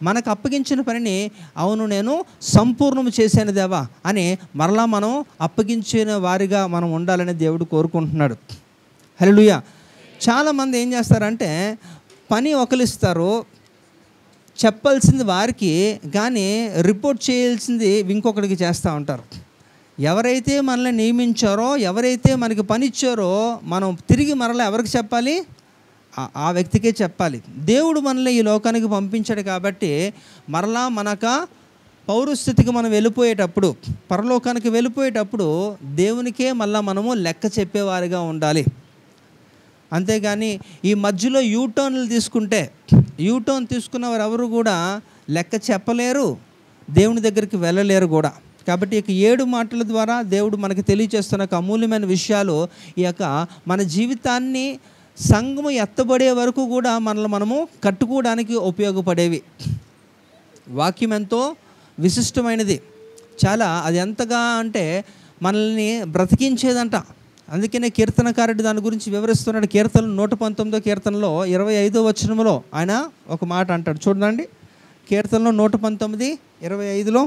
మనకు అప్పగించిన పనిని అవును నేను సంపూర్ణం చేశాను దేవా అని మరలా మనం అప్పగించిన వారిగా మనం ఉండాలని దేవుడు కోరుకుంటున్నాడు హలోయ చాలామంది ఏం చేస్తారంటే పని ఒకలిస్తారు చెప్పాల్సింది వారికి కానీ రిపోర్ట్ చేయాల్సింది ఇంకొకరికి చేస్తూ ఉంటారు ఎవరైతే మనల్ని నియమించారో ఎవరైతే మనకి పని ఇచ్చారో మనం తిరిగి మరలా ఎవరికి చెప్పాలి ఆ- ఆ వ్యక్తికే చెప్పాలి దేవుడు మనల్ని ఈ లోకానికి పంపించాడు కాబట్టి మరలా మనక పౌరస్థితికి మనం వెళ్ళిపోయేటప్పుడు పరలోకానికి వెళ్ళిపోయేటప్పుడు దేవునికే మళ్ళా మనము లెక్క చెప్పేవారిగా ఉండాలి అంతేగాని ఈ మధ్యలో యూటర్న్లు తీసుకుంటే యూటర్న్ తీసుకున్న వారు ఎవరు కూడా లెక్క చెప్పలేరు దేవుని దగ్గరికి వెళ్ళలేరు కూడా కాబట్టి ఇక ఏడు మాటల ద్వారా దేవుడు మనకి తెలియచేస్తున్న ఒక అమూల్యమైన విషయాలు ఈ యొక్క మన జీవితాన్ని సంఘము ఎత్తబడే వరకు కూడా మనల్ని మనము కట్టుకోవడానికి ఉపయోగపడేవి వాక్యం ఎంతో విశిష్టమైనది చాలా అది ఎంతగా అంటే మనల్ని బ్రతికించేదంట అందుకనే కీర్తనకారుడు దాని గురించి వివరిస్తున్నాడు కీర్తన నూట పంతొమ్మిదో కీర్తనలో ఇరవై ఐదో వచనంలో ఆయన ఒక మాట అంటాడు చూడండి కీర్తనలో నూట పంతొమ్మిది ఇరవై ఐదులో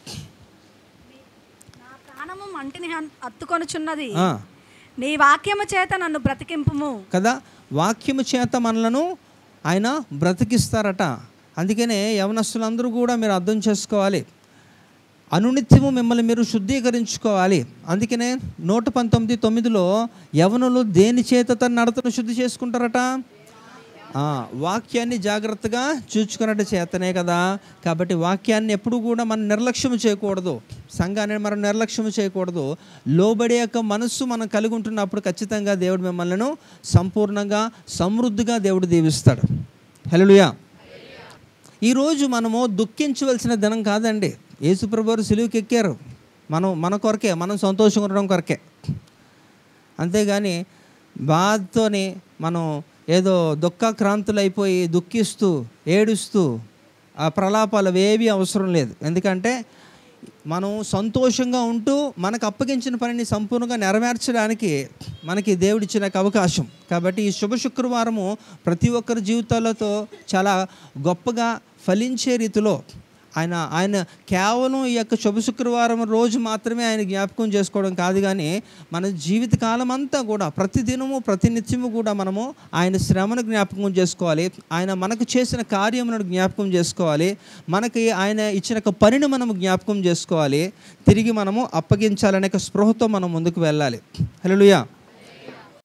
ప్రాణము మంటిని హన్- హత్తుకొనుచున్నది
ఆ,
నీ వాక్యము చేత నన్ను బ్రతికింపుము
కదా వాక్యము చేత మనలను ఆయన బ్రతికిస్తారట అందుకనే యవనస్తులందరూ కూడా మీరు అర్థం చేసుకోవాలి అనునిత్యము మిమ్మల్ని మీరు శుద్ధీకరించుకోవాలి అందుకనే నూట పంతొమ్మిది తొమ్మిదిలో యవనులు దేని చేత తన నడతను శుద్ధి చేసుకుంటారట ఆ, వాక్యాన్ని జాగ్రత్తగా చూచుకున్నట్టు చేతనే కదా కాబట్టి వాక్యాన్ని ఎప్పుడు కూడా మనం నిర్లక్ష్యం చేయకూడదు సంఘాన్ని మనం నిర్లక్ష్యం చేయకూడదు లోబడే యొక్క మనస్సు మనం కలిగి ఉంటున్నప్పుడు ఖచ్చితంగా దేవుడు మిమ్మల్ని సంపూర్ణంగా సమృద్ధిగా దేవుడు దీవిస్తాడు హలోయా ఈరోజు మనము దుఃఖించవలసిన దినం కాదండి యేసుప్రభువారు సిలువుకి ఎక్కారు మనం మన కొరకే మనం సంతోషంగా ఉండడం కొరకే అంతేగాని బాధతోని మనం ఏదో దుఃఖక్రాంతులు అయిపోయి దుఃఖిస్తూ ఏడుస్తూ ఆ ప్రలాపాలు అవేవి అవసరం లేదు ఎందుకంటే మనం సంతోషంగా ఉంటూ మనకు అప్పగించిన పనిని సంపూర్ణంగా నెరవేర్చడానికి మనకి దేవుడిచ్చిన ఒక అవకాశం కాబట్టి ఈ శుభ శుక్రవారము ప్రతి ఒక్కరి జీవితాలతో చాలా గొప్పగా ఫలించే రీతిలో ఆయన ఆయన కేవలం ఈ యొక్క శుభ శుక్రవారం రోజు మాత్రమే ఆయన జ్ఞాపకం చేసుకోవడం కాదు కానీ మన జీవితకాలం అంతా కూడా ప్రతిదినము ప్రతినిత్యము కూడా మనము ఆయన శ్రమను జ్ఞాపకం చేసుకోవాలి ఆయన మనకు చేసిన కార్యములను జ్ఞాపకం చేసుకోవాలి మనకి ఆయన ఇచ్చిన ఒక పనిని మనము జ్ఞాపకం చేసుకోవాలి తిరిగి మనము అప్పగించాలనే ఒక స్పృహతో మనం ముందుకు వెళ్ళాలి హలోయా